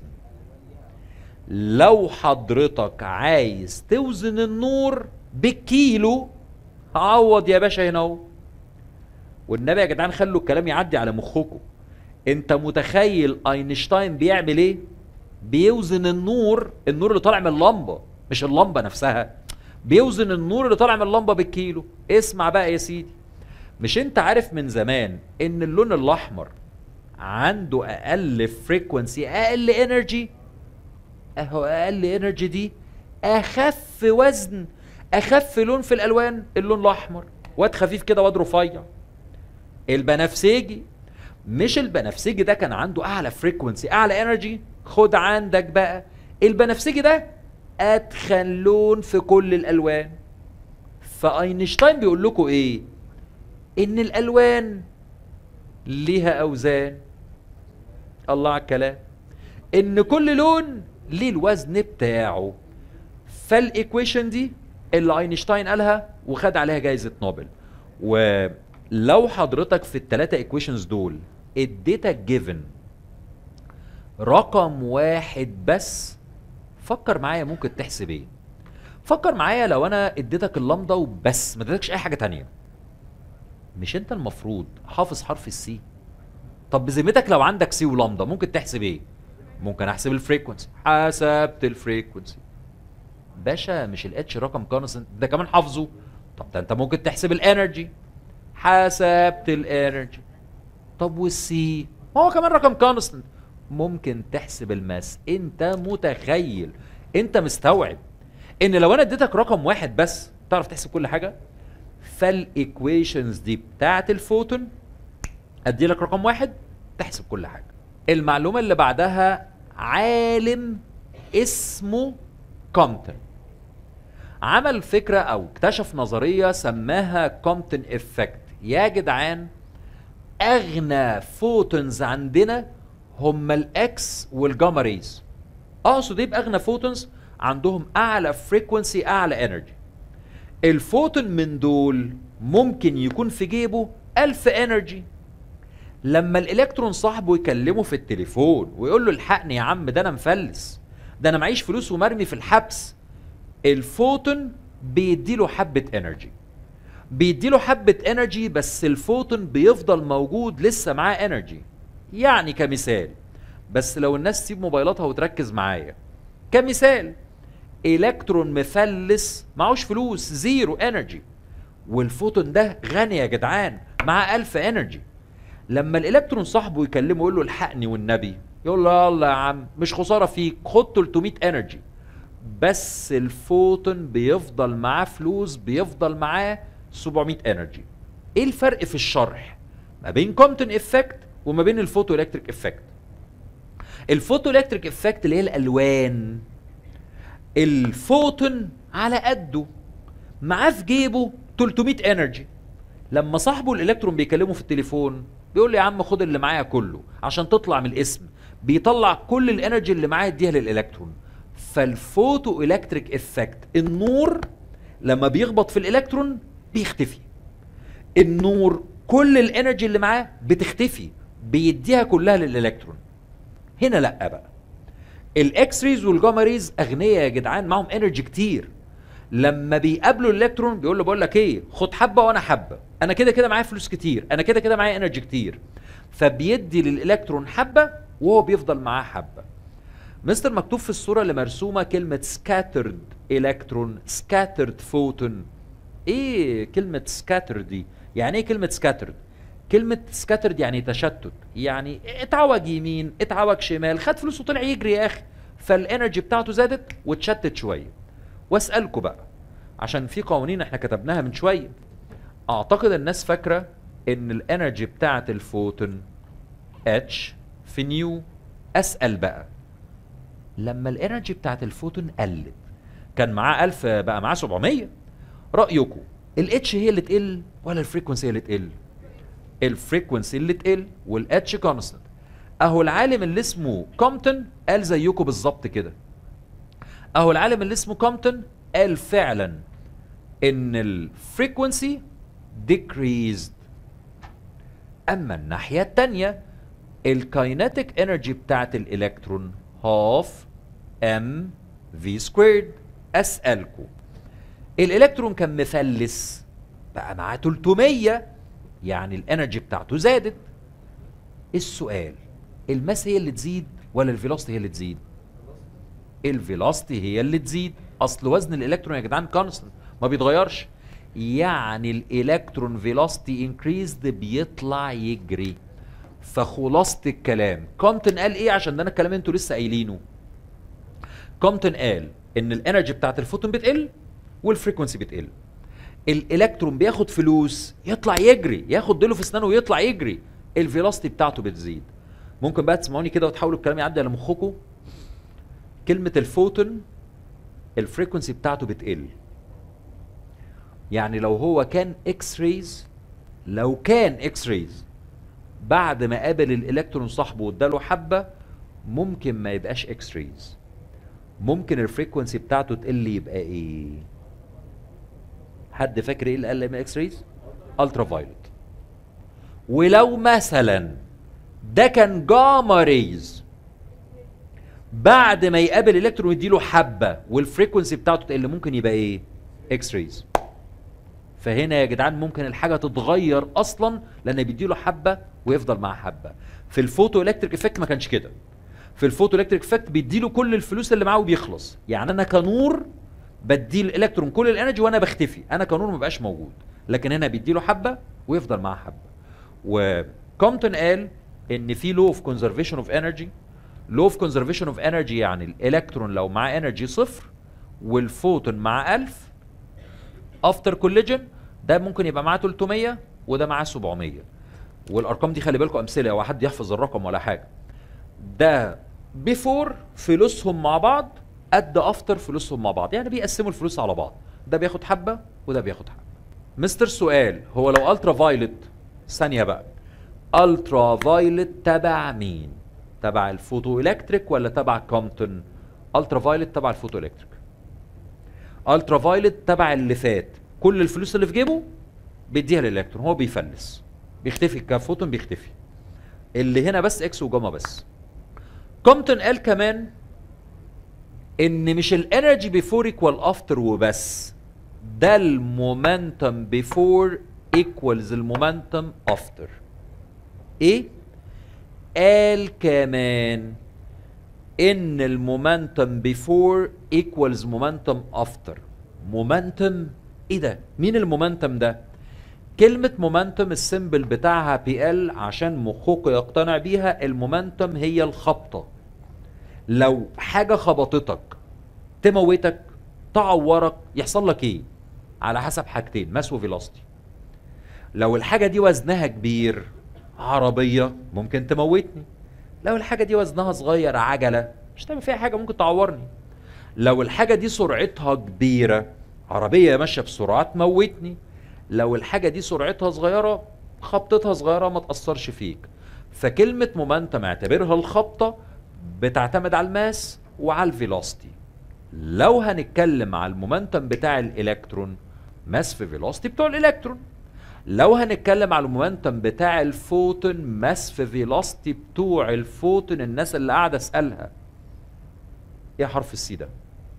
S1: لو حضرتك عايز توزن النور بالكيلو عوض يا باشا هنا اهو والنبي يا جدعان خلوا الكلام يعدي على مخكم انت متخيل اينشتاين بيعمل ايه بيوزن النور النور اللي طالع من اللمبه مش اللمبه نفسها بيوزن النور اللي طالع من اللمبه بالكيلو اسمع بقى يا سيدي مش انت عارف من زمان ان اللون الاحمر عنده اقل فريكونسي اقل انرجي اهو اقل انرجي دي اخف وزن اخف لون في الالوان اللون الاحمر واد خفيف كده واد رفيع البنفسجي مش البنفسجي ده كان عنده اعلى فريكونسي اعلى انرجي خد عندك بقى البنفسجي ده اتخن لون في كل الالوان فاينشتاين بيقول لكم ايه ان الالوان ليها اوزان الله على الكلام ان كل لون ليه الوزن بتاعه فالايكويشن دي اللي اينشتاين قالها وخد عليها جائزه نوبل ولو حضرتك في الثلاثه ايكويشنز دول اديتك جيفن رقم واحد بس فكر معايا ممكن تحسب ايه فكر معايا لو انا اديتك اللمضه وبس ما اديتكش اي حاجه تانية مش انت المفروض حافظ حرف السي طب بذمتك لو عندك سي ولمضه ممكن تحسب ايه ممكن احسب الفريكونسي حسبت الفريكونسي باشا مش الاتش رقم كونستنت ده كمان حافظه طب ده انت ممكن تحسب الانرجي حسبت الانرجي طب والسي ما هو كمان رقم كونستنت ممكن تحسب الماس انت متخيل انت مستوعب ان لو انا اديتك رقم واحد بس تعرف تحسب كل حاجه فالايكويشنز دي بتاعت الفوتون ادي لك رقم واحد تحسب كل حاجه المعلومه اللي بعدها عالم اسمه كومتن عمل فكره او اكتشف نظريه سماها كومتن افكت يا جدعان اغنى فوتونز عندنا هم الاكس والجاما ريز اقصد ايه باغنى فوتونز عندهم اعلى فريكونسي اعلى انرجي الفوتون من دول ممكن يكون في جيبه 1000 انرجي لما الالكترون صاحبه يكلمه في التليفون ويقول له الحقني يا عم ده انا مفلس ده انا معيش فلوس ومرمي في الحبس الفوتون بيديله حبه انرجي بيديله حبه انرجي بس الفوتون بيفضل موجود لسه معاه انرجي يعني كمثال بس لو الناس تسيب موبايلاتها وتركز معايا كمثال الكترون مفلس معهوش فلوس زيرو انرجي والفوتون ده غني يا جدعان معاه 1000 انرجي لما الالكترون صاحبه يكلمه يقول له الحقني والنبي يقول له يلا يا عم مش خساره فيك خد 300 انرجي بس الفوتون بيفضل معاه فلوس بيفضل معاه 700 انرجي ايه الفرق في الشرح ما بين كومتون افكت وما بين الفوتو الكتريك افكت الفوتو الكتريك افكت اللي هي الالوان الفوتون على قده معاه في جيبه 300 انرجي لما صاحبه الالكترون بيكلمه في التليفون بيقول له يا عم خد اللي معايا كله عشان تطلع من الاسم بيطلع كل الانرجي اللي معاه يديها للالكترون فالفوتو الكتريك افكت النور لما بيخبط في الالكترون بيختفي النور كل الانرجي اللي معاه بتختفي بيديها كلها للالكترون هنا لا بقى الاكس ريز والجاما ريز اغنياء يا جدعان معاهم انرجي كتير لما بيقابلوا الالكترون بيقول له بقول لك ايه خد حبه وانا حبه انا كده كده معايا فلوس كتير انا كده كده معايا انرجي كتير فبيدي للالكترون حبه وهو بيفضل معاه حبه مستر مكتوب في الصوره اللي مرسومه كلمه سكاترد الكترون سكاترد فوتون ايه كلمه سكاتر دي يعني ايه كلمه سكاترد كلمة سكاترد يعني تشتت يعني اتعوج يمين اتعوج شمال خد فلوس وطلع يجري يا اخي فالانرجي بتاعته زادت واتشتت شوية واسألكوا بقى عشان في قوانين احنا كتبناها من شوية اعتقد الناس فاكرة ان الانرجي بتاعت الفوتون اتش في نيو اسأل بقى لما الانرجي بتاعت الفوتون قلت كان معاه 1000 بقى معاه 700 رأيكم الاتش هي اللي تقل ولا الفريكونسي هي اللي تقل الفريكونسي اللي تقل والاتش كونستنت اهو العالم اللي اسمه كومتون قال زيكم بالظبط كده اهو العالم اللي اسمه كومتون قال فعلا ان الفريكونسي decreased اما الناحيه الثانيه الكايناتيك انرجي بتاعت الالكترون هاف ام في سكويرد اسالكم الالكترون كان مفلس بقى معاه 300 يعني الانرجي بتاعته زادت السؤال الماس هي اللي تزيد ولا الفيلوسيتي هي اللي تزيد الفيلوسيتي هي اللي تزيد اصل وزن الالكترون يا جدعان كونستنت ما بيتغيرش يعني الالكترون فيلوسيتي انكريزد بيطلع يجري فخلاصه الكلام كومتون قال ايه عشان ده انا الكلام انتوا لسه قايلينه كومتون قال ان الانرجي بتاعت الفوتون بتقل والفريكونسي بتقل الالكترون بياخد فلوس يطلع يجري ياخد ديله في اسنانه ويطلع يجري الفيلوسيتي بتاعته بتزيد ممكن بقى تسمعوني كده وتحاولوا الكلام يعدي على مخكم كلمه الفوتون الفريكونسي بتاعته بتقل يعني لو هو كان اكس ريز لو كان اكس ريز بعد ما قابل الالكترون صاحبه واداله حبه ممكن ما يبقاش اكس ريز ممكن الفريكونسي بتاعته تقل يبقى ايه حد فاكر ايه اللي قل من اكس ريز الترا فايلوت ولو مثلا ده كان جاما ريز بعد ما يقابل الكترون يديله حبه والفريكونسي بتاعته تقل ممكن يبقى ايه اكس ريز فهنا يا جدعان ممكن الحاجه تتغير اصلا لان بيديله حبه ويفضل معاه حبه في الفوتو الكتريك افكت ما كانش كده في الفوتو الكتريك افكت بيديله كل الفلوس اللي معاه وبيخلص يعني انا كنور بدي الالكترون كل الانرجي وانا بختفي انا كنور ما بقاش موجود لكن هنا بيديله حبه ويفضل معاه حبه وكومتون قال ان في لو اوف كونزرفيشن اوف انرجي لو اوف كونزرفيشن اوف انرجي يعني الالكترون لو معاه انرجي صفر والفوتون معاه 1000 افتر كوليجن ده ممكن يبقى معاه 300 وده معاه 700 والارقام دي خلي بالكم امثله هو حد يحفظ الرقم ولا حاجه ده بيفور فلوسهم مع بعض قد افتر فلوسهم مع بعض يعني بيقسموا الفلوس على بعض ده بياخد حبه وده بياخد حبه مستر سؤال هو لو الترا فايلت ثانيه بقى الترا فايلت تبع مين تبع الفوتو الكتريك ولا تبع كومبتون الترا فايلت تبع الفوتو الكتريك الترا فايلت تبع اللي فات كل الفلوس اللي في جيبه بيديها للالكترون هو بيفلس بيختفي كفوتون بيختفي اللي هنا بس اكس وجاما بس كومبتون قال كمان ان مش الانرجي بيفور ايكوال افتر وبس ده المومنتم بيفور ايكوالز المومنتم افتر ايه قال كمان ان المومنتم بيفور ايكوالز مومنتم افتر مومنتم ايه ده مين المومنتم ده كلمة مومنتم السيمبل بتاعها بي ال عشان مخكم يقتنع بيها المومنتم هي الخبطة لو حاجة خبطتك تموتك تعورك يحصل لك ايه على حسب حاجتين ماس وفيلوستي لو الحاجة دي وزنها كبير عربية ممكن تموتني لو الحاجة دي وزنها صغير عجلة مش تعمل فيها حاجة ممكن تعورني لو الحاجة دي سرعتها كبيرة عربية ماشية بسرعة تموتني لو الحاجة دي سرعتها صغيرة خبطتها صغيرة ما تأثرش فيك فكلمة مومنتم اعتبرها الخبطة بتعتمد على الماس وعلى الفيلوستي لو هنتكلم على المومنتم بتاع الالكترون ماس في فيلوستي بتوع الالكترون لو هنتكلم على المومنتم بتاع الفوتون ماس في فيلوستي بتوع الفوتون الناس اللي قاعده اسالها ايه حرف السي ده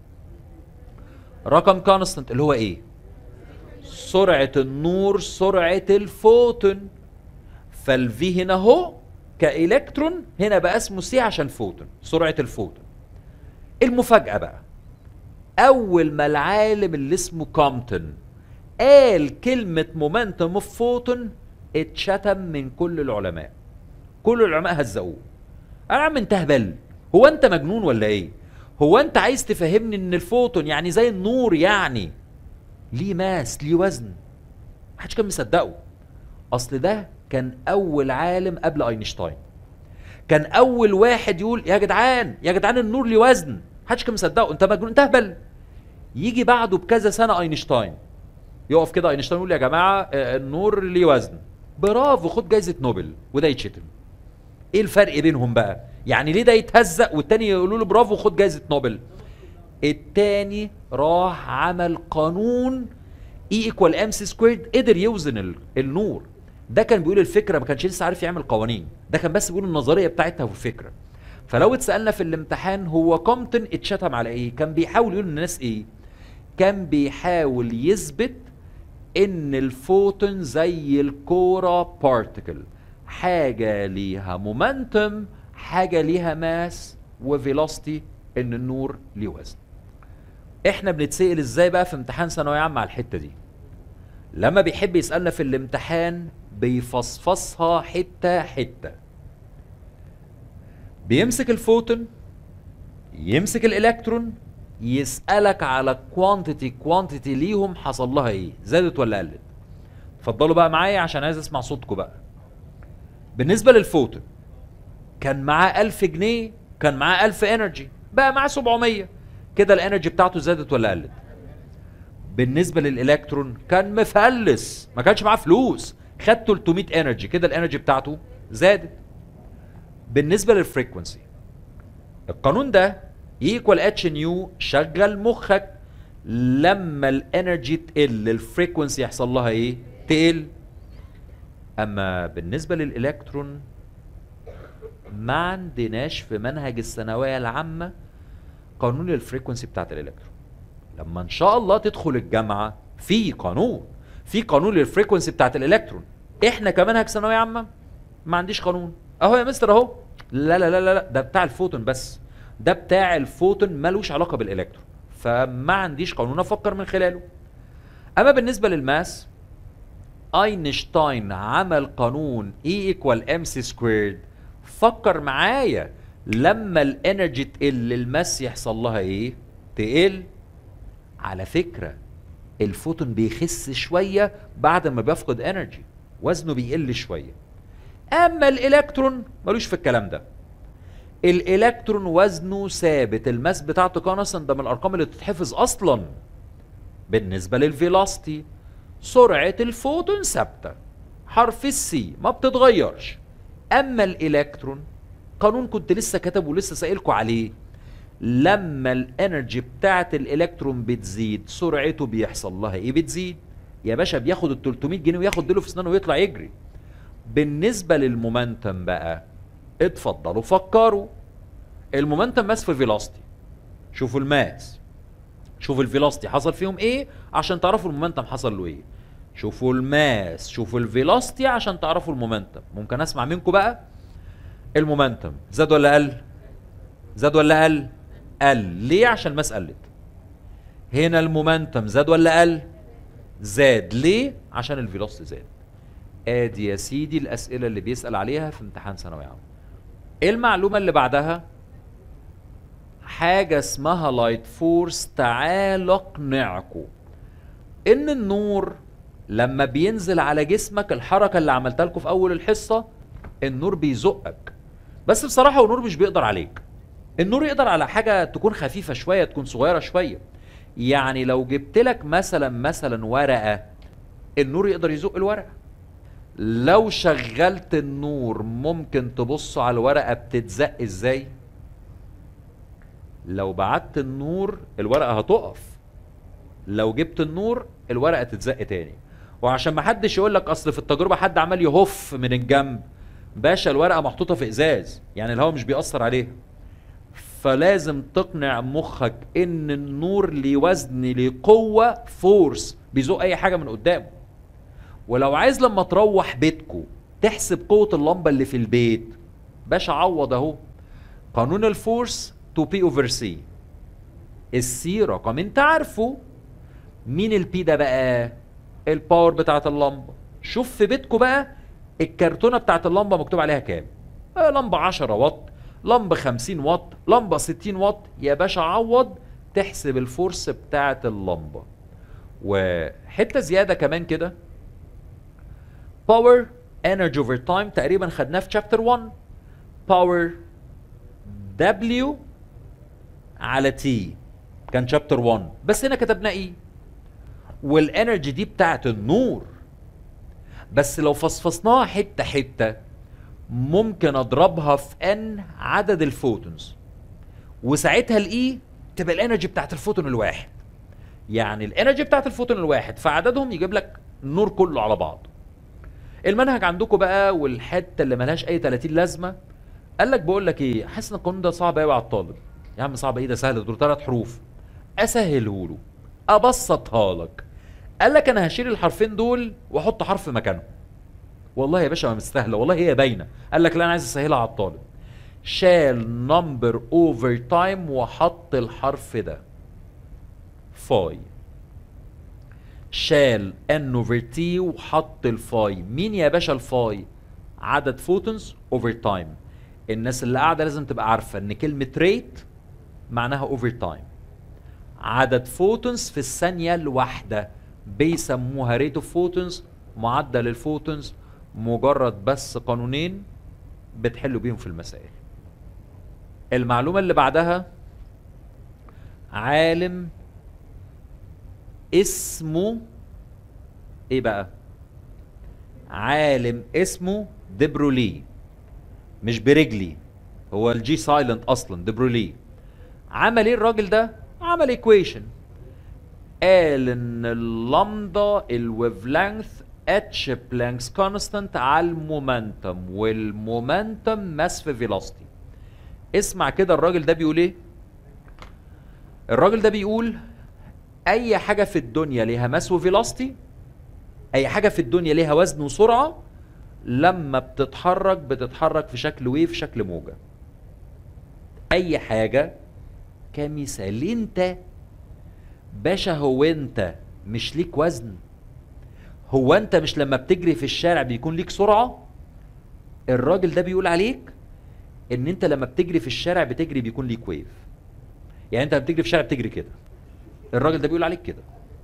S1: رقم كونستنت اللي هو ايه سرعه النور سرعه الفوتون فالفي هنا اهو كالكترون هنا بقى اسمه سي عشان فوتون سرعه الفوتون المفاجاه بقى اول ما العالم اللي اسمه كومبتون قال كلمة مومنتم اوف فوتون اتشتم من كل العلماء كل العلماء هزقوه انا عم انت هبل هو انت مجنون ولا ايه هو انت عايز تفهمني ان الفوتون يعني زي النور يعني ليه ماس ليه وزن محدش كان مصدقه اصل ده كان اول عالم قبل اينشتاين كان اول واحد يقول يا جدعان يا جدعان النور ليه وزن محدش كان مصدقه انت مجنون انت هبل يجي بعده بكذا سنه اينشتاين يقف كده اينشتاين يقول يا جماعه آه، النور ليه وزن برافو خد جايزه نوبل وده يتشتم ايه الفرق بينهم بقى يعني ليه ده يتهزق والتاني يقولوا له برافو خد جايزه نوبل التاني راح عمل قانون اي ايكوال ام سي سكويرد قدر يوزن ال- النور ده كان بيقول الفكره ما كانش لسه عارف يعمل قوانين ده كان بس بيقول النظريه بتاعتها والفكره فلو اتسالنا في الامتحان هو كومبتون اتشتم على ايه كان بيحاول يقول للناس ايه كان بيحاول يثبت ان الفوتون زي الكوره بارتكل حاجه ليها مومنتم حاجه ليها ماس وفيلوستي ان النور ليه وزن احنا بنتسال ازاي بقى في امتحان ثانويه عامه على الحته دي لما بيحب يسالنا في الامتحان بيفصفصها حته حته بيمسك الفوتون يمسك الالكترون يسالك على كوانتيتي كوانتيتي ليهم حصل لها ايه زادت ولا قلت اتفضلوا بقى معايا عشان عايز اسمع صوتكم بقى بالنسبه للفوتون كان معاه 1000 جنيه كان معاه 1000 انرجي بقى معاه 700 كده الانرجي بتاعته زادت ولا قلت بالنسبه للالكترون كان مفلس ما كانش معاه فلوس خد 300 انرجي كده الانرجي بتاعته زادت بالنسبه للفريكونسي القانون ده ايكوال اتش نيو شغل مخك لما الانرجي تقل الفريكونسي يحصل لها ايه تقل اما بالنسبه للالكترون ما عندناش في منهج الثانويه العامه قانون الفريكونسي بتاعت الالكترون لما ان شاء الله تدخل الجامعه في قانون في قانون للفريكونسي بتاعت الالكترون احنا كمنهج ثانويه عامه ما عنديش قانون اهو يا مستر اهو لا لا لا لا لا، ده بتاع الفوتون بس ده بتاع الفوتون ملوش علاقه بالالكترون فما عنديش قانون افكر من خلاله اما بالنسبه للماس اينشتاين عمل قانون E ايكوال ام سي سكويرد فكر معايا لما الانرجي تقل الماس يحصل لها ايه تقل على فكره الفوتون بيخس شويه بعد ما بيفقد انرجي وزنه بيقل شويه اما الالكترون ملوش في الكلام ده الالكترون وزنه ثابت الماس بتاعته كونستنت ده من الارقام اللي تتحفظ اصلا بالنسبه للفيلوسيتي سرعه الفوتون ثابته حرف السي ما بتتغيرش اما الالكترون قانون كنت لسه كاتبه ولسه سائلكوا عليه لما الانرجي بتاعت الالكترون بتزيد سرعته بيحصل لها ايه بتزيد يا باشا بياخد ال 300 جنيه وياخد ديله في اسنانه ويطلع يجري بالنسبه للمومنتم بقى اتفضلوا فكروا المومنتم ماس في فيلوسيتي شوفوا الماس شوفوا الفيلوسيتي حصل فيهم ايه عشان تعرفوا المومنتم حصل له ايه شوفوا الماس شوفوا الفيلوسيتي عشان تعرفوا المومنتم ممكن اسمع منكم بقى المومنتم زاد ولا قل زاد ولا قل قل ليه عشان الماس قلت هنا المومنتم زاد ولا قل زاد ليه عشان الفيلوسيتي زاد ادي يا سيدي الاسئله اللي بيسال عليها في امتحان ثانوي عام ايه المعلومه اللي بعدها حاجه اسمها لايت فورس تعال اقنعكم ان النور لما بينزل على جسمك الحركه اللي عملتها لكم في اول الحصه النور بيزقك بس بصراحه النور مش بيقدر عليك النور يقدر على حاجه تكون خفيفه شويه تكون صغيره شويه يعني لو جبت لك مثلا مثلا ورقه النور يقدر يزق الورقه لو شغلت النور ممكن تبص على الورقه بتتزق ازاي لو بعدت النور الورقه هتقف لو جبت النور الورقه تتزق تاني وعشان ما حدش يقول لك اصل في التجربه حد عمال يهف من الجنب باشا الورقه محطوطه في ازاز يعني الهواء مش بيأثر عليها فلازم تقنع مخك ان النور ليه وزن ليه قوه فورس بيزق اي حاجه من قدامه ولو عايز لما تروح بيتكو تحسب قوه اللمبه اللي في البيت باشا عوض اهو قانون الفورس 2 بي اوفر سي السي رقم انت عارفه مين البي ده بقى الباور بتاعت اللمبه شوف في بيتكو بقى الكرتونه بتاعت اللمبه مكتوب عليها كام آه لمبه 10 واط لمبه 50 واط لمبه 60 واط يا باشا عوض تحسب الفورس بتاعت اللمبه وحته زياده كمان كده باور انرجي اوفر تايم تقريبا خدناه في شابتر 1 باور دبليو على تي كان شابتر 1 بس هنا كتبنا ايه والانرجي دي بتاعت النور بس لو فصفصناها حته حته ممكن اضربها في ان عدد الفوتونز وساعتها الاي تبقى الانرجي بتاعت الفوتون الواحد يعني الانرجي بتاعت الفوتون الواحد فعددهم يجيب لك النور كله على بعض المنهج عندكم بقى والحته اللي ملهاش اي 30 لازمه قال لك بقول لك ايه حاسس ان القانون ده صعب قوي على الطالب يا عم صعب ايه ده سهل دول ثلاث حروف اسهله له ابسطها لك قال لك انا هشيل الحرفين دول واحط حرف مكانهم والله يا باشا ما مستاهله والله هي باينه قال لك لا انا عايز اسهلها على الطالب شال نمبر اوفر تايم وحط الحرف ده فاي شال ان اوفر تي وحط الفاي مين يا باشا الفاي عدد فوتونز اوفر تايم الناس اللي قاعده لازم تبقى عارفه ان كلمه ريت معناها اوفر تايم عدد فوتونز في الثانيه الواحده بيسموها ريت اوف فوتونز معدل الفوتونز مجرد بس قانونين بتحلوا بيهم في المسائل المعلومه اللي بعدها عالم اسمه ايه بقى عالم اسمه دبرولي مش برجلي هو الجي سايلنت اصلا دبرولي عمل ايه الراجل ده عمل ايكويشن قال ان اللامدا الويف لينث اتش بلانكس كونستانت على المومنتم والمومنتم ماس في فيلوسيتي اسمع كده الراجل ده بيقول ايه الراجل ده بيقول اي حاجه في الدنيا ليها ماس وفيلوسيتي اي حاجه في الدنيا ليها وزن وسرعه لما بتتحرك بتتحرك في شكل ويف شكل موجه اي حاجه كمثال انت باشا هو انت مش ليك وزن هو انت مش لما بتجري في الشارع بيكون ليك سرعه الراجل ده بيقول عليك ان انت لما بتجري في الشارع بتجري بيكون ليك ويف يعني انت لما بتجري في الشارع بتجري كده الراجل ده بيقول عليك كده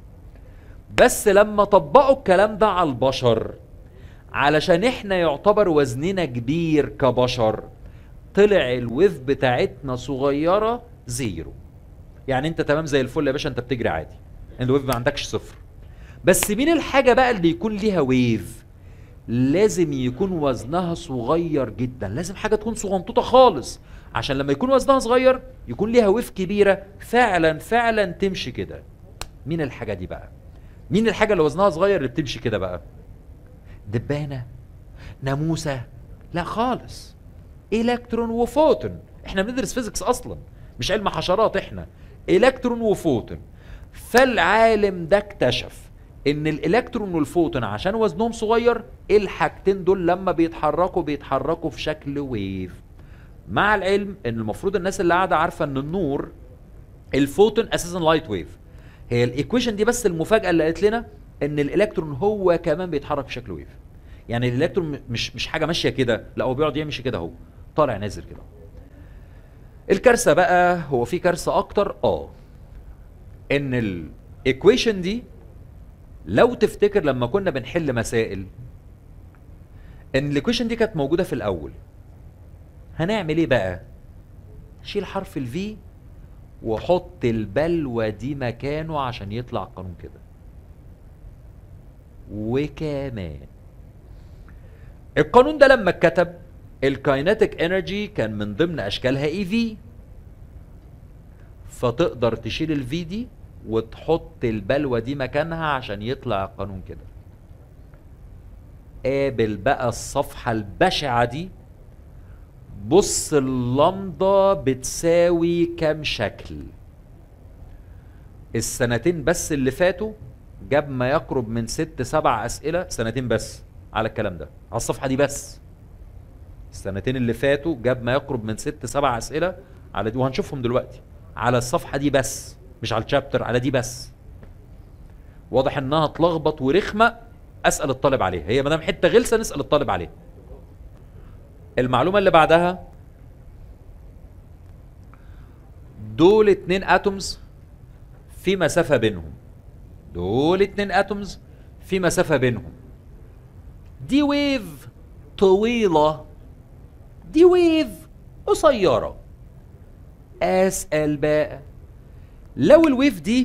S1: بس لما طبقوا الكلام ده على البشر علشان احنا يعتبر وزننا كبير كبشر طلع الويف بتاعتنا صغيره زيرو يعني انت تمام زي الفل يا باشا انت بتجري عادي الويف ما عندكش صفر بس مين الحاجه بقى اللي يكون ليها ويف لازم يكون وزنها صغير جدا لازم حاجه تكون صغنطوطه خالص عشان لما يكون وزنها صغير يكون ليها ويف كبيره فعلا فعلا تمشي كده مين الحاجه دي بقى مين الحاجه اللي وزنها صغير اللي بتمشي كده بقى دبانه ناموسه لا خالص الكترون وفوتون احنا بندرس فيزيكس اصلا مش علم حشرات احنا الكترون وفوتون فالعالم ده اكتشف ان الالكترون والفوتون عشان وزنهم صغير الحاجتين دول لما بيتحركوا بيتحركوا في شكل ويف مع العلم ان المفروض الناس اللي قاعده عارفه ان النور الفوتون اساسا لايت ويف هي الايكويشن دي بس المفاجاه اللي قالت لنا ان الالكترون هو كمان بيتحرك في شكل ويف يعني الالكترون مش مش حاجه ماشيه كده لا هو بيقعد يمشي كده اهو طالع نازل كده الكارثه بقى هو في كارثه اكتر اه ان الايكويشن دي لو تفتكر لما كنا بنحل مسائل ان الايكويشن دي كانت موجوده في الاول هنعمل ايه بقى شيل حرف الفي وحط البلوه دي مكانه عشان يطلع القانون كده وكمان القانون ده لما اتكتب الكايناتيك انرجي كان من ضمن اشكالها اي في فتقدر تشيل الفي دي وتحط البلوه دي مكانها عشان يطلع القانون كده قابل بقى الصفحه البشعه دي بص اللمضه بتساوي كام شكل السنتين بس اللي فاتوا جاب ما يقرب من ست سبع اسئله سنتين بس على الكلام ده على الصفحه دي بس السنتين اللي فاتوا جاب ما يقرب من ست سبع اسئله على دي وهنشوفهم دلوقتي على الصفحه دي بس مش على الشابتر على دي بس واضح انها تلخبط ورخمه اسال الطالب عليها هي ما دام حته غلسه نسال الطالب عليها المعلومه اللي بعدها دول اتنين اتومز في مسافه بينهم دول اتنين اتومز في مسافه بينهم دي ويف طويله دي ويف قصيره اسال بقى لو الويف دي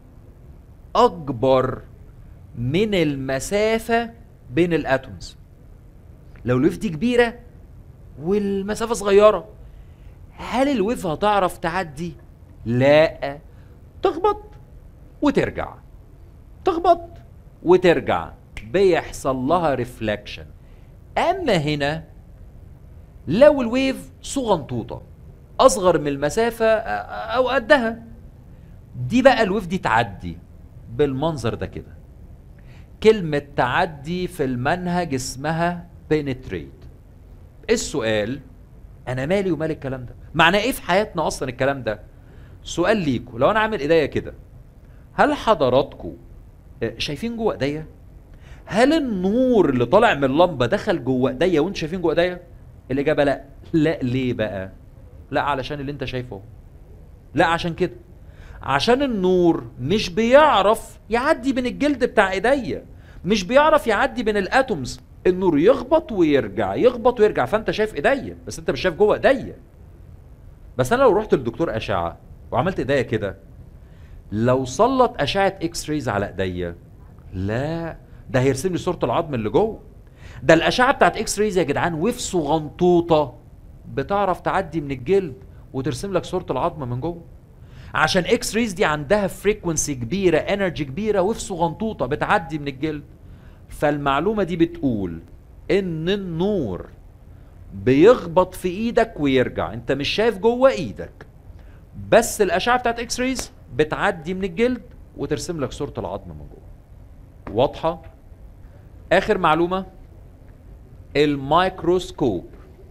S1: اكبر من المسافه بين الاتومز لو الويف دي كبيره والمسافه صغيره هل الويف هتعرف تعدي لا تخبط وترجع تخبط وترجع بيحصل لها ريفلكشن اما هنا لو الويف صغنطوطه اصغر من المسافه او قدها دي بقى الويف دي تعدي بالمنظر ده كده كلمة تعدي في المنهج اسمها penetrate السؤال انا مالي ومال الكلام ده معناه ايه في حياتنا اصلا الكلام ده سؤال ليكوا لو انا عامل ايديا كده هل حضراتكم شايفين جوه ايديا هل النور اللي طالع من اللمبه دخل جوه ايديا وانتوا شايفين جوه ايديا الاجابه لا لا ليه بقى لا علشان اللي انت شايفه لا عشان كده عشان النور مش بيعرف يعدي بين الجلد بتاع ايديا مش بيعرف يعدي بين الاتومز النور يخبط ويرجع يخبط ويرجع فانت شايف ايديا بس انت مش شايف جوه ايديا بس انا لو رحت للدكتور اشعه وعملت ايديا كده لو سلط اشعه اكس رايز على ايديا لا ده هيرسم لي صوره العظم اللي جوه ده الاشعه بتاعت اكس رايز يا جدعان ويف صغنطوطه بتعرف تعدي من الجلد وترسم لك صوره العظم من جوه عشان اكس رايز دي عندها فريكونسي كبيره انرجي كبيره ويف صغنطوطه بتعدي من الجلد فالمعلومه دي بتقول ان النور بيخبط في ايدك ويرجع انت مش شايف جوه ايدك بس الاشعه بتاعت اكس رايز بتعدي من الجلد وترسم لك صوره العظم من جوه واضحه اخر معلومه الميكروسكوب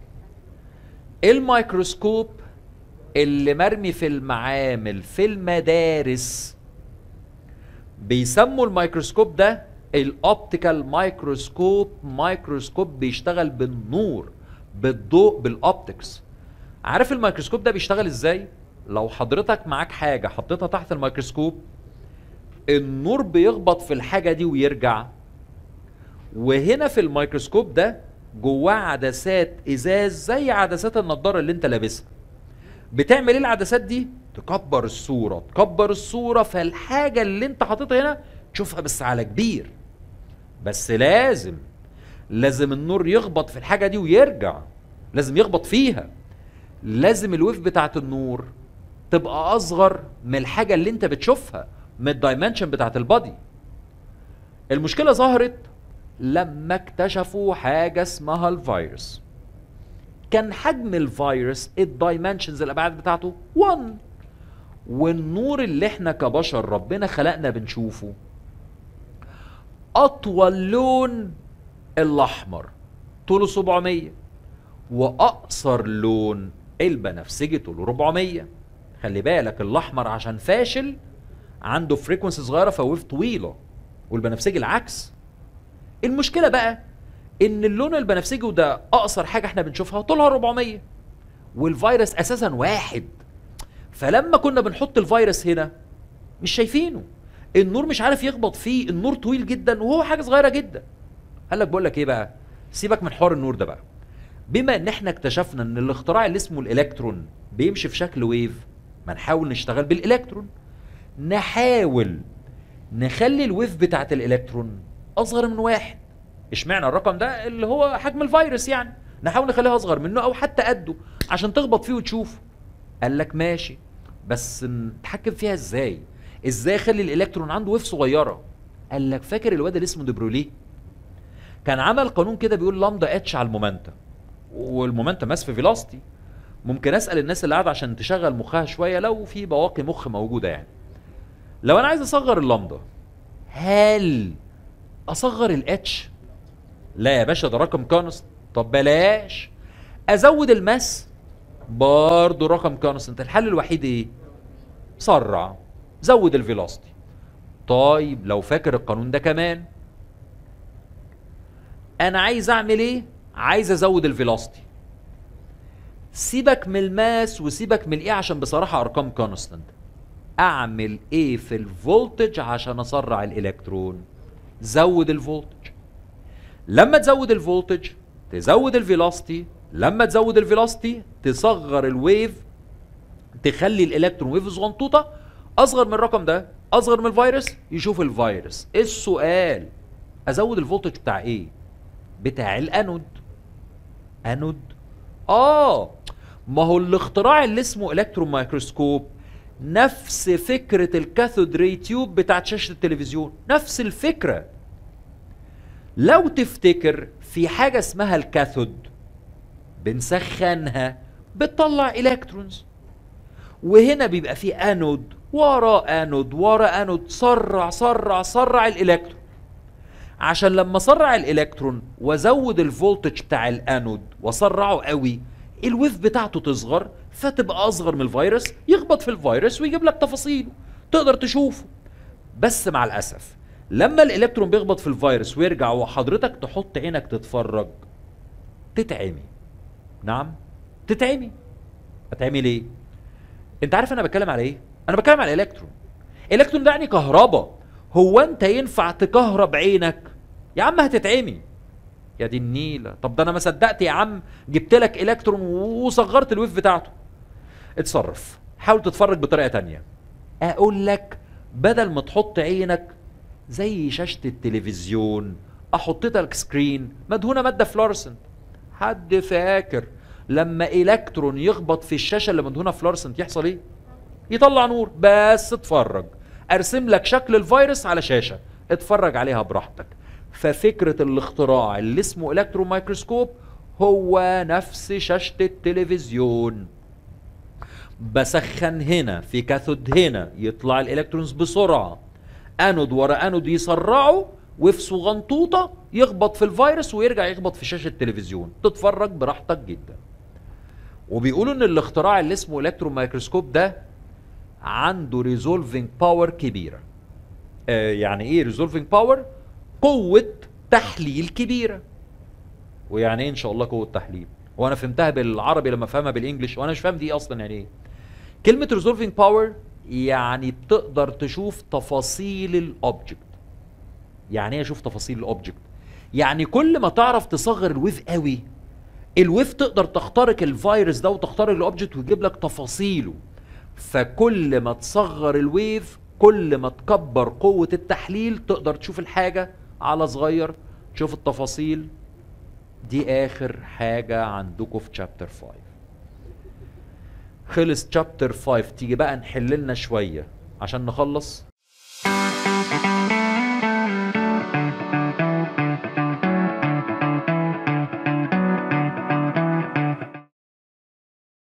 S1: الميكروسكوب اللي مرمي في المعامل في المدارس بيسموا الميكروسكوب ده الاوبتيكال مايكروسكوب مايكروسكوب بيشتغل بالنور بالضوء بالاوبتكس عارف الميكروسكوب ده بيشتغل ازاي لو حضرتك معاك حاجه حطيتها تحت الميكروسكوب النور بيخبط في الحاجه دي ويرجع وهنا في الميكروسكوب ده جواه عدسات ازاز زي عدسات النضاره اللي انت لابسها بتعمل ايه العدسات دي تكبر الصوره تكبر الصوره فالحاجه اللي انت حاططها هنا تشوفها بس على كبير بس لازم لازم النور يخبط في الحاجه دي ويرجع لازم يخبط فيها لازم الويف بتاعت النور تبقى اصغر من الحاجه اللي انت بتشوفها من الدايمنشن بتاعت البادي المشكله ظهرت لما اكتشفوا حاجه اسمها الفيروس كان حجم الفيروس الدايمنشنز الابعاد بتاعته 1 والنور اللي احنا كبشر ربنا خلقنا بنشوفه اطول لون الاحمر طوله 700 واقصر لون البنفسجي طوله 400 خلي بالك الاحمر عشان فاشل عنده فريكونسي صغيره فويف طويله والبنفسجي العكس المشكله بقى ان اللون البنفسجي وده اقصر حاجه احنا بنشوفها طولها 400 والفيروس اساسا واحد فلما كنا بنحط الفيروس هنا مش شايفينه النور مش عارف يخبط فيه النور طويل جدا وهو حاجه صغيره جدا قال لك بقول لك ايه بقى سيبك من حوار النور ده بقى بما ان احنا اكتشفنا ان الاختراع اللي اسمه الالكترون بيمشي في شكل ويف ما نحاول نشتغل بالالكترون نحاول نخلي الويف بتاعت الالكترون اصغر من واحد اشمعنى الرقم ده اللي هو حجم الفيروس يعني نحاول نخليها اصغر منه او حتى قده عشان تخبط فيه وتشوفه قال لك ماشي بس نتحكم فيها ازاي ازاي اخلي الالكترون عنده ويف صغيره قال لك فاكر الواد اللي اسمه دبروليه كان عمل قانون كده بيقول لامدا اتش على المومنتا والمومنتا ماس في فيلوستي ممكن اسال الناس اللي قاعده عشان تشغل مخها شويه لو في بواقي مخ موجوده يعني لو انا عايز اصغر اللامدا هل اصغر الاتش لا يا باشا ده رقم كونست طب بلاش ازود الماس برضه رقم كونستنت الحل الوحيد ايه سرع زود الفيلوستي طيب لو فاكر القانون ده كمان انا عايز اعمل ايه عايز ازود الفيلوستي سيبك من الماس وسيبك من الايه عشان بصراحه ارقام كونستنت اعمل ايه في الفولتج عشان اسرع الالكترون زود الفولتج لما تزود الفولتج تزود الفيلوستي لما تزود الفيلوستي تصغر الويف تخلي الالكترون ويف صغنطوطه اصغر من الرقم ده اصغر من الفيروس يشوف الفيروس السؤال ازود الفولتج بتاع ايه بتاع الانود انود اه ما هو الاختراع اللي اسمه الكترون مايكروسكوب نفس فكرة الكاثود ري تيوب بتاعت شاشة التلفزيون نفس الفكرة لو تفتكر في حاجة اسمها الكاثود بنسخنها بتطلع الكترونز وهنا بيبقى في انود ورا انود ورا انود سرع سرع سرع الالكترون عشان لما اسرع الالكترون وازود الفولتج بتاع الانود واسرعه قوي الويف بتاعته تصغر فتبقى اصغر من الفيروس يخبط في الفيروس ويجيب لك تفاصيله تقدر تشوفه بس مع الاسف لما الالكترون بيخبط في الفيروس ويرجع وحضرتك تحط عينك تتفرج تتعمي نعم تتعمي هتعمي ليه انت عارف انا بتكلم على ايه انا بتكلم على الالكترون الالكترون ده يعني كهرباء هو انت ينفع تكهرب عينك يا عم هتتعمي يا دي النيله طب ده انا ما صدقت يا عم جبت لك الكترون وصغرت الويف بتاعته اتصرف حاول تتفرج بطريقه تانية اقول لك بدل ما تحط عينك زي شاشه التلفزيون احط لك سكرين مدهونه ماده فلورسنت حد فاكر لما الكترون يخبط في الشاشه اللي مدهونه فلورسنت يحصل ايه يطلع نور بس اتفرج ارسم لك شكل الفيروس على شاشه اتفرج عليها براحتك ففكره الاختراع اللي اسمه الكترون مايكروسكوب هو نفس شاشه التلفزيون بسخن هنا في كاثود هنا يطلع الالكترونز بسرعه انود ورا انود يسرعوا وفي صغنطوطه يخبط في الفيروس ويرجع يخبط في شاشه التلفزيون تتفرج براحتك جدا وبيقولوا ان الاختراع اللي اسمه الكترون مايكروسكوب ده عنده ريزولفينج باور كبيره آه يعني ايه ريزولفينج باور قوه تحليل كبيره ويعني ايه ان شاء الله قوه تحليل وانا فهمتها بالعربي لما فهمها بالانجلش وانا مش فاهم دي اصلا يعني ايه كلمه ريزولفينج باور يعني بتقدر تشوف تفاصيل الاوبجكت يعني ايه اشوف تفاصيل الاوبجكت يعني كل ما تعرف تصغر الويف قوي الويف تقدر تخترق الفيروس ده وتخترق الاوبجكت ويجيب لك تفاصيله فكل ما تصغر الويف كل ما تكبر قوة التحليل تقدر تشوف الحاجة على صغير تشوف التفاصيل دي آخر حاجة عندكم في شابتر 5 خلص شابتر 5 تيجي بقى نحل لنا شوية عشان نخلص